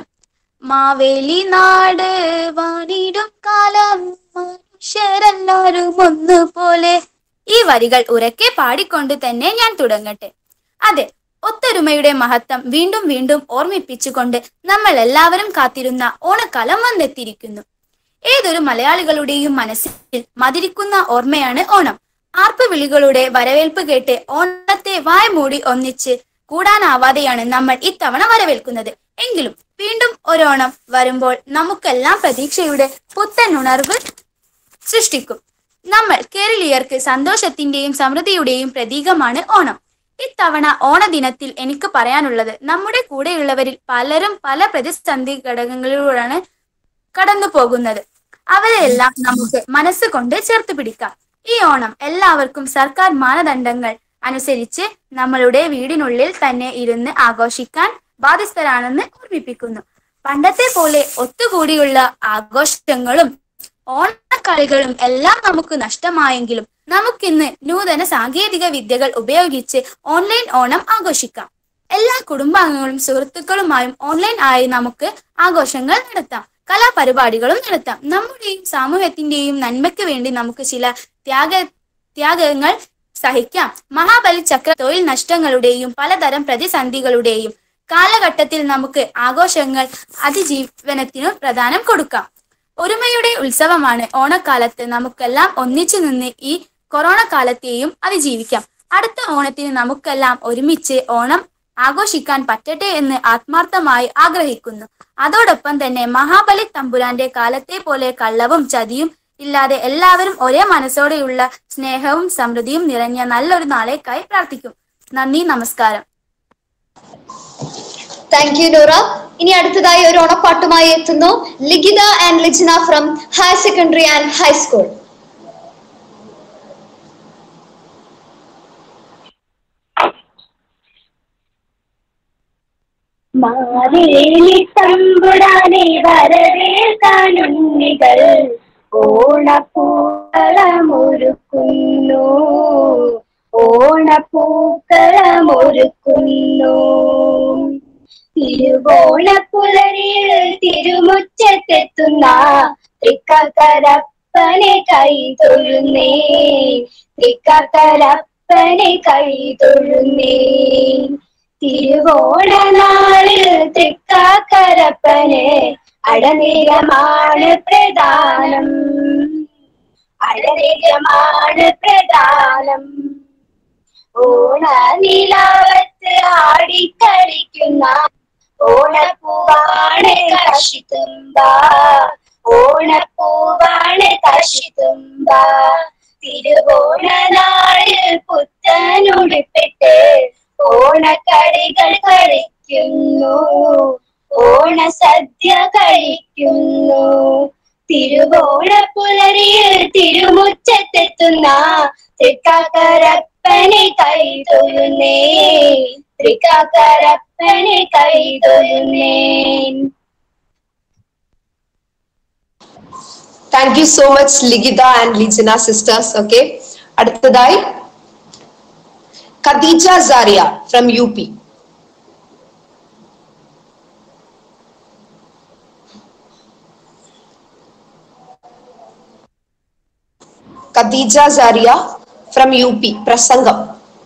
മാവേലി നാട് വാണിടും കാലം മനുഷ്യരെല്ലാരും ഒന്നുപോലെ ഈ വരികൾ ഉറക്കെ പാടിക്കൊണ്ട് തന്നെ ഞാൻ തുടങ്ങട്ടെ അതെ ഒത്തൊരുമയുടെ മഹത്വം വീണ്ടും വീണ്ടും ഓർമ്മിപ്പിച്ചുകൊണ്ട് നമ്മൾ എല്ലാവരും കാത്തിരുന്ന ഓണക്കാലം വന്നെത്തിയിരിക്കുന്നു ഏതൊരു മലയാളികളുടെയും മനസ്സിൽ മതിരിക്കുന്ന ഓർമ്മയാണ് ഓണം ആർപ്പ് വിളികളുടെ വരവേൽപ്പ് കേട്ട് ഓണത്തെ വായ മൂടി ഒന്നിച്ച് കൂടാനാവാതെയാണ് നമ്മൾ ഇത്തവണ വരവേൽക്കുന്നത് എങ്കിലും വീണ്ടും ഒരോണം വരുമ്പോൾ നമുക്കെല്ലാം പ്രതീക്ഷയുടെ പുത്തൻ ഉണർവ് സൃഷ്ടിക്കും നമ്മൾ കേരളീയർക്ക് സന്തോഷത്തിന്റെയും സമൃദ്ധിയുടെയും പ്രതീകമാണ് ഓണം ഇത്തവണ ഓണദിനത്തിൽ എനിക്ക് പറയാനുള്ളത് നമ്മുടെ കൂടെയുള്ളവരിൽ പലരും പല പ്രതിസന്ധി ഘടകങ്ങളിലൂടെയാണ് കടന്നു പോകുന്നത് അവരെല്ലാം നമുക്ക് മനസ്സുകൊണ്ട് ചേർത്ത് പിടിക്കാം ഈ ഓണം എല്ലാവർക്കും സർക്കാർ മാനദണ്ഡങ്ങൾ അനുസരിച്ച് നമ്മളുടെ വീടിനുള്ളിൽ തന്നെ ഇരുന്ന് ആഘോഷിക്കാൻ ബാധ്യസ്ഥരാണെന്ന് ഓർമ്മിപ്പിക്കുന്നു പണ്ടത്തെ പോലെ ഒത്തുകൂടിയുള്ള ആഘോഷങ്ങളും ഓണക്കളികളും എല്ലാം നമുക്ക് നഷ്ടമായെങ്കിലും നമുക്കിന്ന് നൂതന സാങ്കേതിക വിദ്യകൾ ഉപയോഗിച്ച് ഓൺലൈൻ ഓണം ആഘോഷിക്കാം എല്ലാ കുടുംബാംഗങ്ങളും സുഹൃത്തുക്കളുമായും ഓൺലൈൻ ആയി നമുക്ക് ആഘോഷങ്ങൾ നടത്താം കലാപരിപാടികളും നടത്താം നമ്മുടെയും സമൂഹത്തിന്റെയും നന്മയ്ക്ക് വേണ്ടി നമുക്ക് ചില ത്യാഗ ത്യാഗങ്ങൾ സഹിക്കാം മഹാബലി ചക്ര തൊഴിൽ നഷ്ടങ്ങളുടെയും പലതരം പ്രതിസന്ധികളുടെയും കാലഘട്ടത്തിൽ നമുക്ക് ആഘോഷങ്ങൾ അതിജീവനത്തിനു പ്രധാനം കൊടുക്കാം ഒരുമയുടെ ഉത്സവമാണ് ഓണക്കാലത്ത് നമുക്കെല്ലാം ഒന്നിച്ചു നിന്ന് ഈ കൊറോണ കാലത്തെയും അതിജീവിക്കാം അടുത്ത ഓണത്തിന് നമുക്കെല്ലാം ഒരുമിച്ച് ഓണം ആഘോഷിക്കാൻ പറ്റട്ടെ എന്ന് ആത്മാർത്ഥമായി ആഗ്രഹിക്കുന്നു അതോടൊപ്പം തന്നെ മഹാബലി തമ്പുരാന്റെ കാലത്തെ പോലെ കള്ളവും ചതിയും ഇല്ലാതെ എല്ലാവരും ഒരേ മനസ്സോടെയുള്ള സ്നേഹവും സമൃദ്ധിയും നിറഞ്ഞ നല്ലൊരു നാളേക്കായി പ്രാർത്ഥിക്കും നന്ദി നമസ്കാരം താങ്ക് യു നൂറ ഇനി അടുത്തതായി ഒരു ഓണപ്പാട്ടുമായി എത്തുന്നു Likhitha and Lijina from higher secondary and high school Maveli തമ്പുരാനെ വരവേൽക്കാനുണ്ണികൾ ഓണപ്പൂക്കളമൊരുക്കുന്നു ഓണപ്പൂക്കളമൊരുക്കുന്നു തിരുവോണപ്പുലരിയിൽ തിരുമുറ്റത്തെത്തുന്ന തൃക്കരപ്പനെ കൈ തൊഴുന്നേ തൃക്കരപ്പനെ കൈ തൊഴുന്നേ തിരുവോണനാളിൽ തൃക്കാക്കരപ്പന് അടനിരമാണ് പ്രധാനം അടനിരമാണ് പ്രധാനം ഓണനിലാവത്ത് ആടിക്കളിക്കുന്ന ഓണപ്പൂവാണ് കശിത്തുമ്പ ഓണപ്പൂവാണ് കശിത്തുമ്പ തിരുവോണനാളിൽ പുത്തനുടുപ്പിട്ട് ഓണക്കളികൾ കളിക്കുന്നു ഓണസദ്യ കഴിക്കുന്നു തിരുവോണ പുലരിയിൽ തിരുമുറ്റത്തെത്തുന്ന തൃക്കാക്കരപ്പനെ കൈ തൊഴുന്നേ തൃക്കാക്കരപ്പനെ കൈ തൊഴുന്നേ thank you so much Likhitha and Lijina sisters okay അടുത്തതായി Khadeeja Zariya from U P Khadeeja Zariya from U P പ്രസംഗം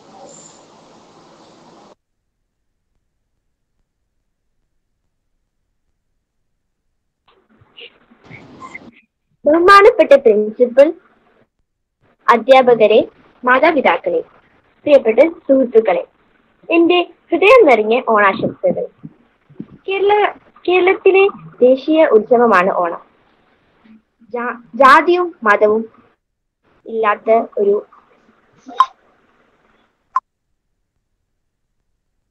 ബഹുമാനപ്പെട്ട പ്രിൻസിപ്പൽ അധ്യാപകരെ മാതാപിതാക്കളെ പ്രിയപ്പെട്ട സുഹൃത്തുക്കളെ എന്റെ ഹൃദയം നിറഞ്ഞ ഓണാശംസകൾ കേരള കേരളത്തിലെ ദേശീയ ഉത്സവമാണ് ഓണം ജാ- ജാതിയും മതവും ഇല്ലാത്ത ഒരു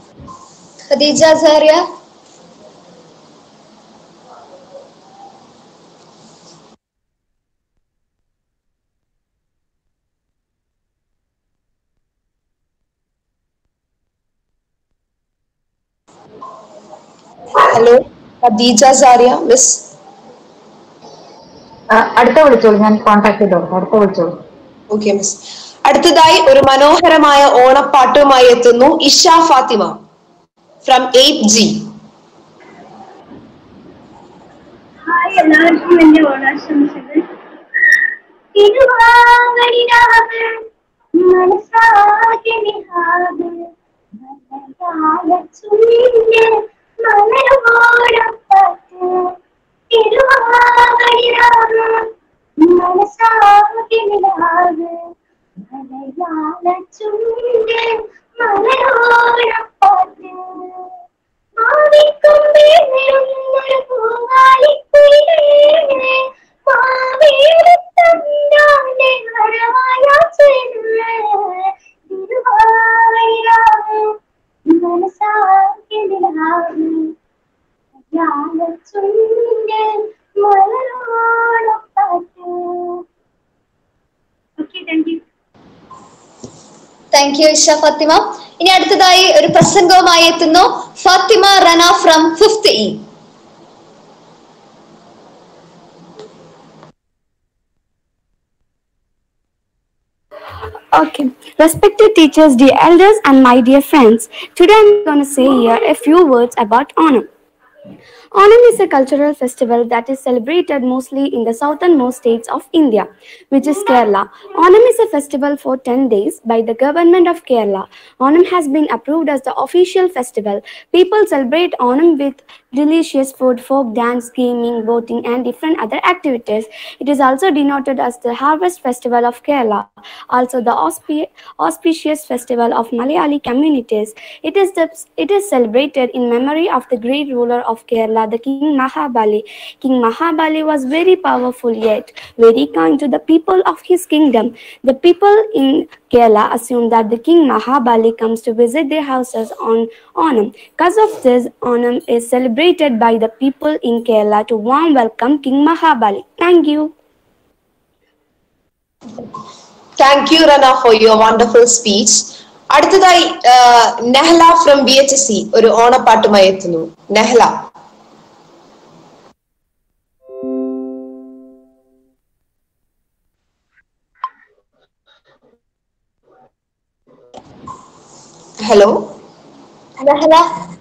ഖദീജ സാറിയ ഹലോ ഖദീജ സാറിയ മിസ് അടുത്ത വിളിച്ചോളൂ ഞാൻ കോൺടാക്ട് ചെയ്തോളൂ അടുത്ത വിളിച്ചോളൂ ഓക്കെ മിസ് അടുത്തതായി ഒരു മനോഹരമായ ഓണപ്പാട്ടുമായി എത്തുന്നു Isha Fathima from eight G hi എല്ലാവർക്കും എന്റെ ഓണാശംസകൾ തിരുവാവടിരാവ് മനസ്സാകെ നിഹാവ് മലയാളച്ചുണ്ടിൽ മലരോടപ്പാട്ട് തിരുവാവടിരാവ് മനസ്സാകെ നിഹാവ് മലയാളച്ചുണ്ടിൽ മലരോടപ്പാട്ട് മാവിക്കൊമ്പിൽ നിറഞ്ഞൊരു പൂവാലിക്കുയിലേ, മാവേലിത്തമ്പ്രാന്റെ വരവായ ചെല്ല്. തിരുവാതിരാവ് മനസ്സാകെ നിലാവ്. യാലച്ചുണ്ടിൽ മലരോടപ്പാട്ട്. Okay, thank you. Thank you Isha Fathima ഇനി അടുത്തതായി ഒരു പ്രസംഗവുമായി എത്തുന്നു Fathima Rana from fifth E Okay, respected teachers, dear elders, and my dear friends, today I'm going to say here a few words about Onam. Onam is a cultural festival that is celebrated mostly in the southernmost states of India, which is Kerala. Onam is a festival for 10 days by the government of Kerala. Onam has been approved as the official festival. People celebrate Onam with delicious food, folk dance, gaming, boating, and different other activities. It is also denoted as the harvest festival of Kerala, also the auspi- auspicious festival of Malayali communities. It is the it is celebrated in memory of the great ruler of Kerala, the King Mahabali. King Mahabali was very powerful yet very kind to the people of his kingdom. The people in Kerala assume that the King Mahabali comes to visit their houses on Onam. Because of this, Onam is celebrated by the people in Kerala to warm welcome King Mahabali. Thank you. Thank you Rana for your wonderful speech അടുത്തതായി ആ, Nehla from B H C ഒരു ഓണപ്പാട്ടുമായി എത്തുന്നു Nehla hello Nehla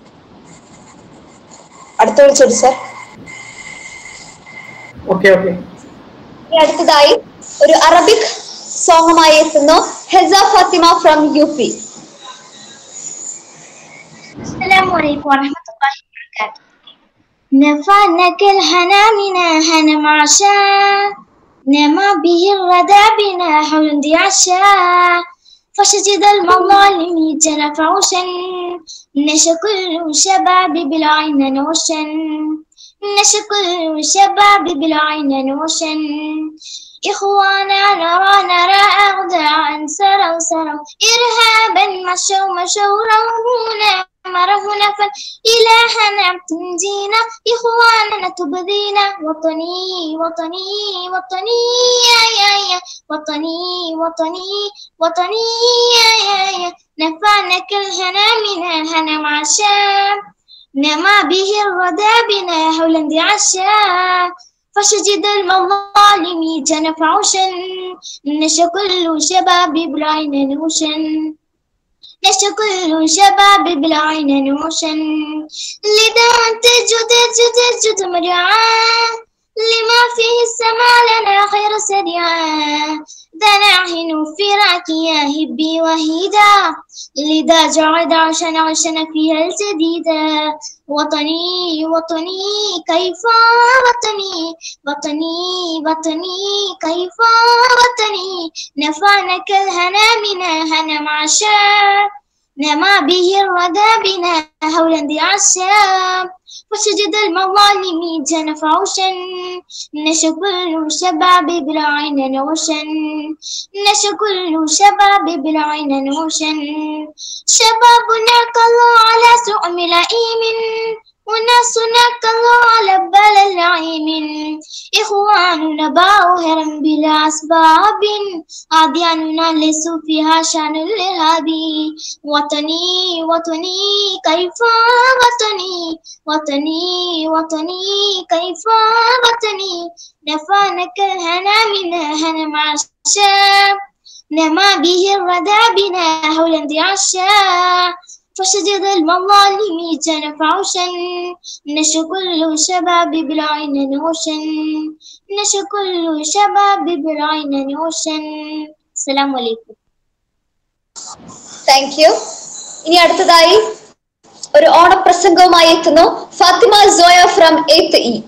അടുത്ത വിളിച്ചോളൂ sir okay okay ഇനി അടുത്തതായി ഒരു അറബിക് സോങ്ങുമായി എത്തുന്നു Hesa Fathima from U P السلام عليكم ورحمة الله وبركاته نفعنك الهنا منا هنا معشا نما به الردى بنا حول عشا فشجد المظالم جنف عوشا نشكل شباب بالعين نوشا نشكل شباب بالعين نوشا إخوانا نرى نرى أغداء سروا سروا إرهابا مشوا مشوا رهونا مرهونا فالإلهنا تنجينا إخواننا تبذينا وطني وطني وطني يا يا يا وطني وطني وطني يا يا يا نفعنك الهنا من الهنا مع الشام نما به الردى بنا حولا عشا فشجد المظالم جنف عوشا نشا كل شباب بالعين نوشا نشا كل شباب بالعين نوشا لذا أنت جد جد جد مرعا لما فيه السماء لنا خير سريعا ذا نعهن فراك يا هبي وهيدا لذا جعد عشان عشان فيها الجديدة وطني وطني كيف وطني وطني وطني كيف وطني نفعنك الهنا من هنا معشا نما به الردى بنا هولا ذي عشاب وسجد المظالم جنف عوشا نشا كل شباب بالعين نوشا نشا كل شباب بالعين نوشا شبابنا كالله على سؤم لئيم وناسنا كالله على بال العيم إخواننا باهرا بلا أسباب أدياننا ليسوا فيها شان الإرهابي وطني وطني كيف وطني وطني وطني كيف وطني نفانك الهنا من هنا مع الشام نما به الردى بنا هولا ذي عشا فشجد المظالم جنف عوشا نشا كل شباب بالعين نوشا نشا كل شباب بالعين نوشا السلام عليكم thank you ഇനി അടുത്തതായി ഒരു ഓണപ്രസംഗവുമായി എത്തുന്നു Fathima Soya from eighth E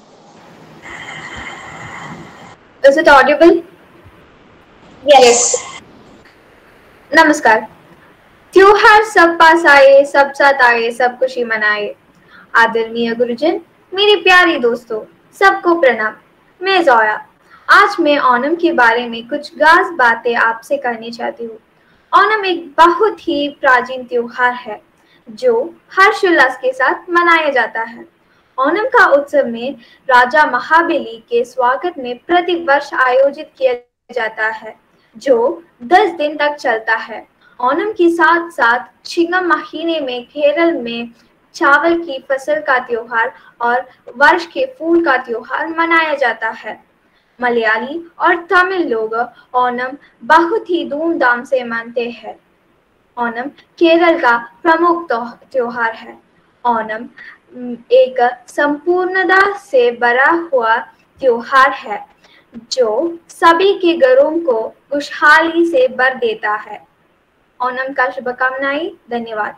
Is it audible? Yes. नमस्कार त्योहार सब पास आए सब साथ आए सब खुशी मनाए आदरणीय गुरुजन मेरे प्यारे दोस्तों सबको प्रणाम मैं जोया आज मैं ओणम के बारे में कुछ खास बातें आपसे कहनी चाहती हूँ ओणम एक बहुत ही प्राचीन त्योहार है जो हर्षोल्लास के साथ मनाया जाता है ओणम का उत्सव में राजा महाबली के स्वागत में प्रति वर्ष आयोजित किया जाता है जो 10 दिन तक चलता है ओणम के साथ साथ चिंगम महीने में केरल में चावल की फसल का त्योहार और वर्ष के फूल का त्योहार मनाया जाता है मलयाली और तमिल लोग ओणम बहुत ही धूमधाम से मानते हैं ओणम केरल का प्रमुख त्योह- त्योहार है ओणम उम, एक संपूर्णता से भरा हुआ त्योहार है जो सभी के घरों को खुशहाली से भर देता है ओणम का शुभकामनाएं धन्यवाद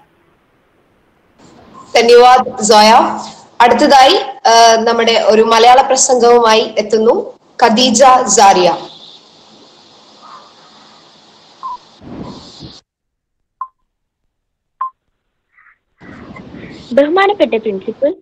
ധന്യവാദ് സോയ അടുത്തതായി ആ, നമ്മുടെ ഒരു മലയാള പ്രസംഗവുമായി എത്തുന്നു ഖദീജ സാരിയ ബഹുമാനപ്പെട്ട പ്രിൻസിപ്പൽ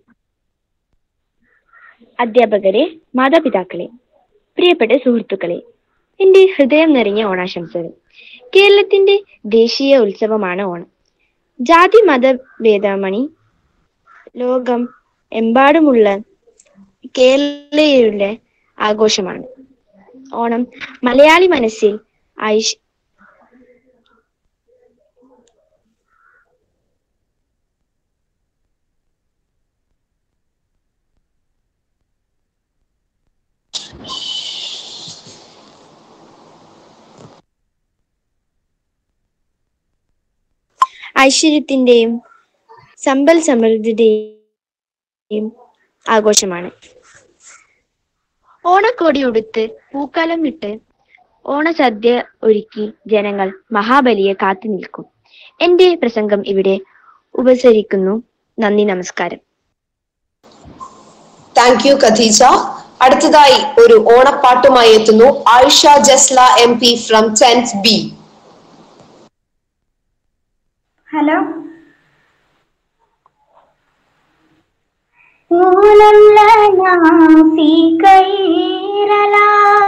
അധ്യാപകരെ മാതാപിതാക്കളെ പ്രിയപ്പെട്ട സുഹൃത്തുക്കളെ എന്റെ ഹൃദയം നിറഞ്ഞ ഓണാശംസകൾ കേരളത്തിന്റെ ദേശീയ ഉത്സവമാണ് ഓണം ജാതി മത ഭേദമണി ലോകം എമ്പാടുമുള്ള കേരളീയരുടെ ആഘോഷമാണ് ഓണം മലയാളി മനസ്സിൽ ഐശ് ഐശ്വര്യത്തിന്റെയും സമ്പൽ സമൃദ്ധിയുടെയും ആഘോഷമാണ് ഓണക്കോടി ഉടുത്ത് പൂക്കാലം ഇട്ട് ഓണസദ്യ ഒരുക്കി ജനങ്ങൾ മഹാബലിയെ കാത്തു നിൽക്കും എന്റെ പ്രസംഗം ഇവിടെ ഉപസരിക്കുന്നു നന്ദി നമസ്കാരം താങ്ക് യു ഖദീജ അടുത്തതായി ഒരു ഓണപ്പാട്ടുമായി എത്തുന്നു Ayisha Jasla M P from tenth B hello Onam ലനാ ഫീ കൈറലാ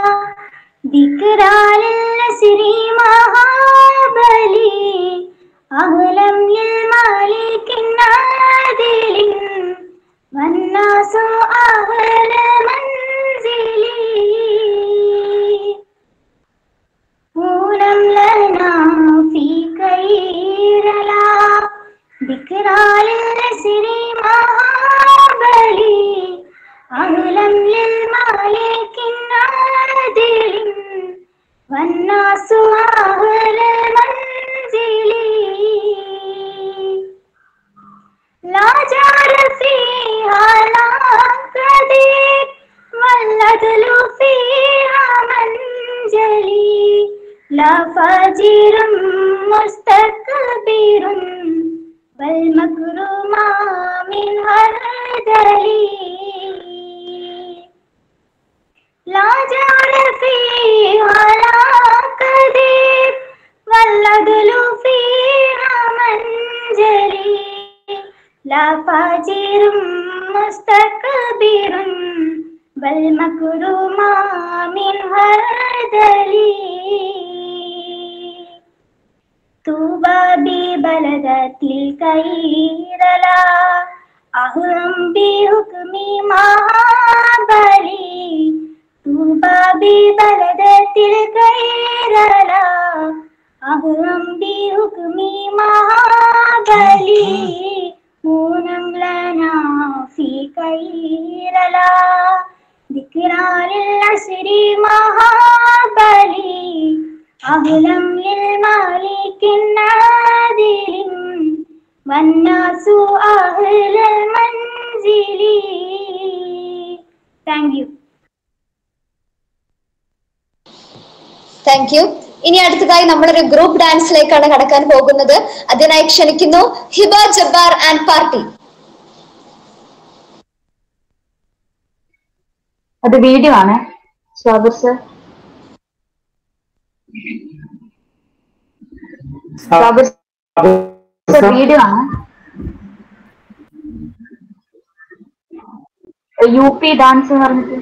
ذكرى للنسر مهابلي أهلا للملك النادل والناس أهل منزلي ഊനം ലനാ ഫീ കൈറലാ ذكرى للنسر مهابلي أهلا للملك النادل والناس أهل منزلي لا جار فيها لا كذب والعدل فيها منجلي لا فاجر مستكبر بل مكرما من هردلي لا جار فيها لا كذب والعدل فيها منجلي فاجر مستكبر والمكر ما من هردل طوبى ببلدة الكيرلا أهم بحكم مهابلي طوبى ببلدة الكيرلا أهم بحكم مهابلي مونم لنا في كيرلا ذكرى للعسر مهابلي أهلا للمالك النادل والناس أهل المنزل Thank you. താങ്ക് യു ഇനി അടുത്തതായി നമ്മളൊരു ഗ്രൂപ്പ് ഡാൻസിലേക്കാണ് കടക്കാൻ പോകുന്നത് അതിനായി ക്ഷണിക്കുന്നു ഹിബ ജബ്ബാർ ആൻഡ് പാർട്ടി അത് വീഡിയോ ആണ് സ്വാഗത് സർ സ്വാഗത് സർ വീഡിയോ ആണ് യു പി ഡാൻസ് പറഞ്ഞിട്ട്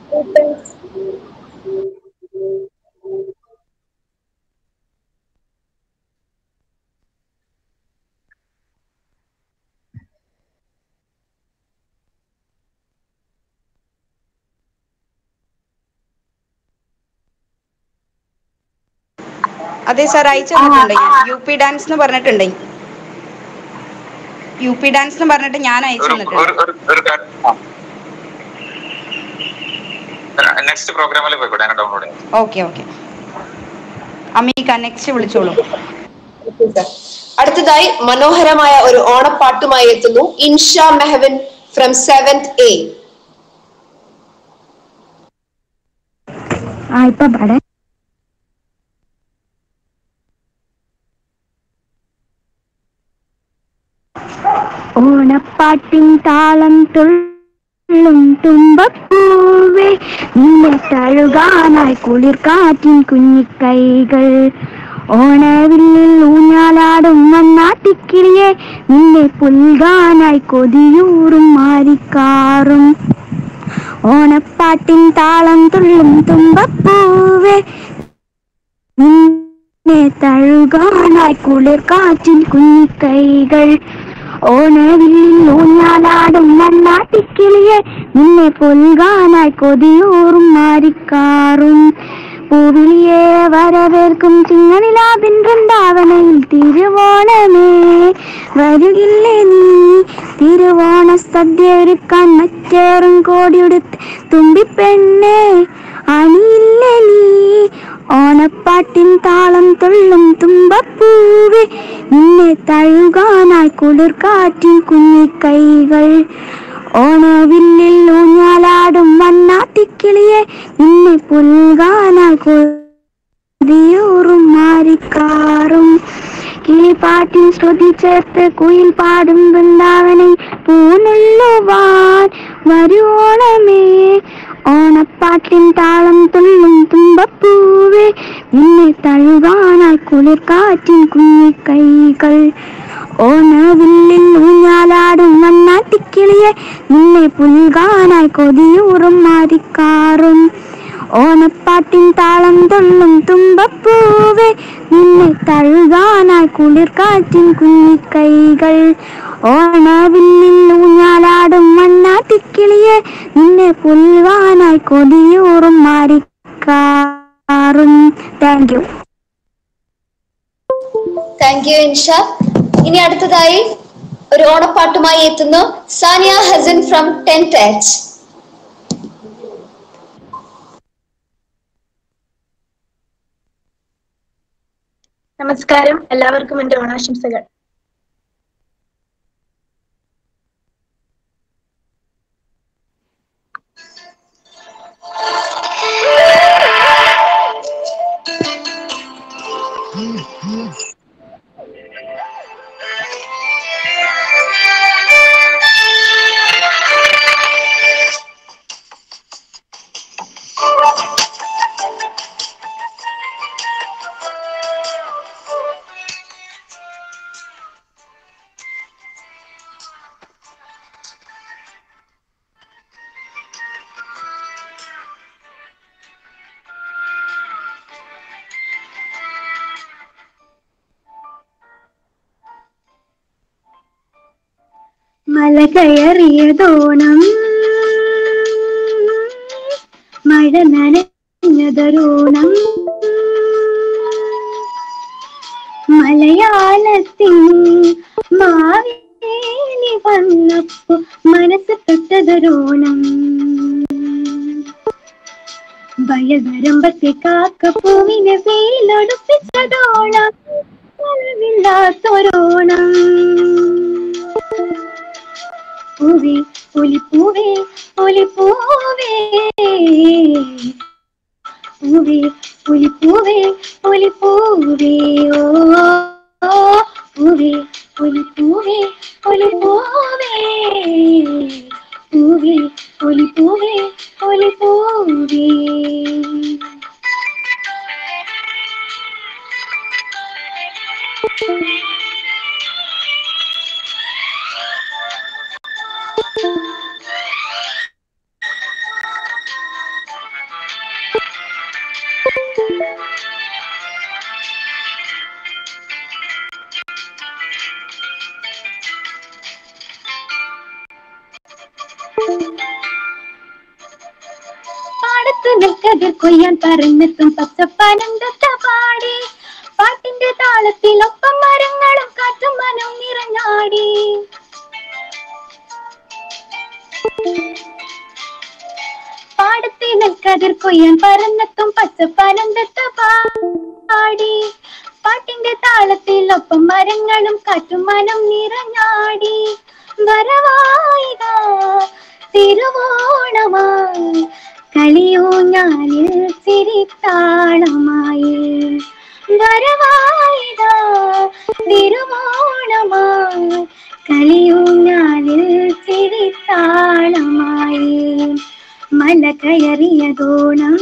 അതെ സാർ അയച്ചു തന്നിട്ടുണ്ട് യു പി ഡാൻസ് എന്ന് പറഞ്ഞിട്ടുണ്ട് യു പി ഡാൻസ് എന്ന് പറഞ്ഞിട്ട് ഞാൻ അയച്ചു തന്നിട്ടുണ്ട് നെക്സ്റ്റ് പ്രോഗ്രാമിൽ പോയിക്കോട്ടെ ഞാൻ ഡൗൺലോഡ് ചെയ്യാം ഓക്കെ ഓക്കെ അമീക നെക്സ്റ്റ് വിളിച്ചോളൂ അടുത്തതായി മനോഹരമായ ഒരു ഓണപ്പാട്ടുമായി എത്തുന്നു ഇൻഷാ മെഹവിൻ ഫ്രം സെവൻത് എ ആ ഇപ്പൊ പാടേ ഓണപ്പാട്ടിൻ താളം തുള്ളും തുമ്പപ്പൂവേ നിന്നെ തഴുകാനായി കുളിർ കാറ്റിൻ കുഞ്ഞിക്കൈകൾ ഓണവില്ലിൽ ഊഞ്ഞാലാടും മണ്ണാട്ടിക്കിളിയെ നിന്നെ പുൽകാനായി കൊതിയൂറും മാരിക്കാറും ഓണപ്പാട്ടിൻ താളം തുള്ളും തുമ്പപ്പൂവേ നിന്നെ തഴുകാനായി കുളിർ കാറ്റിൻ കുഞ്ഞിക്കൈകൾ ഓണവില്ലിൽ ഊഞ്ഞാലാടും മണ്ണാട്ടിക്കിളിയെ നിന്നെ പൊൽകാനായി കൊതിയൂറും മാരിക്കാറും പൂവിളിയെ വരവേൽക്കും ചിങ്ങനിലാവിൻ വൃന്ദാവനയിൽ തിരുവോണമേ വരുകില്ലേ നീ തിരുവോണ സദ്യ ഒരുക്കാൻ മറ്റേറും കോടിയുടുത്ത് തുമ്പിപ്പെണ്ണേ അണിയില്ലേ നീ ഓണപ്പാട്ടിൻ താളം തുള്ളും തുമ്പപ്പൂവേ നിന്നെ തഴുകാനായി കുളിർ കാറ്റിൻ കുഞ്ഞിക്കൈകൾ ഓണവില്ലിൽ ഊഞ്ഞാലാടും വണ്ണാത്തിക്കിളിയെ നിന്നെ പുൽകാനായി കൊതിയൂറും മാറിക്കാറും കിളിപ്പാട്ടിൻ ശ്രുതി ചേർത്ത് കുയിൽ പാടും വൃന്ദാവനെ പൂനുള്ളുവാൻ വരുവോണമേ ഓണപ്പാട്ടിൻ താളം തുള്ളും തുമ്പപ്പൂവേ നിന്നെ തഴുകാനായി കുളിർ കാറ്റിൻ കുഞ്ഞിക്കൈകൾ ഓണവില്ലിൽ ഊഞ്ഞാലാടും വണ്ണാത്തിക്കിളിയെ നിന്നെ പുൽകാനായി കൊതിയൂറും മാരിക്കാറും ഓണപ്പാട്ടിൻ താളം തുള്ളും തുമ്പപ്പൂവേ നിന്നെ തഴുകാനായി കുളിർ കാറ്റിൻ കുഞ്ഞിക്കൈകൾ ഓണവില്ലിൽ ഊഞ്ഞാലാടും മണ്ണാട്ടിക്കിളിയെ നിന്നെ പുൽവാനായി കൊതിയൂറും മാറിക്കാറും താങ്ക് യു താങ്ക് യു ഇൻഷ ഇനി അടുത്തതായി ഒരു ഓണപ്പാട്ടുമായി എത്തുന്നു Sania Hasan from tenth H നമസ്കാരം എല്ലാവർക്കും എന്റെ ഓണാശംസകൾ മല കയറിയതോണം മഴ നനഞ്ഞതൊരോണം മലയാളത്തിൻ മാവേലി വന്നപ്പോ മനസ്സ് തൊട്ടതൊരോണം വയൽവരമ്പത്തെ കാക്കപ്പൂവിനെ വെയിലൊടുപ്പിച്ചതോണം ൊരോണം പൂവേ ഒലിപ്പൂവേ ഒലിപ്പൂവേ പൂവേ ഒലിപ്പൂവേ ഒലിപ്പൂവേ ഓ പൂവേ ഒലിപ്പൂവേ ഒലിപ്പൂവേ പൂവേ ഒലിപ്പൂവേ ഒലിപ്പൂവേ പാടത്ത് നെൽക്കതിർ കൊയ്യാൻ പറന്നെത്തും പച്ചപ്പനന്തത്ത പാടി പാട്ടിന്റെ താളത്തിൽ ഒപ്പം മരങ്ങളും കാറ്റും മനം നിറഞ്ഞാടി പാടത്തെ നെൽക്കതിർ കൊയ്യാൻ പറന്നെത്തും പച്ചപ്പനന്തത്ത പാടി പാട്ടിന്റെ താളത്തിൽ ഒപ്പം മരങ്ങളും കാറ്റും മനം നിറഞ്ഞാടി വരവായിക തിരുവോണമായി കളിയൂഞ്ഞാലിൽ ചിരിത്താളമായി വരവായിക തിരുവോണമായി കളിയൂഞ്ഞാലിൽ ചിരിത്താളമായി മല കയറിയതോണം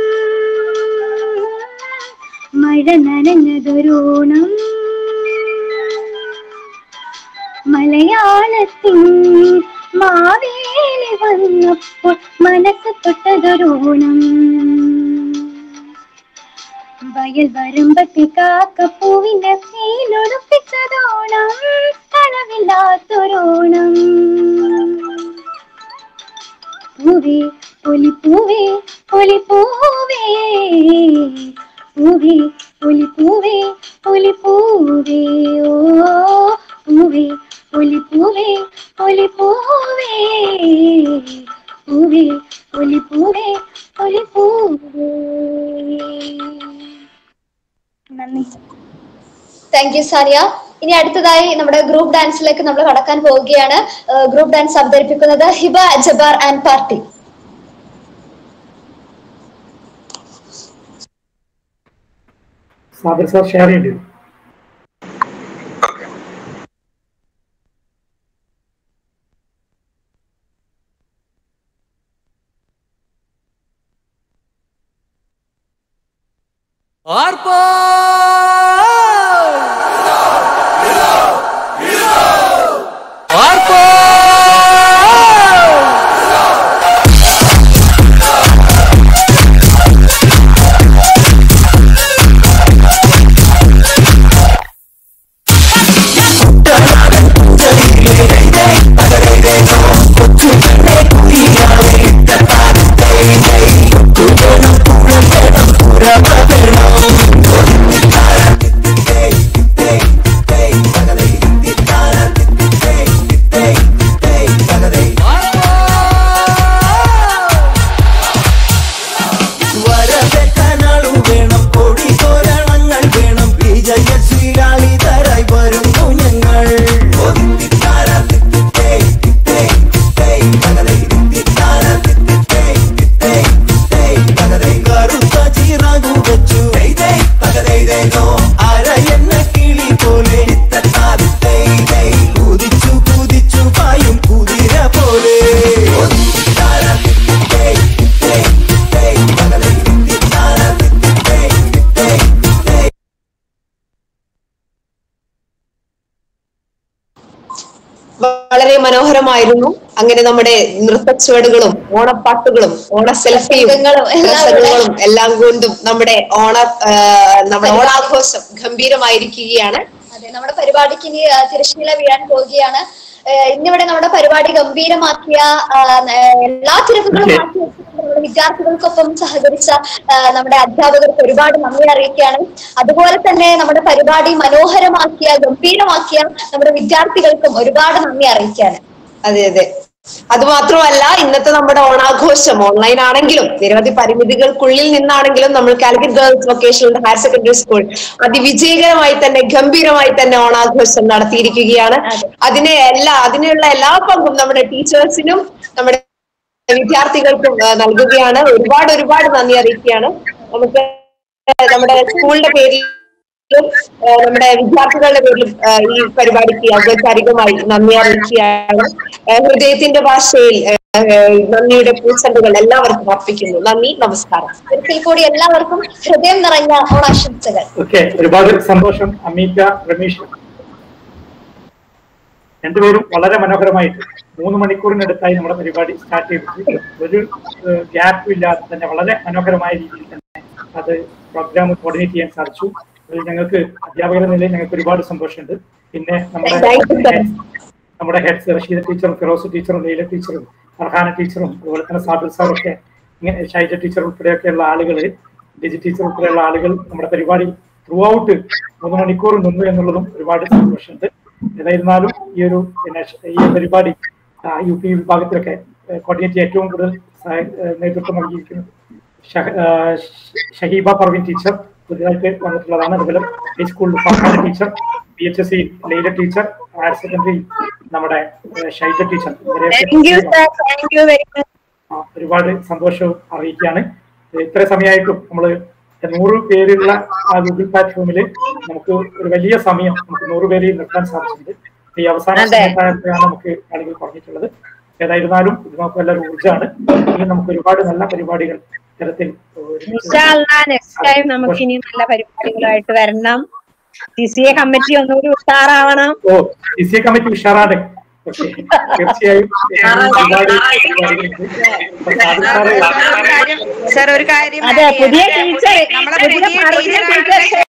മഴ നനഞ്ഞതൊരോണം മലയാളത്തിൻ മാവേലി വന്നപ്പോൾ മനസ്സ് തൊട്ടതൊരോണം വയൽ വരുമ്പത്തെ കാക്കപ്പൂവിന്റെ മേലൊടുപ്പിച്ചതോണം കനവില്ലാത്തൊരോണം പൂവേ ഒലിപ്പൂവേ ഒലിപ്പൂവേ പൂവേ ഒലിപ്പൂവേ ഒലിപ്പൂവേ ഓ പൂവേ ഒലിപ്പൂവേ ഒലിപ്പൂവേ പൂവേ ഒലിപ്പൂവേ ഒലിപ്പൂവേ നന്ദി താങ്ക് യു സാനിയ ഇനി അടുത്തതായി നമ്മുടെ ഗ്രൂപ്പ് ഡാൻസിലേക്ക് നമ്മൾ കടക്കാൻ പോവുകയാണ് ഗ്രൂപ്പ് ഡാൻസ് അവതരിപ്പിക്കുന്നത് ഹിബ ജബാർ ആൻഡ് പാർട്ടി സാദർ സാർ ഷെയർ ചെയ്യേണ്ടി വരും വരവേൽക്കാനാളു വേണം കൊടി തോരണങ്ങൾ വേണം വിജയശ്രീലാളിതരായി വരുന്നു ഞങ്ങൾ കറുത്ത ചിറകു വെച്ചു അര എന്ന കിളി പോലെ കുതിച്ചു കുതിച്ചു പായും കുതിര പോലെ വളരെ മനോഹരമായിരുന്നു അങ്ങനെ നമ്മുടെ നൃത്തച്ചുവടുകളും ഓണപ്പാട്ടുകളും ഓണ സെൽഫിയും പ്രസംഗങ്ങളും എല്ലാം പ്രസംഗങ്ങളും എല്ലാം കൊണ്ടും നമ്മുടെ ഓണ ആ, നമ്മുടെ ഓണാഘോഷം ഗംഭീരമായിരിക്കുകയാണ് അതെ നമ്മുടെ പരിപാടിക്ക് ഇനി ആ, തിരശ്ശീല വീഴാൻ പോവുകയാണ് ഏഹ് ഇന്നിവിടെ നമ്മുടെ പരിപാടി ഗംഭീരമാക്കിയ ആഹ് ന- എല്ലാ തിരക്കുകളും Okay. മാറ്റി വെച്ചുകൊണ്ട് നമ്മുടെ വിദ്യാർത്ഥികൾക്കൊപ്പം സഹകരിച്ച ആഹ് നമ്മുടെ അധ്യാപകർക്ക് ഒരുപാട് നന്ദി അറിയിക്കുകയാണ് അതുപോലെ തന്നെ നമ്മുടെ പരിപാടി മനോഹരമാക്കിയ ഗംഭീരമാക്കിയ നമ്മുടെ വിദ്യാർത്ഥികൾക്കും ഒരുപാട് നന്ദി അറിയിക്കുകയാണ് അതെ അതെ അത് മാത്രമല്ല ഇന്നത്തെ നമ്മുടെ ഓണാഘോഷം ഓൺലൈൻ ആണെങ്കിലും നിരവധി പരിമിതികൾക്കുള്ളിൽ നിന്നാണെങ്കിലും നമ്മൾ Calicut girls vocational higher secondary school അതിവിജയകരമായി തന്നെ ഗംഭീരമായി തന്നെ ഓണാഘോഷം നടത്തിയിരിക്കുകയാണ് അതിനെ എല്ലാ അതിനുള്ള എല്ലാ പങ്കും നമ്മുടെ ടീച്ചേഴ്സിനും നമ്മുടെ വിദ്യാർത്ഥികൾക്കും ആ, നൽകുകയാണ് ഒരുപാട് ഒരുപാട് നന്ദി അറിയിക്കുകയാണ് നമുക്ക് നമ്മുടെ സ്കൂളിന്റെ പേരിൽ ആ, നമ്മുടെ വിദ്യാർത്ഥികളുടെ പേരിലും ആ, ഈ പരിപാടിക്ക് ഔപചാരികമായി നന്ദി അറിയിക്കുകയാണ് ആ, ഹൃദയത്തിന്റെ ഭാഷയിൽ ആ, ആ, നന്ദിയുടെ പൂച്ചെണ്ടുകൾ എല്ലാവർക്കും അർപ്പിക്കുന്നു നന്ദി നമസ്കാരം ഒരിക്കൽ കൂടി എല്ലാവർക്കും ഹൃദയം നിറഞ്ഞ ഓണാശംസകൾ ഓക്കെ ഒരുപാട് സന്തോഷം അമീറ്റ രമേശ് രണ്ടുപേരും വളരെ മനോഹരമായിട്ട് മൂന്ന് മണിക്കൂറിനടുത്തായി നമ്മുടെ പരിപാടി സ്റ്റാർട്ട് ചെയ്തിട്ട് ഒരു ഗ്യാപ്പും ഇല്ലാതെ തന്നെ വളരെ മനോഹരമായ രീതിയിൽ തന്നെ അത് പ്രോഗ്രാം കോർഡിനേറ്റ് ചെയ്യാൻ സാധിച്ചു അതിൽ ഞങ്ങൾക്ക് അധ്യാപകരുടെ നിലയിൽ ഞങ്ങൾക്ക് ഒരുപാട് സന്തോഷമുണ്ട് പിന്നെ നമ്മുടെ Thank you, sir. നമ്മുടെ ഹെഡ്സ് റഷീദ ടീച്ചറും ഫിറോസ് ടീച്ചറും ലീല ടീച്ചറും ഫർഹാന ടീച്ചറും അതുപോലെ തന്നെ സാബിർ സാറൊക്കെ ഇങ്ങനെ ഷൈജ ടീച്ചർ ഉൾപ്പെടെയൊക്കെയുള്ള ആളുകൾ ഡിജി ടീച്ചർ ഉൾപ്പെടെയുള്ള ആളുകൾ നമ്മുടെ പരിപാടി ത്രൂ ഔട്ട് മൂന്ന് മണിക്കൂർ നിന്നു എന്നുള്ളതും ഒരുപാട് സന്തോഷമുണ്ട് ഏതായിരുന്നാലും ഈ ഒരു പിന്നെ ഷ- ഈ പരിപാടി യു പി വിഭാഗത്തിലൊക്കെ കോർഡിനേറ്റ് ചെയ്യാൻ ഏറ്റവും കൂടുതൽ സഹായ- ഏഹ് നേതൃത്വം നൽകിയിരിക്കുന്നത് ഷഹ- ആ, ഷ- ഷഹീബ പർവീൻ ടീച്ചർ പുതിയതായിട്ട് വന്നിട്ടുള്ളതാണ് അതുപോലെ ഹൈസ്കൂളിൽ Farhana teacher P H S C Laila teacher higher secondary നമ്മുടെ ഏഹ് ഷൈജ ടീച്ചർ താങ്ക് യു ഇവരെയൊക്കെ sir thank you very much ആ, ഒരുപാട് സന്തോഷവും അറിയിക്കുകയാണ് ഇത്ര സമയമായിട്ടും നമ്മൾ നൂറ് പേരുള്ള ആ ഗൂഗിൾ പ്ലാറ്റ്ഫോമിൽ നമുക്ക് ഒരു വലിയ സമയം നമുക്ക് നൂറ് പേരെയും നിർത്താൻ സാധിച്ചിട്ടുണ്ട് ഈ അവസാന അതെ. സമയത്തായപ്പോഴാണ് നമുക്ക് ആളുകൾ കുറഞ്ഞിട്ടുള്ളത് ഏതായിരുന്നാലും ഇത് നമുക്ക് നല്ലൊരു ഊർജ്ജമാണ് ഇനി നമുക്ക് ഒരുപാട് നല്ല പരിപാടികൾ ഇത്തരത്തിൽ ഒരുമിച്ച് നെക്സ്റ്റ് ടൈം നമുക്ക് ഇനി നല്ല പരിപാടികളായിട്ട് വരണം സി സി എ കമ്മിറ്റി ഒന്നുകൂടി ഉഷാറാവണം O D C A committee ഉഷാറാണ് ഓക്കെ തീർച്ചയായും ഒരുപാട് പരിപാടികളുണ്ട് അപ്പൊ സാദിഖ് സാറ് സാർ ഒരു കാര്യം അതെ add പുതിയ ചെയ്യാം. ടീച്ചർ നമ്മളെ പുതിയ പുതിയ പറഞ്ഞ ടീച്ചറാണ് ടീച്ചർ